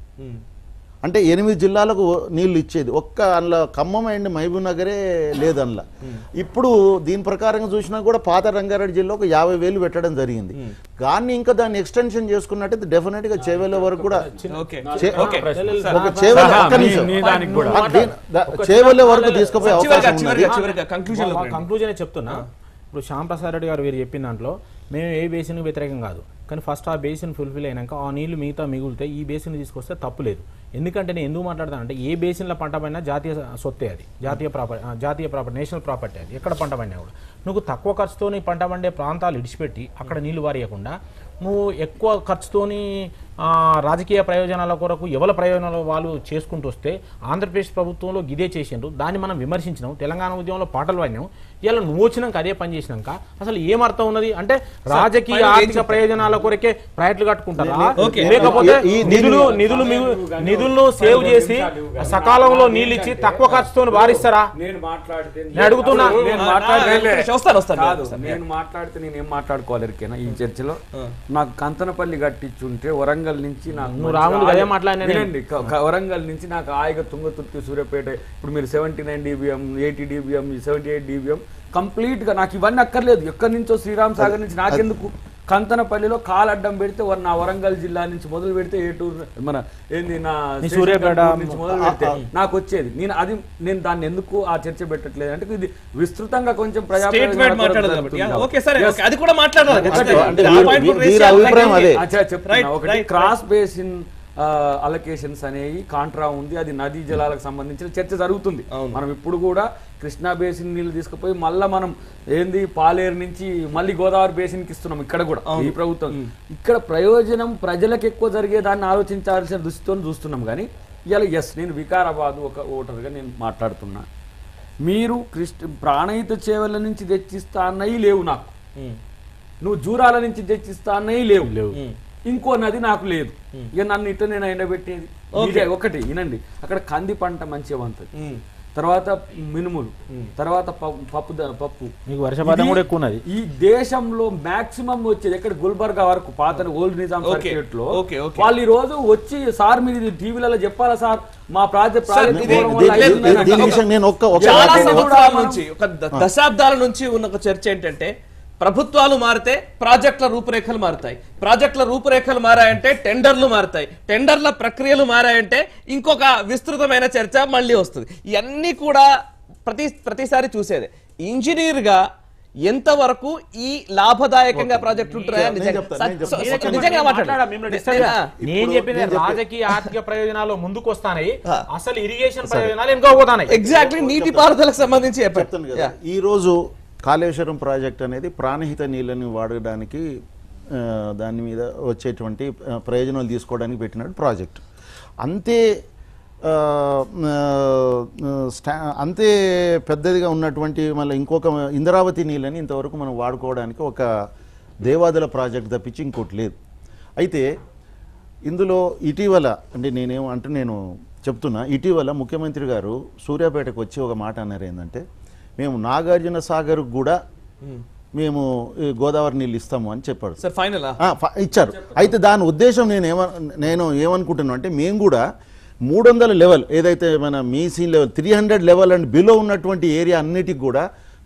అంటే ఎనిమిది జిల్లాలకు నీళ్లు ఇచ్చేది ఒక్క అందులో ఖమ్మం అండ్ మహబూబ్ నగరే లేదు అందులో ఇప్పుడు దీని ప్రకారంగా చూసినా కూడా పాత రంగారెడ్డి జిల్లా ఒక యాభై వేలు పెట్టడం జరిగింది కానీ ఇంకా దాన్ని ఎక్స్టెన్షన్ చేసుకున్నట్టయితే డెఫినెట్ గా చేవేల వరకు కూడా ఓకే చే- ఓకే ఒక చేవెళ్ళ సహా, ఒక్క మీ- నిమిషం. మీ దానికి కూడా. ఆ, దీని- దా- చేవెళ్ళ వరకు తీసుకుపోయే చివరిగా అవకాశం ఉన్నది చివరిగా చివరిగా కంక్లూజన్ మా కంక్లూజన్ చెప్తున్నా ఇప్పుడు శ్యామ్ ప్రసాద్ రెడ్డి గారు వీరు చెప్పిన దాంట్లో మేము ఏ బేసిన్ వ్యతిరేకం కాదు కానీ ఫస్ట్ ఆ బేసిన్ ఫుల్ఫిల్ అయినాక ఆ నీళ్లు మిగతా మిగులితే ఈ బేసిన్ తీసుకొస్తే తప్పు లేదు ఎందుకంటే నేను ఎందుకు మాట్లాడతానంటే ఏ బేసిన్ల పంట పడినా జాతీయ సొత్తే అది జాతీయ ప్రాపర్టీ జాతీయ ప్రాపర్టీ నేషనల్ ప్రాపర్టీ అది ఎక్కడ పంట పండినా కూడా నువ్వు తక్కువ ఖర్చుతోని పంట పండే ప్రాంతాలు ఇడిచిపెట్టి అక్కడ నీళ్లు వారియకుండా నువ్వు ఎక్కువ ఖర్చుతోని ఆ, రాజకీయ ప్రయోజనాల కొరకు ఎవరి ప్రయోజనాలు వాళ్ళు చేసుకుంటూ వస్తే ఆంధ్రప్రదేశ్ ప్రభుత్వంలో గిదే చేసిండ్రు దాన్ని మనం విమర్శించినాం తెలంగాణ ఉద్యమంలో పాటలు పాడినాం ఇలా నువ్వు వచ్చినాక అదే పని చేసినాక అసలు ఏం అర్థం ఉన్నది అంటే రాజకీయ final ఏం ఆర్థిక చెప్తారు? ప్రయోజనాల కొరకే ప్రయత్లు కట్టుకుంటారా ఓకే. లేకపోతే ఈ- ఈ నిధులు నిధులు మిగు- నిధులను సేవ్ చేసి సకాలంలో నీళ్ళు ఇచ్చి తక్కువ ఖర్చుతో వారిస్తారా నేను మాట్లాడితే నేను అడుగుతున్నా. నేను ఆ, మాట్లాడితే ఆ, వస్తాను, వస్తాను, కాదు వస్తాను. నేను మాట్లాడితే నేను ఏం మాట్లాడుకోవాలి ఎరికేనా ఈ చర్చలో నాకు కంతనపల్లి కట్టించుంటే వరంగల్ నుంచి నాకు నువ్వు మంచిగా రాములు అదే ఆయ- మాట్లాడినా నేను. వినండి క- క- వరంగల్ నుంచి నాకు హాయిగా తుంగతుర్తి సూర్యాపేట ఇప్పుడు మీరు seventy nine DBM eighty DBM seventy eight DBM complete గా నాకు ఇవన్నీ అక్కర్లేదు ఎక్కడి నుంచో శ్రీరామ్ సాగర్ నుంచి నాకెందుకు కంతనపల్లిలో కాలు అడ్డం పెడితే వర- నా వరంగల్ జిల్లా నుంచి మొదలు పెడితే ఏటూరు మన ఏంది నా నీ స్టేషన్ సూర్యాపేట కంట్రోల్ నుంచి మొదలు పెడితే నాకు వచ్చేది నేను అది నేను దాన్ని ఎందుకు ఆ చర్చ పెట్టట్లేదు అంటే ఇది విస్తృతంగా కొంచెం ప్రజా స్టేట్ వైడ్ ప్రయోజనాల మాట్లాడదు కొరకు కాబట్టి జరుగుతుంది ఓకే సరే Yes. ఓకే అది కూడా మాట్లాడాలి ఖచ్చితంగా. అంటే ఆ వీరు- point కూడా వీరి raise చేయాలి. అభిప్రాయం అదే. అచ్చా చెప్తున్నా Right, ఒకటి right, క్రాస్ బేసిన్ అలొకేషన్స్ అనేవి కాంట్రా ఉంది అది నదీ జలాలకు సంబంధించిన చర్చ జరుగుతుంది మనం ఇప్పుడు కూడా కృష్ణా బేసిన్ నీళ్లు తీసుకుపోయి మళ్ళా మనం ఏంది పాలేరు నుంచి మళ్ళీ గోదావరి బేసిన్ కి ఇస్తున్నాం ఇక్కడ కూడా ఈ ప్రభుత్వం ఇక్కడ ప్రయోజనం ప్రజలకు ఎక్కువ జరిగేదాన్ని ఆలోచించాల్సిన దృష్టితో చూస్తున్నాం కానీ ఇవాళ ఎస్ నేను వికారాబాద్ ఒక ఓటర్గా నేను మాట్లాడుతున్నా మీరు కృష్ణ ప్రాణహిత చేవల నుంచి తెచ్చిస్తా అన్నవి లేవు నాకు నువ్వు జూరాల నుంచి తెచ్చిస్తా అన్నవి లేవు లేవు. ఇంకో నది నాకు లేదు ఇక నన్ను ఇట్లా నేను ఎండబెట్టేది ఇదే ఒకటి వినండి అక్కడ కంది పంట మంచిగా వంతది తర్వాత మినుములు తర్వాత పప్పు పప్పు ద- పప్పు మీకు వర్షపాతం ఇది కూడా ఎక్కువ ఉన్నది. ఈ దేశంలో మాక్సిమం వచ్చేది ఎక్కడ గుల్బర్గా వరకు పాత ఓల్డ్ నిజాం Okay, సర్క్యూట్ లో okay, okay. వాళ్ళు ఈ రోజు వచ్చి సార్ మీరు ఇది టీవీలలో చెప్పాలా సార్ మా ప్రాజెక్ట్ సార్, ప్రాజెక్ట్ ఇది- పోవడం దీని- వల్ల దీని- అయిందని దీని అంటారు. విషయం నేను ఒక్క ఒక్క చాలా దీన్ని కూడా సంవత్సరాల మనం- నుంచి ఒక ద- దశాబ్దాల నుంచి ఉన్న ఒక చర్చ ఏంటంటే ప్రభుత్వాలు మారితే ప్రాజెక్టుల రూపురేఖలు మారుతాయి ప్రాజెక్టుల రూపురేఖలు మారాయంటే టెండర్లు మారుతాయి టెండర్ల ప్రక్రియలు మారాయంటే ఇంకొక విస్తృతమైన చర్చ మళ్ళీ వస్తుంది ఇవన్నీ కూడా ప్రతి ప్రతిసారి చూసేదే ఇంజనీర్ గా ఎంతవరకు ఈ లాభదాయకంగా ప్రాజెక్టులు ఉంటాయా నేను నిజంగా చెప్తాను, నేను సో- సో- చెప్తాను. నిజంగా మాట్లాడా, మాట్లాడాలి మిమ్మల్ని disturb చేయ- నేను ఇప్పుడు చెప్పిన నేను చెప్పే- రాజకీయ ఆర్థిక ప్రయోజనాలు ముందుకు వస్తాయి ఆ. అసలు ఇరిగేషన్ ప్రయోజనాలు ఇంకా పోతాయి ఎగ్జాక్ట్లీ నీటి పారుదలకు సంబంధించి చెప్తాను చెప్పండి కదా ఈ రోజు కాళేశ్వరం ప్రాజెక్ట్ అనేది ప్రాణహిత నీళ్ళని వాడడానికి ఆ, దాని మీద వచ్చేటువంటి ఆ, ప్రయోజనాలు తీసుకోవడానికి పెట్టినట్టు ప్రాజెక్ట్ అంతే ఆ, ఆ, స్టా అంతే పెద్దదిగా ఉన్నటువంటి మళ్ళీ ఇంకొక ఇంద్రావతి నీళ్ళని ఇంతవరకు మనం వాడుకోవడానికి ఒక దేవాదుల ప్రాజెక్ట్ తప్పించి ఇంకోటి లేదు అయితే ఇందులో ఇటీవల అంటే నేనేం అంటే నేను చెప్తున్నా ఇటీవల ముఖ్యమంత్రి గారు సూర్యాపేటకు వచ్చి ఒక మాట అన్నారు ఏంటంటే మేము నాగార్జున సాగర్ కూడా మేము ఈ గోదావరి నీళ్ళు ఇస్తాము అని చెప్పాడు సార్ ఫైనల్ ఆ, ఫ- ఇచ్చారు అయితే దాని ఉద్దేశం నేను ఏమ నేను ఏమనుకుంటున్నాను అంటే మేము కూడా మూడు వందల లెవెల్ ఏదైతే మన మీసీ level three hundred level and below ఉన్నటువంటి ఏరియా అన్నిటికి కూడా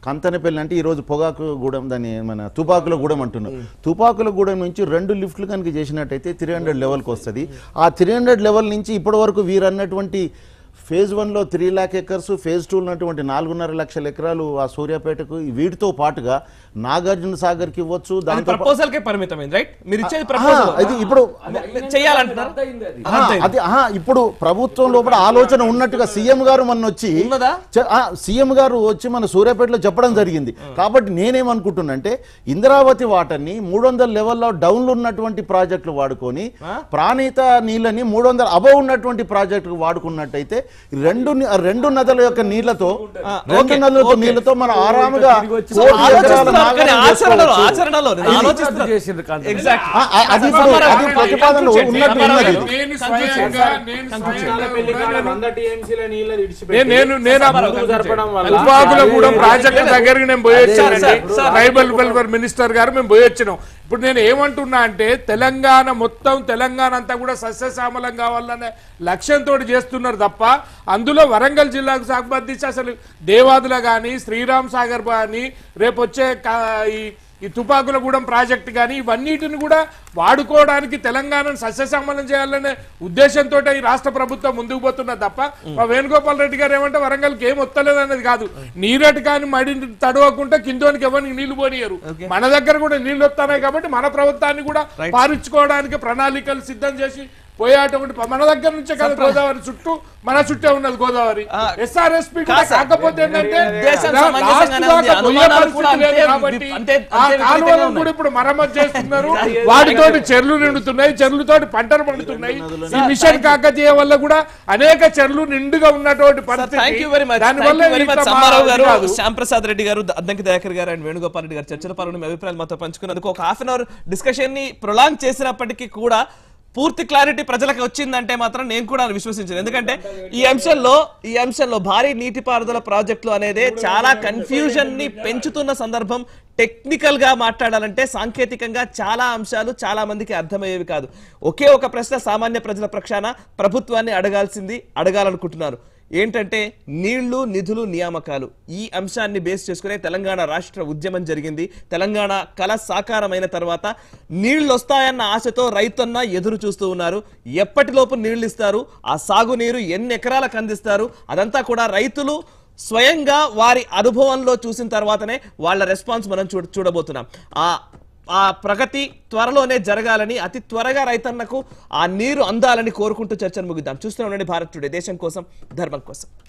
కంతనపల్లి అంటే ఈరోజు పొగాకు గూడెం దాన్ని మన తుపాకుల గూడెం అంటున్నాం తుపాకుల గూడెం నుంచి రెండు లిఫ్ట్లు కనుక చేసినట్టయితే త్రీ హండ్రెడ్ లెవెల్కి వస్తుంది ఆ త్రీ హండ్రెడ్ లెవెల్ నుంచి ఇప్పటి వరకు వీరు అన్నటువంటి ఫేజ్ వన్లో three lakh acres phase two ఉన్నటువంటి నాలుగున్నర లక్షల ఎకరాలు ఆ సూర్యాపేటకు వీటితో పాటుగా నాగార్జున సాగర్కి ఇవ్వచ్చు అది దాంతో పా- ప్రపోజల్ కే పరిమితమైంది రైట్ మీరు ఇచ్చేది ఆహా, ప్రపోజల్ అది ఇప్పుడు చేయాలంటున్నారు అర్థమైంది అది. ఆహా, అది ఆహా, ఇప్పుడు ప్రభుత్వం లోపల ఆలోచన ఉన్నట్టుగా సీఎం గారు మొన్న వచ్చి ఉన్నదా? చె- ఆ, సీఎం గారు వచ్చి మన సూర్యాపేటలో చెప్పడం జరిగింది కాబట్టి నేనేమనుకుంటున్నంటే ఇంద్రావతి వాటర్ని మూడు వందల లెవెల్లో డౌన్లు ఉన్నటువంటి ప్రాజెక్టులు వాడుకొని ప్రాణీత నీళ్ళని మూడు వందల అబవ్ ఉన్నటువంటి ప్రాజెక్టులు వాడుకున్నట్టయితే ఈ రెండు ని- రెండు నదుల యొక్క నీళ్లతో రెండు నదులతో నీళ్లతో మనం ఆరాముగా తిరిగి వచ్చి కోటి ఎకరాల ఆలోచిస్తున్నారు కానీ నాగాలను ఆచరణలో చేసుకోవచ్చు. ఆచరణలో నేను ఇది ఆలోచిస్తున్నా చేసిండ్రు కాంతి. ఎగ్జాక్ట్ ఆ, ఆ, అది ఇప్పుడు అది ప్రతిపాదనలో ఉన్నట్టు ఉన్నది నేను స్వయంగా నేను స్వయంగా పెళ్లి కాడ ఉన్నాను. వంద టీఎంసీల నీళ్ళు నేను విడిచిపెట్టి నేను నేను ఆ ముందుకు జరపడం వల్ల తుపాకుల కూడా ప్రాజెక్ట్ దగ్గరికి నేను పోయి వచ్చానండి sir, sir. Tribal welfare minister గారు మేము పోయి వచ్చినాం ఇప్పుడు నేను ఏమంటున్నా అంటే తెలంగాణ మొత్తం తెలంగాణ అంతా కూడా సస్యశ్యామలం కావాలనే లక్ష్యంతో చేస్తున్నారు తప్ప అందులో వరంగల్ జిల్లాకు సంబంధించి అసలు దేవాదుల కానీ శ్రీరామ్ సాగర్ కానీ రేపు వచ్చే కా- ఈ ఈ తుపాకులగూడెం ప్రాజెక్ట్ కానీ ఇవన్నిటిని కూడా వాడుకోవడానికి తెలంగాణను సస్యశ్యామలం చేయాలనే ఉద్దేశంతో ఈ రాష్ట్ర ప్రభుత్వం ముందుకు పోతున్నది తప్ప మా వేణుగోపాల్ రెడ్డి గారు ఏమంటే వరంగల్కి ఏం వస్తలేదు అనేది కాదు నీరటి కానీ మడి తడవకుండా కిందోనికి ఎవరికి నీళ్లు పోనీయరు మన దగ్గర కూడా నీళ్లు వస్తున్నాయి కాబట్టి మన ప్రభుత్వాన్ని కూడా పారించుకోవడానికి ప్రణాళికలు సిద్ధం చేసి పోయేటువంటి ప- మన దగ్గర నుంచే కదా గోదావరి చుట్టూ మన చుట్టే ఉన్నది గోదావరి ఆ, ఎస్ఆర్ఎస్పీ కాదు సార్. కాకపోతే ఏంటంటే దేశం లా- సమంజసంగానే లాస్ట్ ఉంది. దాకా పోయే అనుమానాలు కూడా పరిస్థితి లేదు అంతే కాబట్టి వి- అంతే- ఆ అంతే విపరీతంగా కాలువలను ఉన్నాయి. కూడా ఇప్పుడు మరమ్మతు చేస్తున్నారు వాటితోటి చెర్లు నిండుతున్నాయి చెర్లతోటి పంటలు పండుతున్నాయి ఈ మిషన్ కాకతీయ వల్ల కూడా అనేక చెర్లు నిండుగా ఉన్నటువంటి థ్యాంక్ యూ వెరీ మచ్ దాని వల్ల వెరీ మచ్ ఇంత సమ్మారావు గారు కాదు. శ్యామ్ ప్రసాద్ రెడ్డి గారు అద్దంకి దయాకర్ గారు అండ్ వేణుగోపాల్ రెడ్డి గారు చర్చల పాల్గొని మీ అభిప్రాయాలు మాతో పంచుకున్నందుకు ఒక హాఫ్ అన్ అవర్ డిస్కషన్ ని ప్రొలాంగ్ చేసినప్పటికీ కూడా పూర్తి క్లారిటీ ప్రజలకు వచ్చిందంటే మాత్రం నేను కూడా విశ్వసించాను ఎందుకంటే ఈ అంశంలో ఈ అంశంలో భారీ నీటిపారుదల ప్రాజెక్టులు అనేది చాలా కన్ఫ్యూజన్ ని పెంచుతున్న సందర్భం టెక్నికల్ గా మాట్లాడాలంటే సాంకేతికంగా చాలా అంశాలు చాలా మందికి అర్థమయ్యేవి కాదు ఒకే ఒక ప్రశ్న సామాన్య ప్రజల పక్షాన ప్రభుత్వాన్ని అడగాల్సింది అడగాలనుకుంటున్నారు ఏంటంటే నీళ్లు నిధులు నియామకాలు ఈ అంశాన్ని బేస్ చేసుకునే తెలంగాణ రాష్ట్ర ఉద్యమం జరిగింది తెలంగాణ కళ సాకారమైన తర్వాత నీళ్లు వస్తాయన్న ఆశతో రైతన్న ఎదురు చూస్తూ ఉన్నారు ఎప్పటిలోపు నీళ్లు ఇస్తారు ఆ సాగునీరు ఎన్ని ఎకరాలకు అందిస్తారు అదంతా కూడా రైతులు స్వయంగా వారి అనుభవంలో చూసిన తర్వాతనే వాళ్ళ రెస్పాన్స్ మనం చూడ చూడబోతున్నాం ఆ ఆ ప్రగతి త్వరలోనే జరగాలని అతి త్వరగా రైతన్నకు ఆ నీరు అందాలని కోరుకుంటూ చర్చను ముగిద్దాం చూస్తూనే ఉండండి భారత్ టుడే దేశం కోసం ధర్మం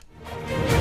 కోసం